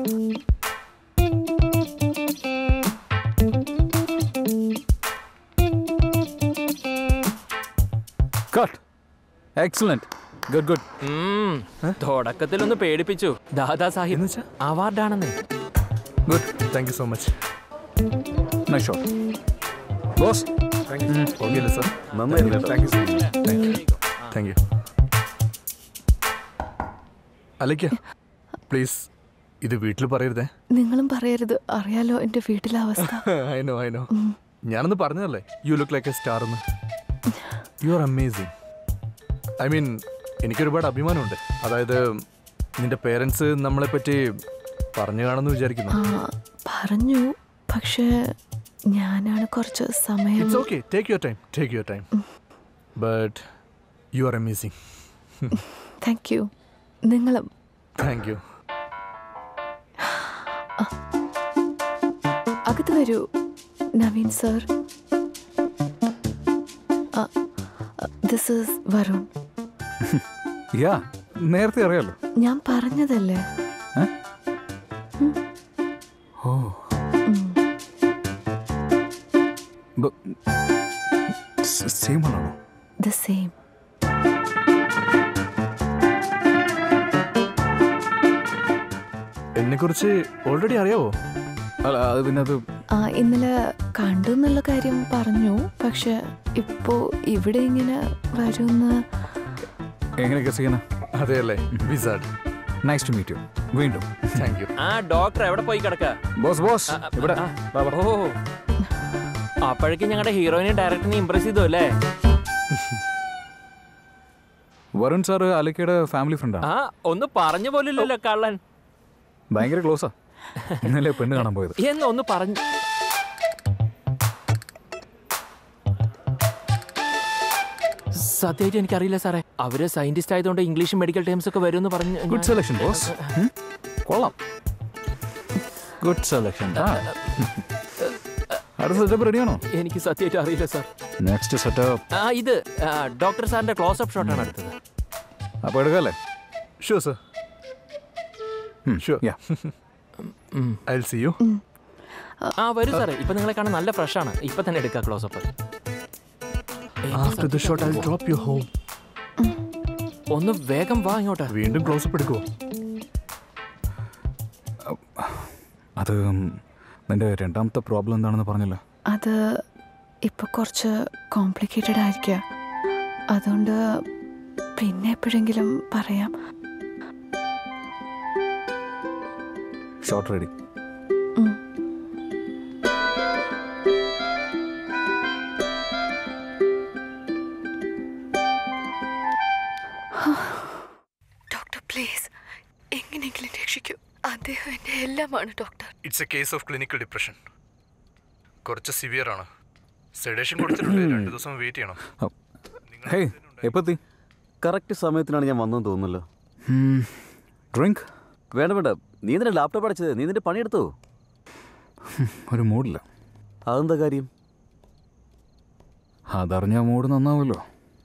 cut excellent good good തുടക്കത്തിൽ ഒന്ന് പേടിപ്പിച്ചു ദാദാ സാഹിബ് അവാർഡാണെന്ന് good thank you so much nice shot boss okay അല്ലേ സർ നന്നായിരുന്നു കേട്ടോ. Thank you thank you thank you Alekhya please ഇത് വീട്ടിൽ പറയരുതേ നിങ്ങളും പറയരുത് അറിയാലോ എൻ്റെ വീട്ടിലെ അവസ്ഥ ഐ നോ ഐ നോ ഞാനൊന്ന് പറഞ്ഞതല്ലേ you look like a star എന്ന് you are amazing I mean എനിക്കൊരുപാട് അഭിമാനമുണ്ട് അതായത് നിന്റെ പേരൻസ് നമ്മളെ പറ്റി പറഞ്ഞു കാണുമെന്ന് വിചാരിക്കുന്നു ആ, പറഞ്ഞു പക്ഷേ ഞാനാണ് കുറച്ച് സമയം it's okay take your time take your time but you are amazing thank you നിങ്ങളും താങ്ക് യു അകത്ത് വരൂ Naveen sir this is Varun yeah നേരത്തെ അറിയാലോ ഞാൻ പറഞ്ഞതല്ലേ ഓ സെയിം ആണോ ദ സെയിം എന്നെ കുറിച്ച് ഓൾറെഡി അറിയാവോ അല്ല അത് പിന്നെ അത് ആ ഇന്നലെ കണ്ടു എന്നുള്ള കാര്യം പറഞ്ഞു പക്ഷെ ഇപ്പോ ഇവിടെ ഇങ്ങനെ വരുമെന്ന് എങ്ങനെ ഗസ് ചെയ്യണ അതെ അല്ലേ wizard nice to meet you വീണ്ടും താങ്ക് യു ആ ഡോക്ടർ എവിടെ പോയി കിടക്ക ബോസ് ബോസ് ഇവിടെ ഓ അപ്പോഴേക്കും ഞങ്ങളുടെ ഹീറോയിനെയും ഡയറക്ടറിനെ ഇംപ്രസ് ചെയ്തു അല്ലേ വരുൺ സാർ അലക്കയുടെ ഫാമിലി ഫ്രണ്ടാണ് ആ ഒന്ന് പറഞ്ഞു പോലില്ലല്ലോ കള്ളൻ ഭയങ്കര ക്ലോസാ ഇന്നലെ പെണ്ണ് കാണാൻ പോയത് എന്ന് ഒന്ന് പറഞ്ഞു സത്യമായിട്ട് എനിക്കറിയില്ല സാറേ അവര് സയന്റിസ്റ്റ് ആയതുകൊണ്ട് ഇംഗ്ലീഷ് മെഡിക്കൽ ടേംസ് ഒക്കെ വരുമെന്ന് പറഞ്ഞു ഗുഡ് സെലക്ഷൻ ബോസ് കൊള്ളാം ഗുഡ് സെലക്ഷൻ അടുത്ത സെറ്റപ്പ് റെഡിയാണോ എനിക്ക് സത്യമായിട്ട് അറിയില്ല സാർ നെക്സ്റ്റ് സെറ്റപ്പ് ആ ഇത് ആ, ഡോക്ടർ സാറിന്റെ ക്ലോസ് അപ്പ് ഷോട്ടാണ് അടുത്തത് അപ്പോൾ എടുക്കല്ലേ sure sir sure I see you ആ വരൂ സാറേ ഇപ്പൊ നിങ്ങളെ കാണാൻ നല്ല ഫ്രഷ് ആണ് ഇപ്പൊ തന്നെ എടുക്കുക close up after the shot I drop you home ഒന്ന് വേഗം വാ ഇങ്ങോട്ട് വീണ്ടും ക്ലോസ് അപ്പ് എടുക്കുമോ അത് നിന്റെ രണ്ടാമത്തെ പ്രോബ്ലം എന്താണെന്ന് പറഞ്ഞല്ലോ അത് ഇപ്പൊ കുറച്ച് കോംപ്ലിക്കേറ്റഡ് ആയിരിക്കുക അതുകൊണ്ട് പിന്നെ എപ്പോഴെങ്കിലും പറയാം ഷോർട്ട് റെഡി ഡോക്ടർ പ്ലീസ് എങ്ങനെയെങ്കിലും രക്ഷിക്കൂ അദ്ദേഹം എൻ്റെ എല്ലാമാണ് doctor it's a case of clinical depression കുറച്ച് സിവിയർ ആണ് സെഡേഷൻ കൊടുത്തിട്ടുണ്ട് രണ്ട് ദിവസം വെയിറ്റ് ചെയ്യണം ഹേയ് എപ്പത്തി കറക്റ്റ് സമയത്തിനാണ് ഞാൻ വന്നെന്ന് തോന്നുന്നല്ലോ ഡ്രിങ്ക് വേണ്ട വേണ്ട നീ നിന്റെ ലാപ്ടോപ്പ് അടച്ചത് നീ നിന്റെ പണിയെടുത്തോ ഒരു മൂഡില്ല അതെന്താ കാര്യം അതറിഞ്ഞ മൂഡ് നന്നാവുമല്ലോ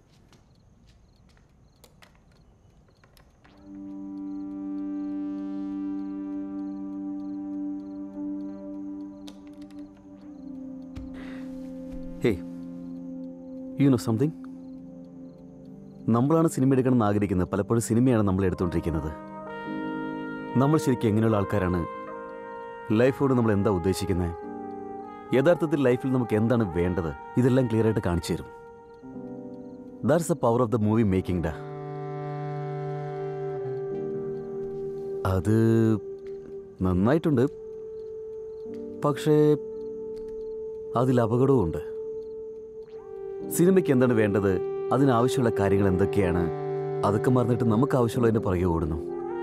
ഹേ യു നോ സംതിങ് നമ്മളാണ് സിനിമ എടുക്കണമെന്ന് ആഗ്രഹിക്കുന്നത് പലപ്പോഴും സിനിമയാണ് നമ്മൾ എടുത്തുകൊണ്ടിരിക്കുന്നത് നമ്മൾ ശരിക്കും എങ്ങനെയുള്ള ആൾക്കാരാണ് ലൈഫോട് നമ്മൾ എന്താ ഉദ്ദേശിക്കുന്നത് യഥാർത്ഥത്തിൽ ലൈഫിൽ നമുക്ക് എന്താണ് വേണ്ടത് ഇതെല്ലാം ക്ലിയർ ആയിട്ട് കാണിച്ചു തരും that's the power of the movie making ഡാ അത് നന്നായിട്ടുണ്ട് പക്ഷേ അതിൽ അപകടവുമുണ്ട് സിനിമയ്ക്ക് എന്താണ് വേണ്ടത് അതിനാവശ്യമുള്ള കാര്യങ്ങൾ എന്തൊക്കെയാണ് അതൊക്കെ മറന്നിട്ട് നമുക്ക് ആവശ്യമുള്ളതിന്റെ പുറകെ ഓടുന്നു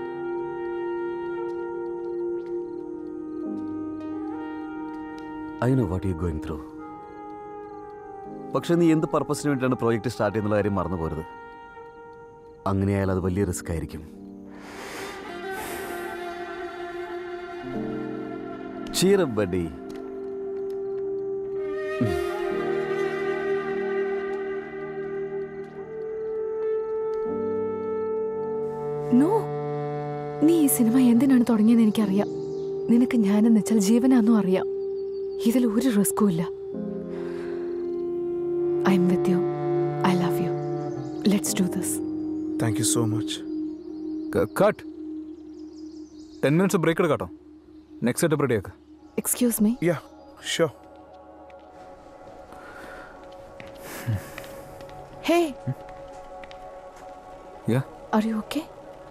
I know what you going through പക്ഷെ നീ എന്ത് പർപ്പസിന് വേണ്ടിയാണ് പ്രോജക്റ്റ് സ്റ്റാർട്ട് ചെയ്യുന്നുള്ള കാര്യം മറന്നു പോരുത് അങ്ങനെയായാൽ അത് വലിയ റിസ്ക് ആയിരിക്കും Cheer up, buddy. നോ നീ ഈ സിനിമ എന്തിനാണ് തുടങ്ങിയെന്ന് എനിക്കറിയാം നിനക്ക് ഞാനെന്ന് വെച്ചാൽ ജീവനാന്നും അറിയാം ഇതിൽ ഒരു റിസ്കും ഇല്ല I am with you I love you let's do this thank you so much cut ten minutes break എടുക്കാട്ടോ നെക്സ്റ്റ് സെറ്റപ്പ് റെഡിയാക്കുക എക്സ്ക്യൂസ് മീ യാ ഷോ hey yeah are you okay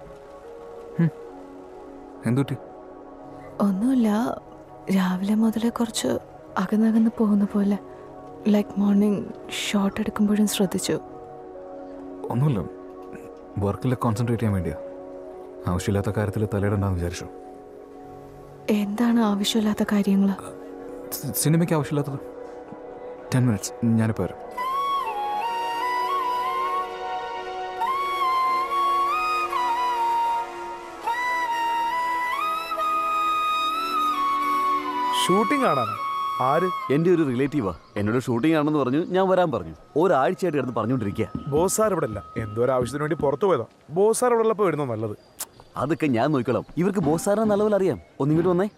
എന്തുറ്റി ഒന്നുമില്ല രാവിലെ മുതലേ കുറച്ച് അകന്നകന്ന് പോകുന്ന പോലെ ലൈക്ക് മോർണിംഗ് ഷോട്ട് എടുക്കുമ്പോഴും ശ്രദ്ധിച്ചു ഒന്നുമില്ല വർക്കിൽ കോൺസെൻട്രേറ്റ് ചെയ്യാൻ വേണ്ടിയാ ആവശ്യമില്ലാത്ത കാര്യത്തിൽ തലയിടണ്ടെന്ന് വിചാരിച്ചു എന്താണ് ആവശ്യമില്ലാത്ത കാര്യങ്ങൾ സി- സിനിമയ്ക്ക് ആവശ്യമില്ലാത്തത് ടെൻ മിനിറ്റ്സ് ഞാനിപ്പോൾ വരാം ഷൂട്ടിംഗ് ആണാണ് ആര് എൻ്റെ ഒരു റിലേറ്റീവാ എന്നോട് ഷൂട്ടിംഗ് ആണെന്ന് പറഞ്ഞു ഞാൻ വരാൻ പറഞ്ഞു ഒരാഴ്ചയായിട്ട് കിടന്ന് പറഞ്ഞുകൊണ്ടിരിക്കുക ബോസ് സാർ ഇവിടെ അല്ല എന്തോ ഒരു ആവശ്യത്തിന് വേണ്ടി പുറത്തു പോയതാ ബോസ് സാർ ഇവിടെ ഉള്ളപ്പോൾ വരുന്നത് നല്ലത് അതൊക്കെ ഞാൻ നോക്കിക്കോളാം ഇവർക്ക് ബോസ് സാറിനെ നല്ലപോലെ അറിയാം ഒന്നിങ്ങോട്ട് വന്നേ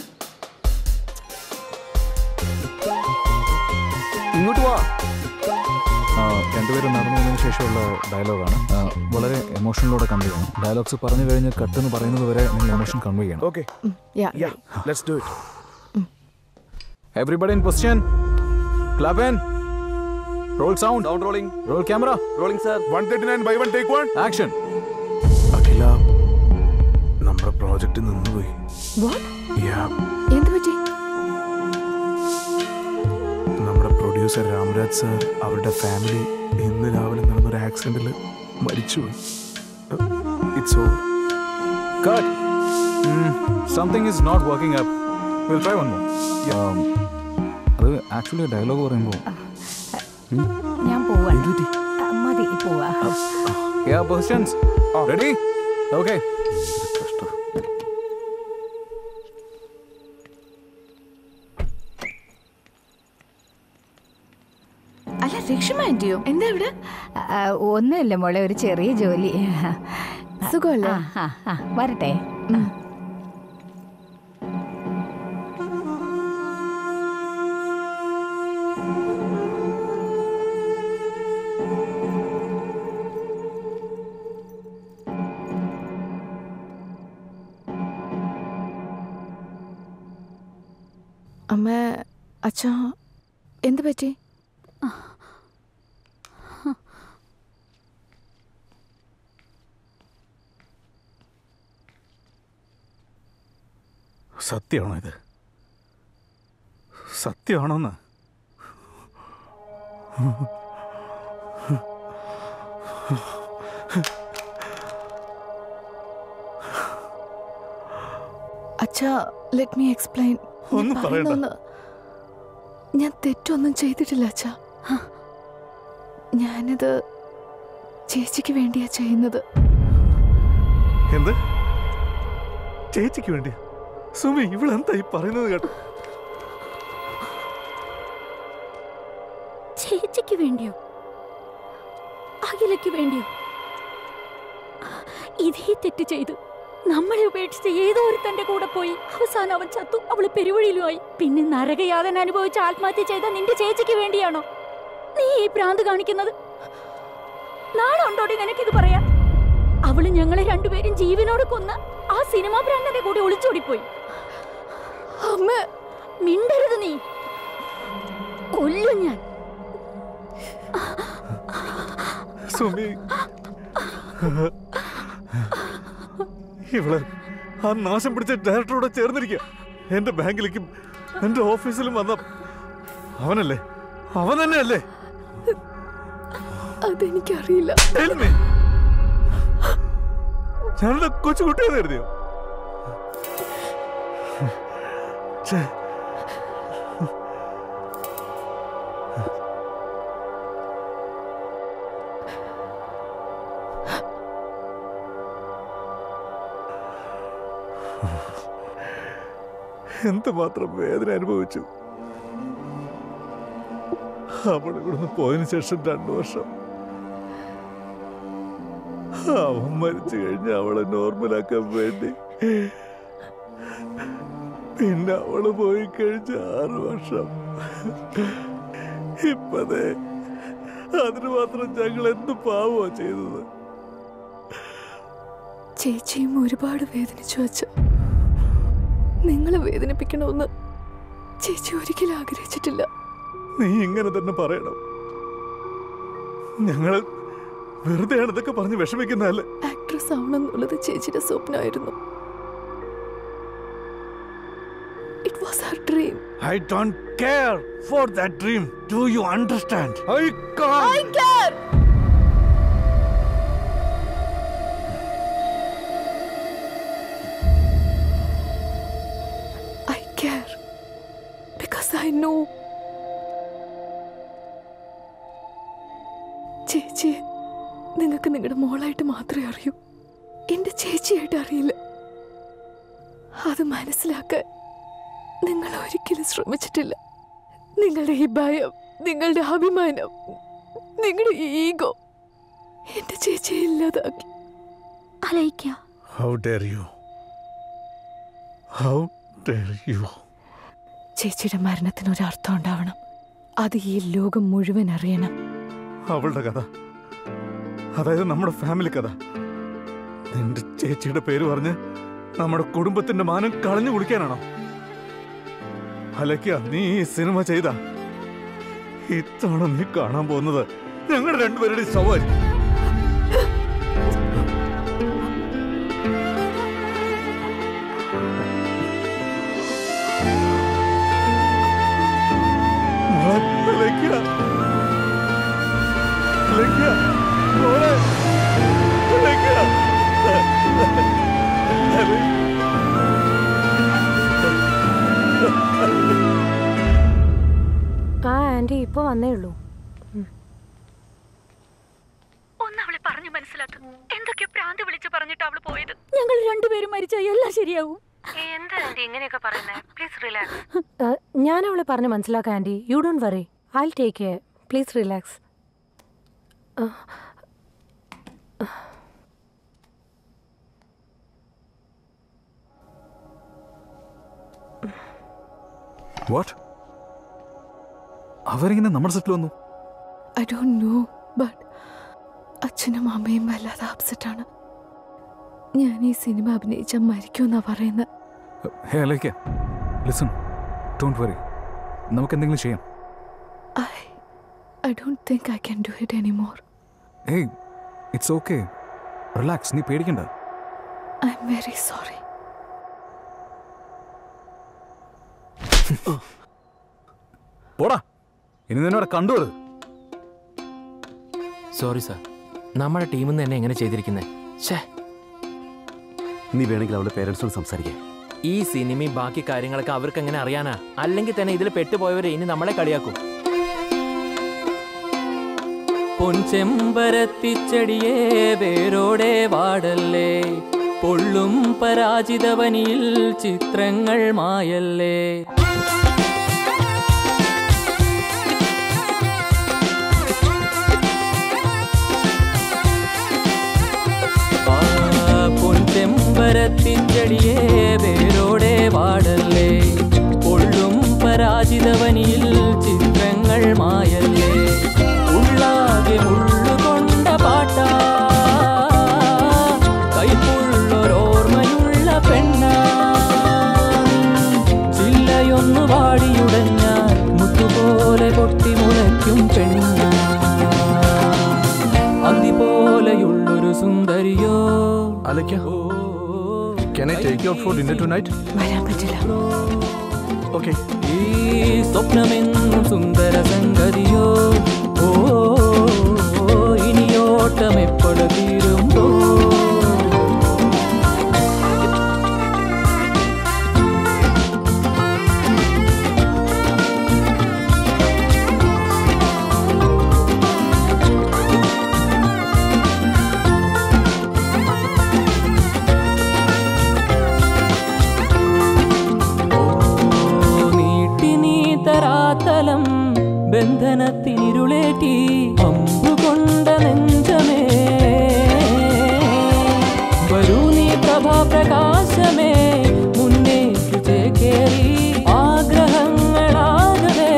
ഇങ്ങോട്ട് വാ ആ, രണ്ടുപേരും നടന്നു വന്നതിന് ശേഷമുള്ള ഡയലോഗാണ് ആ, വളരെ എമോഷനിലൂടെ കൺവേ ചെയ്യണം ഡയലോഗ്സ് പറഞ്ഞു കഴിഞ്ഞ് കട്ടെന്ന് പറയുന്നത് വരെ നിങ്ങൾ എമോഷൻ കൺവേ ചെയ്യണം okay yeah yeah let's do it everybody in position clap in roll sound sound rolling roll camera rolling sir 139 by 1 take 1 action Akhila നമ്മുടെ പ്രോജക്റ്റ് നിന്നുപോയി യാ എന്ത് പറ്റി നമ്മുടെ പ്രൊഡ്യൂസർ രാംരാജ് സാർ അവരുടെ ഫാമിലി ഇന്ന് രാവിലെ നടന്നൊരു ആക്സിഡന്റിൽ മരിച്ചുപോയി it's over cut something is not working up will try one more അത് ആക്ച്വലി ഡയലോഗ് പറയുമ്പോൾ ഞാൻ പോവാ മതി പോവാ Yeah, positions. Ready? Okay. അല്ല രക്ഷമ ആന്റിയോ എന്താ ഇവിടെ ഒന്നുമില്ല മോളെ ഒരു ചെറിയ ജോലി സുഖമല്ലേ ആ, ആ, വരട്ടെ അമ്മ അച്ഛാ എന്ത് പറ്റി സത്യമാണോ ഇത് സത്യമാണോന്ന് അച്ഛാ ലെറ്റ് മീ എക്സ്പ്ലെയിൻ ഒന്നും പറയണ്ട. ഞാൻ തെറ്റൊന്നും ചെയ്തിട്ടില്ല അച്ഛാ ഞാനിത് ചേച്ചിക്ക് വേണ്ടിയാ ചെയ്യുന്നത് എന്ത് ചേച്ചിക്ക് വേണ്ടി സുമി ഇവളെന്താ ഈ പറയുന്നത് കേട്ടോ ചേച്ചിക്ക് വേണ്ടിയോ അഖിലയ്ക്ക് വേണ്ടിയോ ഇതേ തെറ്റ് ചെയ്തു നമ്മളെ ഉപേക്ഷിച്ച് ഏതോ ഒരുത്തന്റെ കൂടെ പോയി അവസാനം അവൻ ചത്തു അവള് പെരുവഴിയിലുമായി പിന്നെ നരകയാതന അനുഭവിച്ച് ആത്മഹത്യ ചെയ്ത നിന്റെ ചേച്ചിക്ക് വേണ്ടിയാണോ നീ ഈ ഭ്രാന്ത് കാണിക്കുന്നത് നാളുണ്ടോടി നിനക്കിത് പറയാ അവള് ഞങ്ങളെ രണ്ടുപേരും ജീവനോട് കൊന്ന് ആ സിനിമാ ഭ്രാന്തന്റെ കൂടെ ഒളിച്ചോടിപ്പോയി അമ്മ മിണ്ടരുത് നീ കൊല്ലും ഞാൻ സുമി ഇവള് ആ നാശം പിടിച്ച ഡയറക്ടറോട് ചേർന്നിരിക്കുക എന്റെ ബാങ്കിലേക്കും എന്റെ ഓഫീസിലും വന്ന അവനല്ലേ അവൻ തന്നെയല്ലേ അതെനിക്കറിയില്ല Tell me. ഞാനെന്താ കൊച്ചുകുട്ടിയെന്ന് കരുതിയോ ഛേ. എന്തുമാത്രം വേദന അനുഭവിച്ചു അവൾ ഇവിടുന്ന് പോയതിനു ശേഷം രണ്ടു വർഷം അവൻ മരിച്ചു കഴിഞ്ഞ അവളെ നോർമലാക്കാൻ വേണ്ടി പിന്നെ അവള് പോയി കഴിഞ്ഞ ആറ് വർഷം ഇപ്പതേ അതിന് മാത്രം ഞങ്ങൾ എന്ത് പാവോ ചെയ്തത് ചേച്ചിയും ഒരുപാട് വേദനിച്ചു വച്ച നിങ്ങളെ വേദനിപ്പിക്കണമെന്ന് ചേച്ചി ഒരിക്കലും ആഗ്രഹിച്ചിട്ടില്ല നീ ഇങ്ങനെ തന്നെ പറയണം ഞങ്ങള് വെറുതെയാണ് ഇതൊക്കെ പറഞ്ഞ് വിഷമിക്കുന്നതല്ലേ ആക്ട്രസ് ആവണമെന്നുള്ളത് ചേച്ചിയുടെ സ്വപ്നമായിരുന്നു it was her dream I don't care for that dream. Do you understand? I can't. I care. I care because I know ചേച്ചിയെ നിങ്ങൾക്ക് നിങ്ങളുടെ മോളായിട്ട് മാത്രമേ അറിയൂ എന്റെ ചേച്ചിയായിട്ട് അറിയില്ല അത് മനസ്സിലാക്കാൻ നിങ്ങൾ ഒരിക്കലും ശ്രമിച്ചിട്ടില്ല നിങ്ങളുടെ ഈ ഭയം നിങ്ങളുടെ അഭിമാനം നിങ്ങളുടെ ഈഗോ എന്റെ ചേച്ചിയെ ഇല്ലാതാക്കി അലയിക്ക How dare you? How dare you? ചേച്ചിയുടെ മരണത്തിന് ഒരു അർത്ഥം ഉണ്ടാവണം അത് ഈ ലോകം മുഴുവൻ അറിയണം അവളുടെ കഥ അതായത് നമ്മുടെ ഫാമിലി കഥ നിന്റെ ചേച്ചിയുടെ പേര് പറഞ്ഞ് നമ്മുടെ കുടുംബത്തിന്റെ മാനം കളഞ്ഞു കുടിക്കാനാണോ അലക്ക നീ ഈ സിനിമ ചെയ്ത ഇത്തവണ നീ കാണാൻ പോകുന്നത് ഞങ്ങളുടെ രണ്ടുപേരുടെ സവാരി അലക്ക അലക്ക മോളെ അലക്ക ആ ആന്റി ഇപ്പൊ വന്നേ ഉള്ളൂ ഒന്ന് അവളെ പറഞ്ഞു മനസ്സിലാക്കും എന്തൊക്കെ പ്രാന്ത് വിളിച്ച് പറഞ്ഞിട്ട് അവള് പോയത് ഞങ്ങൾ രണ്ടുപേരും മരിച്ചാൽ എല്ലാം ശരിയാവും എന്താ ആന്റി ഇങ്ങനെയൊക്കെ പറയുന്നത് പ്ലീസ് റിലാക്സ് ഞാൻ അവളെ പറഞ്ഞ് മനസ്സിലാക്കാം aunty you don't worry I take care please relax what അവരെങ്ങനെ നമ്മുടെ സെറ്റിൽ വന്നു ഐ ഡോണ്ട് നോ ബട്ട് അച്ഛനും അമ്മയും വല്ലാതെ അപ്സെറ്റ് ആണ് ഞാൻ ഈ സിനിമ അഭിനയിച്ച മരിക്കുമെന്നാ പറയുന്നത് hey Aleka listen don't worry നമുക്ക് എന്തെങ്കിലും ചെയ്യാം I don't think I can do it anymore hey it's okay relax നീ പേടിക്കണ്ട ഐ എം വെരി സോറി പോടാ ഇനി നിന്നോടെ കണ്ടുവത് സോറി സാർ നമ്മുടെ ടീമിൽ നിന്ന് തന്നെ എങ്ങനെ ചെയ്തിരിക്കുന്നത് ഛേ നീ വേണമെങ്കിൽ അവളുടെ പേരൻസിനോട് സംസാരിക്കാം ഈ സിനിമയും ബാക്കി കാര്യങ്ങളൊക്കെ അവർക്ക് എങ്ങനെ അറിയാനാ അല്ലെങ്കിൽ തന്നെ ഇതിൽ പെട്ടുപോയവരെ ഇനി നമ്മളെ കളിയാക്കും പൊൻചെമ്പരത്തിച്ചെടിയേ വേരോടെ വാടല്ലേ പൊള്ളും പരാജിതവനിയിൽ ചിത്രങ്ങൾ മായല്ലേ ആ പൊൻചെമ്പരത്തിച്ചെടിയേ വേരോടെ വാടല്ലേ പൊള്ളും പരാജിതവനിയിൽ ചിത്രങ്ങൾ മായല്ലേ ഉള്ളാകെ മുള്ളുകൊണ്ട പാട്ടാ കഴിക്കാം Can I take you out for dinner tonight? വരാൻ പറ്റില്ല Okay. ഈ സ്വപ്നമെന്നും സുന്ദര സംഗതിയോ ഓ ഇനിയോട്ടം എപ്പോഴും തീരുമ്പോ നീട്ടി നീ തരാത്തലം ബന്ധനത്തിനിരുളേറ്റി അമ്പുകൊണ്ട നെഞ്ചമേ വരൂ നീ പ്രഭാപ്രകാശമേ മുന്നേക്ക് ചേക്കേറി ആഗ്രഹങ്ങളാകവേ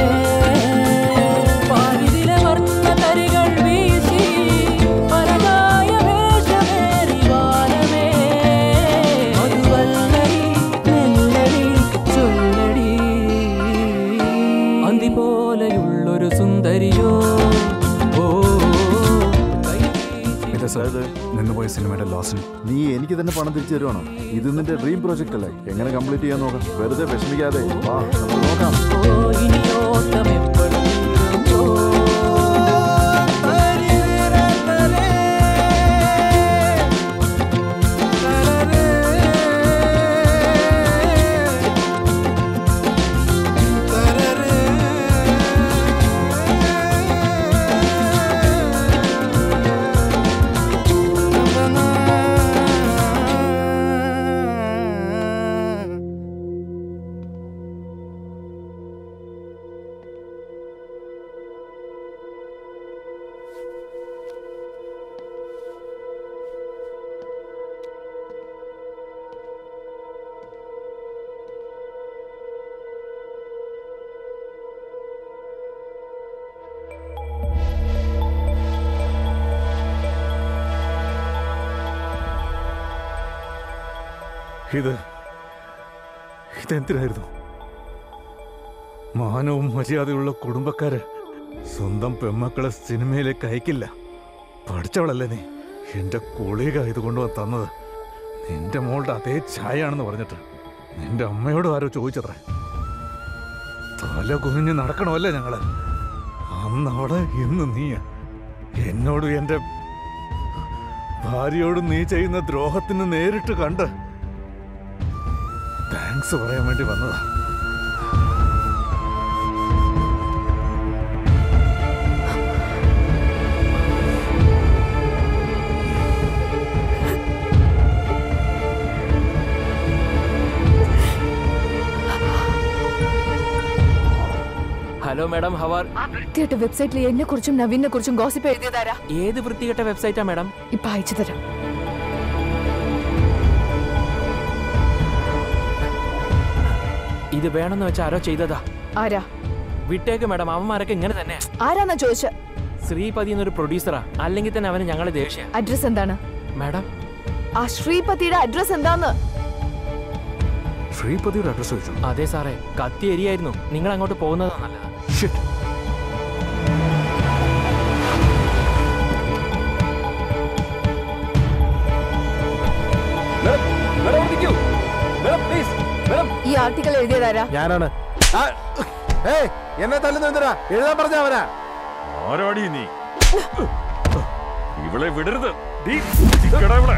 പാരിതിലെ വർണ്ണ തരികൾ വീശി പരകായ വേഷമേറി വാനമേ മധുവല്ലരി നെല്ലടി ചൊല്ലടി അന്തി പോലെയുള്ളൊരു സുന്ദരിയോ ഓ ഇതാ സാർ നിന്നുപോയ സിനിമയുടെ ലോസിന് നീ എനിക്ക് തന്നെ പണം തിരിച്ചു തരുവാണോ ഇത് നിന്റെ ഡ്രീം പ്രോജക്റ്റ് അല്ലേ എങ്ങനെ കംപ്ലീറ്റ് ചെയ്യാൻ നോക്കാം വെറുതെ വിഷമിക്കാതെ വാ നമുക്ക് നോക്കാം ഇനിയോട്ടം എപ്പോഴും ഇത് ഇതെന്തിനായിരുന്നു മാനവും മര്യാദയുള്ള കുടുംബക്കാര് സ്വന്തം പെമ്മക്കളെ സിനിമയിലേക്ക് അയക്കില്ല പഠിച്ചവളല്ലേ നീ എന്റെ കൊളീഗ ഇത് കൊണ്ടുവന്ന് തന്നത് നിന്റെ മോളുടെ അതേ ചായയാണെന്ന് പറഞ്ഞിട്ട് നിന്റെ അമ്മയോട് ആരോ ചോദിച്ചത്രേ തല കുനിഞ്ഞ് നടക്കണമല്ലേ ഞങ്ങള് അന്ന് അവിടെ ഇന്ന് നീ എന്നോടും എന്റെ ഭാര്യയോടും നീ ചെയ്യുന്ന ദ്രോഹത്തിന് നേരിട്ട് കണ്ട് താങ്ക്സ് പറയാൻ വേണ്ടി വന്നതാ ഹലോ മാഡം ഹവാർ വൃത്തിയായിട്ട് വെബ്സൈറ്റിൽ എന്നെ കുറിച്ചും നവീനെ കുറിച്ചും ഗോസിപ്പ് എഴുതിയതാരാ ഏത് വൃത്തികെട്ട വെബ്സൈറ്റാ മാഡം ഇപ്പൊ അയച്ചു തരാം ഇത് വേണമെന്ന് വെച്ചാൽ ആരോ ചെയ്തതാ ആരാ വിട്ടേക്ക് മാഡം അവന്മാരൊക്കെ ഇങ്ങനെ തന്നെ ആരാന്നാ ചോദിച്ച ശ്രീപതി എന്നൊരു പ്രൊഡ്യൂസറാ അല്ലെങ്കിൽ തന്നെ അവന് ഞങ്ങളെ ദേഷ്യ അഡ്രസ് എന്താണ് മാഡം ആ ശ്രീപതിയുടെ അഡ്രസ് എന്താന്ന് ശ്രീപതിയുടെ അഡ്രസ് ചോദിച്ചു അതെ സാറേ കത്തി എരിയായിരുന്നു നിങ്ങൾ അങ്ങോട്ട് പോകുന്നതാ നല്ലത് ഈ ആർട്ടിക്കൽ എഴുതിയതാരാ ഞാനാണ് ഏയ് എന്നെ തല്ലുന്ന എന്തിനാ എഴുതാൻ പറഞ്ഞ അവനാ ആരാടി നീ ഇവളെ വിടരുത് ഡീ, ഇരിക്കടാ ഇവിടെ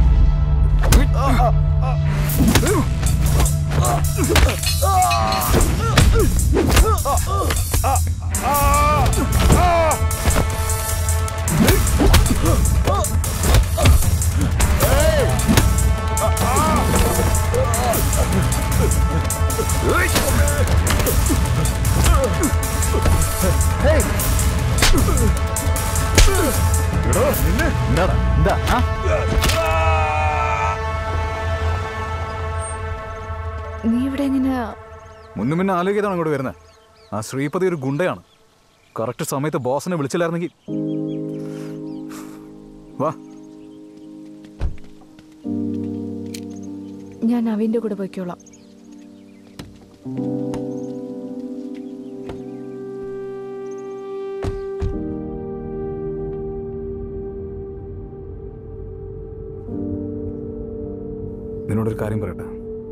എന്താടാ എന്താ ആ നീ ഇവിടെ എങ്ങനെയാ മുന്നും പിന്നെ ആലോചിക്കാതാണ് അങ്ങോട്ട് വരുന്നത് ആ ശ്രീപതി ഒരു ഗുണ്ടയാണ് കറക്റ്റ് സമയത്ത് ബോസിനെ വിളിച്ചില്ലായിരുന്നെങ്കിൽ വാ ഞാൻ നവീന്റെ കൂടെ പോയിക്കോളാം നിന്നോടൊരു കാര്യം പറയട്ടെ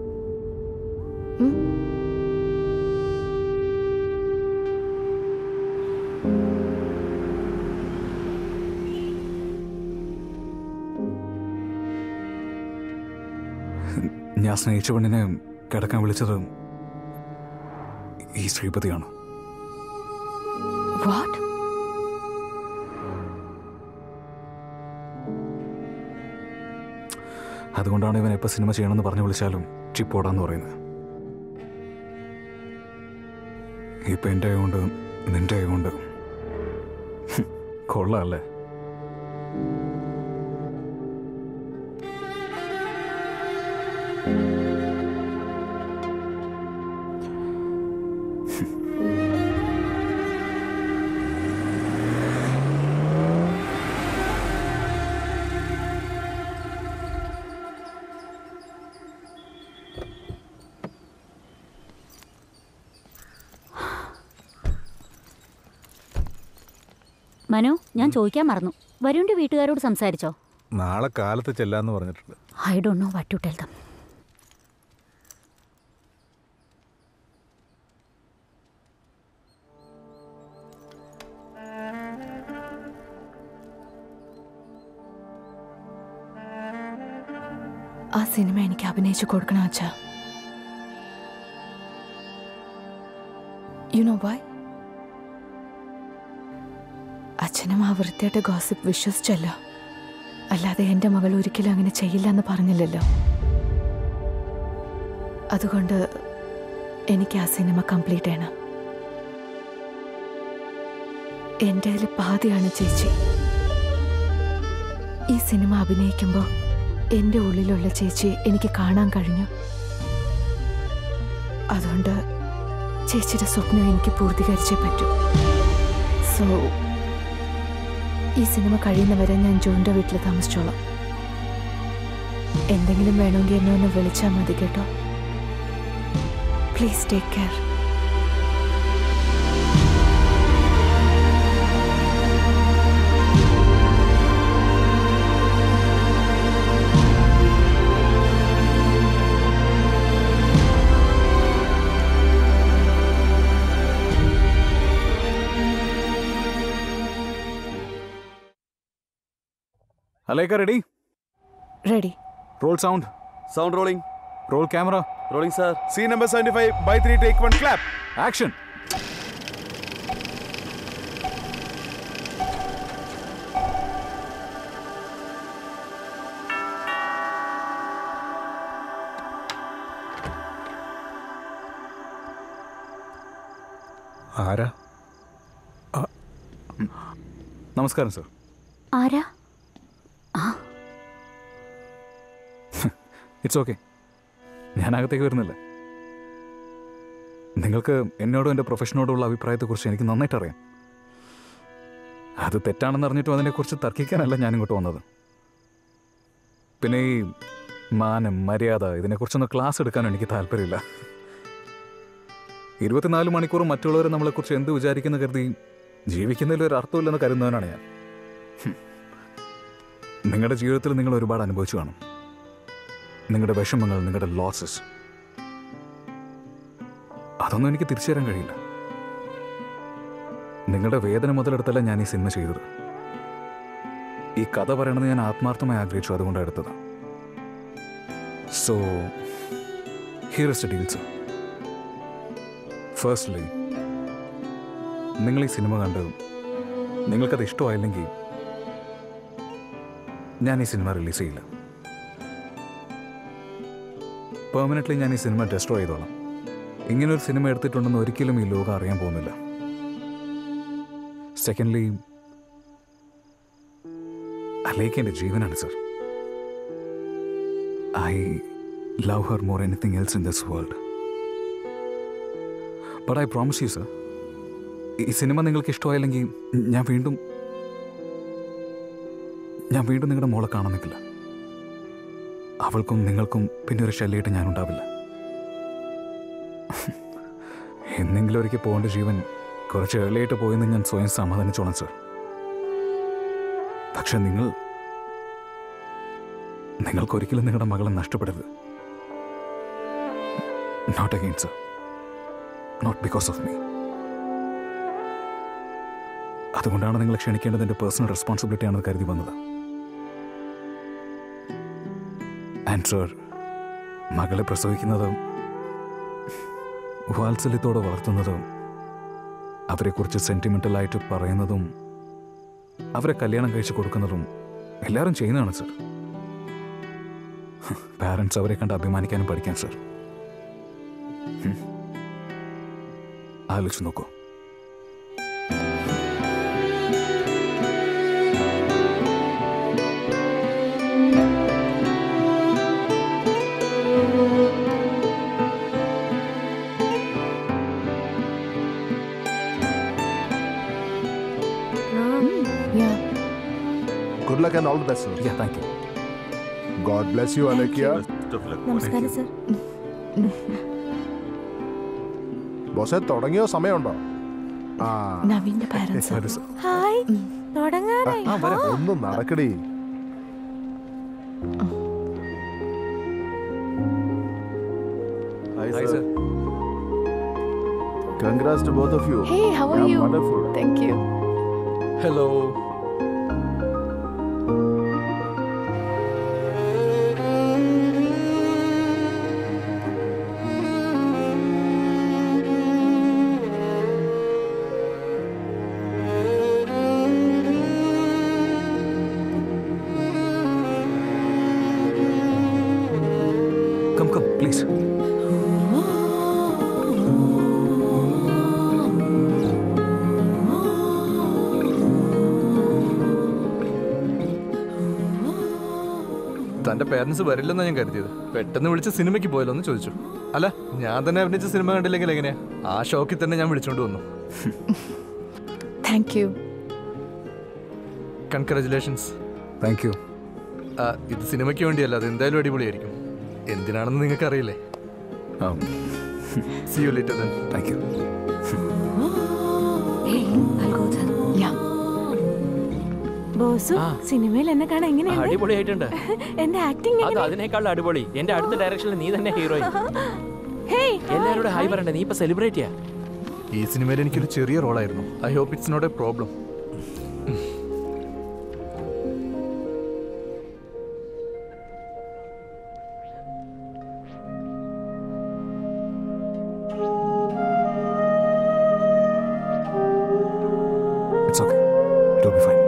ഞാൻ സ്നേഹിച്ച പെണ്ണിനെ കിടക്കാൻ വിളിച്ചത് ഈ ശ്രീപതിയാണ് വാട്ട് അതുകൊണ്ടാണ് ഇവൻ എപ്പോൾ സിനിമ ചെയ്യണമെന്ന് പറഞ്ഞു വിളിച്ചാലും ചിപ്പോടാന്ന് പറയുന്നത് ഇപ്പം എൻ്റെ കൊണ്ട് നിന്റെ കൊണ്ട് കൊള്ളാല്ലേ മനു ഞാൻ ചോദിക്കാൻ മറന്നു വരുണിന്റെ വീട്ടുകാരോട് സംസാരിച്ചോ നാളെ കാലത്ത് ചെല്ലാന്ന് പറഞ്ഞിട്ടുണ്ട് I don't know what to tell them ആ സിനിമ എനിക്ക് അഭിനയിച്ചു കൊടുക്കണം അച്ഛാ യു നോ വൈ അച്ഛനും ആ വൃത്തിയായിട്ട് ഗോസിപ്പ് വിശ്വസിച്ചല്ലോ അല്ലാതെ എൻ്റെ മകൾ ഒരിക്കലും അങ്ങനെ ചെയ്യില്ല എന്ന് പറഞ്ഞില്ലല്ലോ അതുകൊണ്ട് എനിക്ക് ആ സിനിമ കംപ്ലീറ്റ് ചെയ്യണം എൻ്റെ കയ്യിൽ പാതിയാണ് ചേച്ചി ഈ സിനിമ അഭിനയിക്കുമ്പോൾ എൻ്റെ ഉള്ളിലുള്ള ചേച്ചിയെ എനിക്ക് കാണാൻ കഴിഞ്ഞു അതുകൊണ്ട് ചേച്ചിയുടെ സ്വപ്നം എനിക്ക് പൂർത്തീകരിച്ചേ പറ്റൂ സോ ഈ സിനിമ കഴിയുന്നവരെ ഞാൻ ജോൻ്റെ വീട്ടിൽ താമസിച്ചോളാം എന്തെങ്കിലും വേണമെങ്കിൽ എന്നെ ഒന്ന് വിളിച്ചാൽ മതി കേട്ടോ please take care Aleka ready ready roll sound sound rolling roll camera rolling sir scene number seventy five by three take one clap action ആരാ നമസ്കാരം സർ ആരാ ഇറ്റ്സ് ഓക്കെ ഞാൻ അകത്തേക്ക് വരുന്നില്ല നിങ്ങൾക്ക് എന്നോടും എൻ്റെ പ്രൊഫഷനോടുള്ള അഭിപ്രായത്തെക്കുറിച്ച് എനിക്ക് നന്നായിട്ട് അറിയാം അത് തെറ്റാണെന്ന് അറിഞ്ഞിട്ടും അതിനെക്കുറിച്ച് തർക്കിക്കാനല്ല ഞാൻ ഇങ്ങോട്ട് വന്നത് പിന്നെ ഈ മാനം മര്യാദ ഇതിനെക്കുറിച്ചൊന്ന് ക്ലാസ് എടുക്കാൻ എനിക്ക് താല്പര്യമില്ല ഇരുപത്തിനാല് മണിക്കൂർ മറ്റുള്ളവരെ നമ്മളെക്കുറിച്ച് എന്ത് വിചാരിക്കുന്ന കരുതി ജീവിക്കുന്നതിൽ ഒരു അർത്ഥമില്ലെന്ന് കരുതുന്നവനാണ് ഞാൻ ഹും. നിങ്ങളുടെ ജീവിതത്തിൽ നിങ്ങൾ ഒരുപാട് അനുഭവിച്ചു കാണും നിങ്ങളുടെ വിഷമങ്ങൾ നിങ്ങളുടെ ലോസസ് അതൊന്നും എനിക്ക് തിരിച്ചു തരാൻ കഴിയില്ല നിങ്ങളുടെ വേദന മുതലെടുത്തല്ല ഞാൻ ഈ സിനിമ ചെയ്തത് ഈ കഥ പറയണമെന്ന് ഞാൻ ആത്മാർത്ഥമായി ആഗ്രഹിച്ചു അതുകൊണ്ടാണ് എടുത്തത് so here is deals firstly നിങ്ങൾ ഈ സിനിമ കണ്ട് നിങ്ങൾക്കത് ഇഷ്ടമായില്ലെങ്കിൽ ഞാൻ ഈ സിനിമ റിലീസ് ചെയ്യില്ല പെർമനൻ്റ്ലി ഞാൻ ഈ സിനിമ ഡെസ്ട്രോയ് ചെയ്തോളാം ഇങ്ങനൊരു സിനിമ എടുത്തിട്ടുണ്ടെന്ന് ഒരിക്കലും ഈ ലോകം അറിയാൻ പോകുന്നില്ല സെക്കൻഡ്ലി അലേക്ക് എൻ്റെ ജീവനാണ് sir I love her more anything else in this world but I promise you sir ഈ സിനിമ നിങ്ങൾക്ക് ഇഷ്ടമായില്ലെങ്കിൽ ഞാൻ വീണ്ടും ഞാൻ വീണ്ടും നിങ്ങളുടെ മോളെ കാണാൻ നിൽക്കില്ല അവൾക്കും നിങ്ങൾക്കും പിന്നെ ഒരു ശല്യമായിട്ട് ഞാൻ ഉണ്ടാവില്ല എന്നെങ്കിലും ഒരിക്കൽ പോകേണ്ട ജീവൻ കുറച്ച് ഏർലിയായിട്ട് പോയെന്ന് ഞാൻ സ്വയം സമാധാനിച്ചോളാം സർ പക്ഷെ നിങ്ങൾ നിങ്ങൾക്കൊരിക്കലും നിങ്ങളുടെ മകളെ നഷ്ടപ്പെടരുത് not again sir not because of me അതുകൊണ്ടാണ് നിങ്ങൾ ക്ഷണിക്കേണ്ടത് എൻ്റെ പേഴ്സണൽ റെസ്പോൺസിബിലിറ്റി ആണെന്ന് കരുതി വന്നത് ആൻഡ് സർ മകളെ പ്രസവിക്കുന്നതും വാത്സല്യത്തോടെ വളർത്തുന്നതും അവരെക്കുറിച്ച് സെൻറ്റിമെൻ്റലായിട്ട് പറയുന്നതും അവരെ കല്യാണം കഴിച്ചു കൊടുക്കുന്നതും എല്ലാവരും ചെയ്യുന്നതാണ് സർ പാരൻസ് അവരെ കണ്ട് അഭിമാനിക്കാനും പഠിക്കാൻ സർ ഹും. ആലോചിച്ച് നോക്കൂ Good luck and all the best, sir. Yeah, thank you. God bless you, Alekia. നമസ്കാരം സർ ബോസെ തുടങ്ങിയോ സമയമുണ്ടോ ആ നവീന്റെ പാരൻസ് ഹായ് തുടങ്ങാറായി ഒന്നും നടക്കടി Hi, sir. Congrats to both of you. Hey, how are Yeah, you? Wonderful. Thank you. Hello. Come, come, please. തന്റെ പേരൻസ് വരില്ലെന്നാ ഞാൻ കരുതിയത് പെട്ടെന്ന് വിളിച്ച് സിനിമയ്ക്ക് പോയല്ലോ എന്ന് ചോദിച്ചു അല്ല ഞാൻ തന്നെ അഭിനയിച്ച സിനിമ കണ്ടില്ലെങ്കിൽ എങ്ങനെയാ ആ ഷോക്കിൽ തന്നെ ഞാൻ വിളിച്ചോണ്ട് വന്നു thank you congratulations thank you ഇത് സിനിമയ്ക്ക് വേണ്ടിയല്ല അത് എന്തായാലും അടിപൊളിയായിരിക്കും എന്തിനാണെന്ന് നിങ്ങൾക്ക് അറിയില്ലേ see you later then thank you boss സിനിമയിൽ എന്നെ കാണാൻ എങ്ങനെയുണ്ട് അടിപൊളിയായിട്ടുണ്ട് എന്റെ ആക്ടിങ് അത് അതിനേക്കാൾ അടിപൊളി എന്റെ അടുത്ത ഡയറക്ഷനിൽ നീ തന്നെ ഹീറോയിൻ ഹേയ് എല്ലാവരോടും ഹായ് പറയണ്ടേ നീ ഇപ്പൊ സെലിബ്രേറ്റ് ചെയ്യാ ഈ സിനിമയിൽ എനിക്കൊരു ചെറിയ റോളായിരുന്നു I hope it's not a problem It's okay. It'll be fine.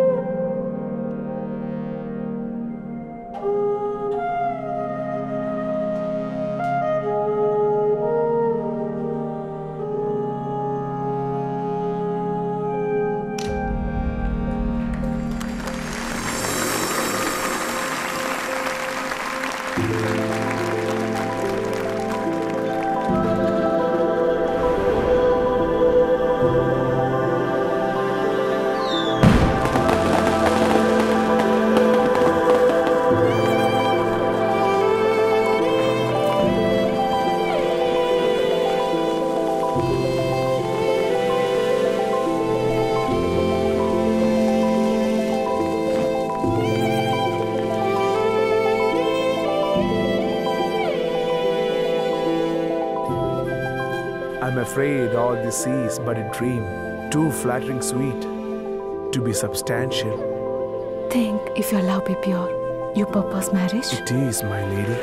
I'm afraid all this is but a dream, too flattering sweet to be substantial. Think if your love be pure, you purpose marriage? It is, my lady.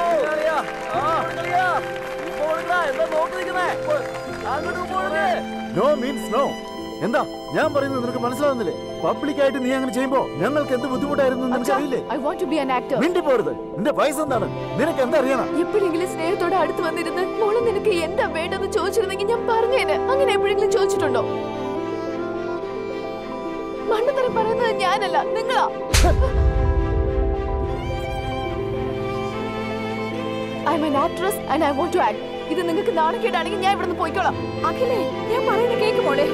No means no എന്താ ഞാൻ പറയുന്നത് നിനക്ക് മനസ്സിലാവുന്നില്ലേ public ആയിട്ട് നീ അങ്ങനെ ചെയ്യുമ്പോ ഞങ്ങൾക്ക് എന്ത് ബുദ്ധിമുട്ടായിരുന്നു എന്ന് നിനക്ക് അറിയില്ലേ I want to be an actor. മിണ്ടി പോരുത് നിന്റെ വയസ്സ് എന്താണ് നിനക്ക് എന്താ അറിയണം എപ്പോഴെങ്കിലും സ്നേഹത്തോടെ അടുത്ത് വന്നിരുന്ന് മോളെ നിനക്ക് എന്താ വേണ്ടെന്ന് ചോദിച്ചിരുന്നെങ്കിൽ ഞാൻ പറഞ്ഞേനെ അങ്ങനെ എപ്പോഴെങ്കിലും ചോദിച്ചിട്ടുണ്ടോ മണ്ണത്തരം പറയുന്നത് ഞാനല്ല നിങ്ങളാ I M an actress and I want to act. ഇത് നിങ്ങൾക്ക് നാണക്കേടാണെങ്കിൽ ഞാൻ ഇവിടുന്ന് പോയിക്കോളാം അഖിലേ ഞാൻ പറയുന്നത് കേക്ക് മോളെ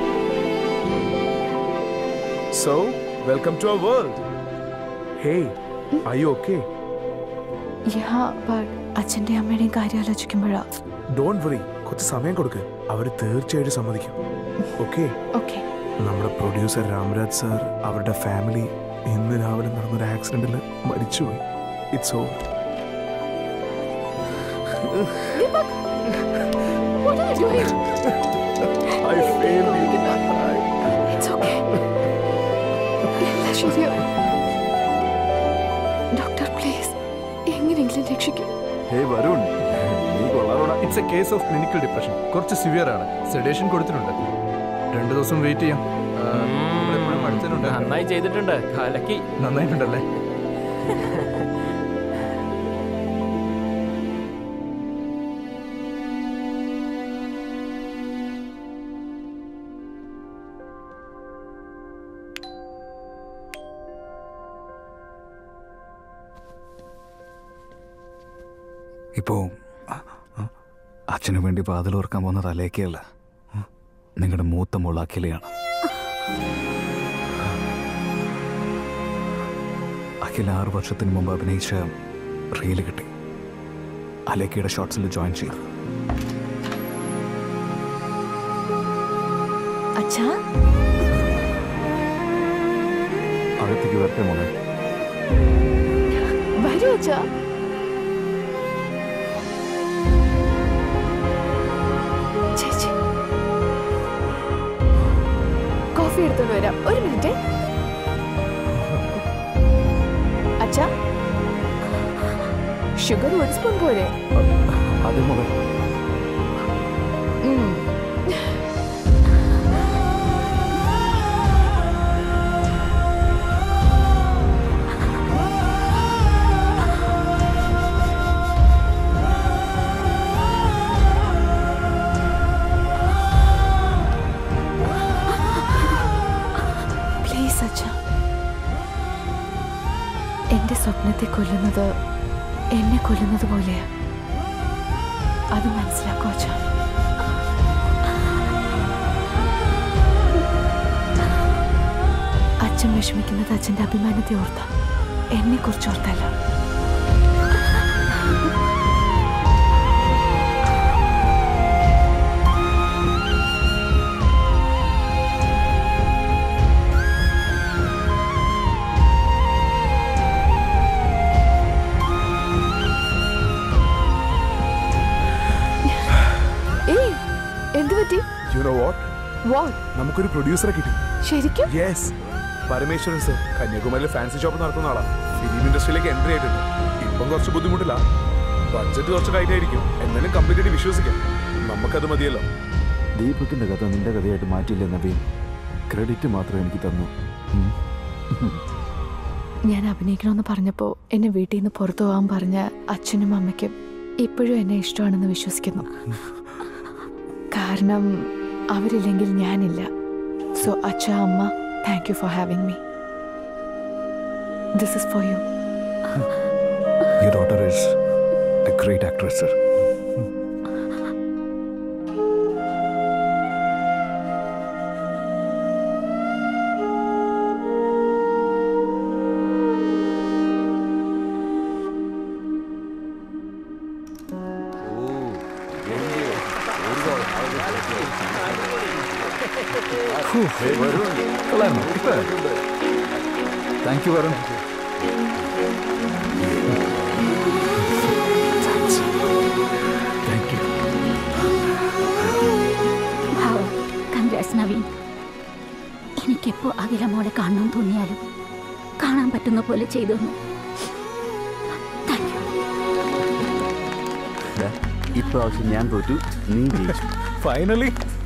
So, welcome to our world. Hey, are you okay? Yeah but അച്ഛന്റെ അമ്മയുടെയും കാര്യം ആലോചിക്കുമ്പോഴാ ഡോണ്ട് വറി കുറച്ച് സമയം കൊടുക്ക് അവർ തീർച്ചയായിട്ടും സമ്മതിക്കും ഓക്കെ ഓക്കെ നമ്മുടെ പ്രൊഡ്യൂസർ രാംരാജ് സാർ അവരുടെ ഫാമിലി ഇന്ന് രാവിലെ നടന്നൊരു ആക്സിഡന്റിൽ മരിച്ചുപോയി it's oh Deepak what are you doing? I failed you. It's okay. എല്ലാം ശരിയാവും ഡോക്ടർ പ്ലീസ് എങ്ങനെയെങ്കിലും രക്ഷിക്കും ഹേ വരുൺ നീ കൊള്ളാറോടാ it's a case of clinical depression കുറച്ച് സിവിയർ ആണ് സെഡേഷൻ കൊടുത്തിട്ടുണ്ട് രണ്ടു ദിവസം വെയിറ്റ് ചെയ്യാം ആ, നമ്മളെപ്പോഴും അടുത്തതിനുണ്ട് നന്നായി ചെയ്തിട്ടുണ്ട് കലക്കി നന്നായിട്ടുണ്ടല്ലേ ഇപ്പോ അച്ഛനു വേണ്ടി വാതിൽ ഓർക്കാൻ പോകുന്നത് അലേക്കയല്ല നിങ്ങളുടെ മൂത്ത മോൾ അഖിലയാണ് അഖില ആറ് വർഷത്തിന് മുമ്പ് അഭിനയിച്ച റീല് കിട്ടി അലേക്കയുടെ ഷോർട്സിൽ ജോയിൻ ചെയ്തു അച്ഛാ അകത്തേക്ക് വരട്ടെ മോളെ വരൂ അച്ഛാ ചേച്ചി കോഫി എടുത്തോണ്ട് വരാം ഒരു മിനിറ്റ് അച്ഛാ ഷുഗർ ഒരു സ്പൂൺ പോരെ അതെ മോളെ ഉം. പ്ലീസ് അച്ഛ എന്റെ സ്വപ്നത്തെ കൊല്ലുന്നത് എന്നെ കൊല്ലുന്നത് പോലെയാ അത് മനസ്സിലാക്കോ അച്ഛ അച്ഛൻ വിഷമിക്കുന്നത് അച്ഛന്റെ അഭിമാനത്തെ ഓർത്ത എന്നെ കുറിച്ച് ഓർത്തല്ല ഏയ് എന്ത് പറ്റി യു നോ വാട്ട് വാട്ട് നമുക്കൊരു പ്രൊഡ്യൂസറെ കിട്ടി ശരിക്കും യെസ് പരമേശ്വരൻ സർ കന്യാകുമാരിയിൽ ഫാൻസി ഷോപ്പ് നടത്തുന്ന ആളാ ഫിലിം ഇൻഡസ്ട്രിയിലേക്ക് എൻട്രി ആയിട്ടുണ്ട് ഇപ്പം കുറച്ച് ബുദ്ധിമുട്ടില്ല ബഡ്ജറ്റ് കുറച്ച് ടൈറ്റ് ആയിരിക്കും എന്നാലും കംപ്ലീറ്റ് ആയിട്ട് വിശ്വസിക്കാം നമുക്കത് മതിയല്ലോ ദീപകിന്റെ കഥ നിന്റെ കഥയായിട്ട് മാറ്റിയില്ല നവീൻ ക്രെഡിറ്റ് മാത്രം എനിക്ക് തന്നു ഉം. ഞാൻ അഭിനയിക്കണമെന്ന് പറഞ്ഞപ്പോൾ എന്നെ വീട്ടിൽ നിന്ന് പുറത്തു പോകാൻ പറഞ്ഞ അച്ഛനും അമ്മയ്ക്കും ഇപ്പോഴും എന്നെ ഇഷ്ടമാണെന്ന് വിശ്വസിക്കുന്നു കാരണം അവരില്ലെങ്കിൽ ഞാനില്ല സോ അച്ഛ അമ്മ thank you for having me this is for you Your daughter is a great actress, sir. Thank you Varun thank you congrats Naveen എനിക്കെപ്പോ അഖില മോളെ കാണണം തോന്നിയാലും കാണാൻ പറ്റുന്ന പോലെ ചെയ്തു തന്നു ഇപ്രാവശ്യം ഞാൻ തോറ്റു നീ ജയിച്ചു ഫൈനലി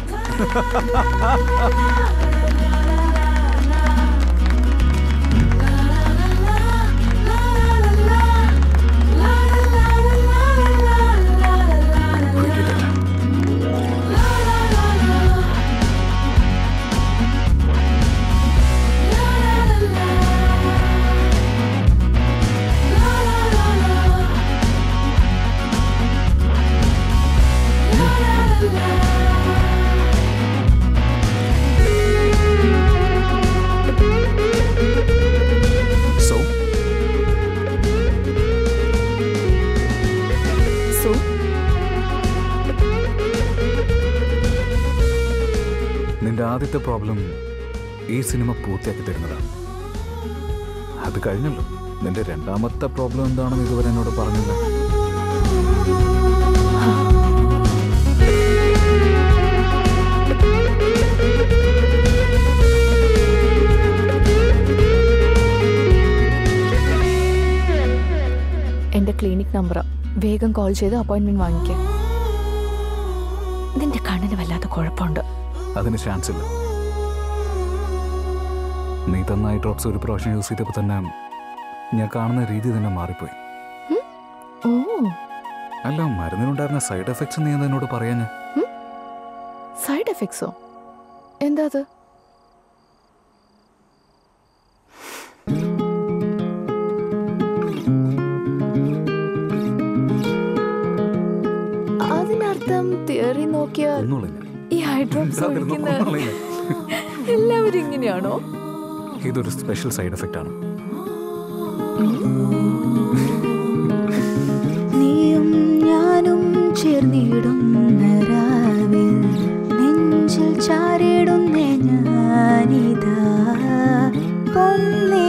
സോ സോ നിന്റെ ആദ്യത്തെ പ്രോബ്ലം ഈ സിനിമ പൂർത്തിയാക്കി തരുന്നതാണ് അത് കഴിഞ്ഞല്ലോ നിന്റെ രണ്ടാമത്തെ പ്രോബ്ലം എന്താണെന്ന് ഇതുവരെ എന്നോട് പറഞ്ഞില്ല ക്ലിനിക് നമ്പറാ വേഗം കോൾ ചെയ്ത് അപ്പോയിന്റ്മെന്റ് വാങ്ങിക്കാം നിന്റെ കണ്ണിന് വല്ലാത്ത കുഴപ്പമുണ്ട് അതിന് ചാൻസ് ഇല്ല നീ തന്ന ഐ ഡ്രോപ്സ് ഒരു പ്രാവശ്യം യൂസ് ചെയ്തപ്പോൾ തന്നെ ഞാൻ കാണുന്ന രീതി തന്നെ മാറിപ്പോയി ഓ അല്ല മരുന്നിനുണ്ടായിരുന്ന സൈഡ് എഫക്ട്സ് നീ എന്താ എന്നോട് പറയാഞ്ഞ് സൈഡ് എഫക്ട്സോ എന്താ അത് അതിനർത്ഥം തിയറി നോക്കിയാൽ ഒന്നുമില്ല ഈ ഹൈഡ്രോപ്സ് ഇതാതിരുന്നു, ഒഴിക്കുന്ന ഒന്നുമില്ല. എല്ലാവരും ഇങ്ങനെയാണോ ഇതൊരു സ്പെഷ്യൽ സൈഡ് എഫക്റ്റ് ആണ് നീയും ഞാനും ചേർന്നിടുന്ന രാവിൽ നെഞ്ചിൽ ചാരിടുന്നേ ഞാനിതാ പൊന്നേ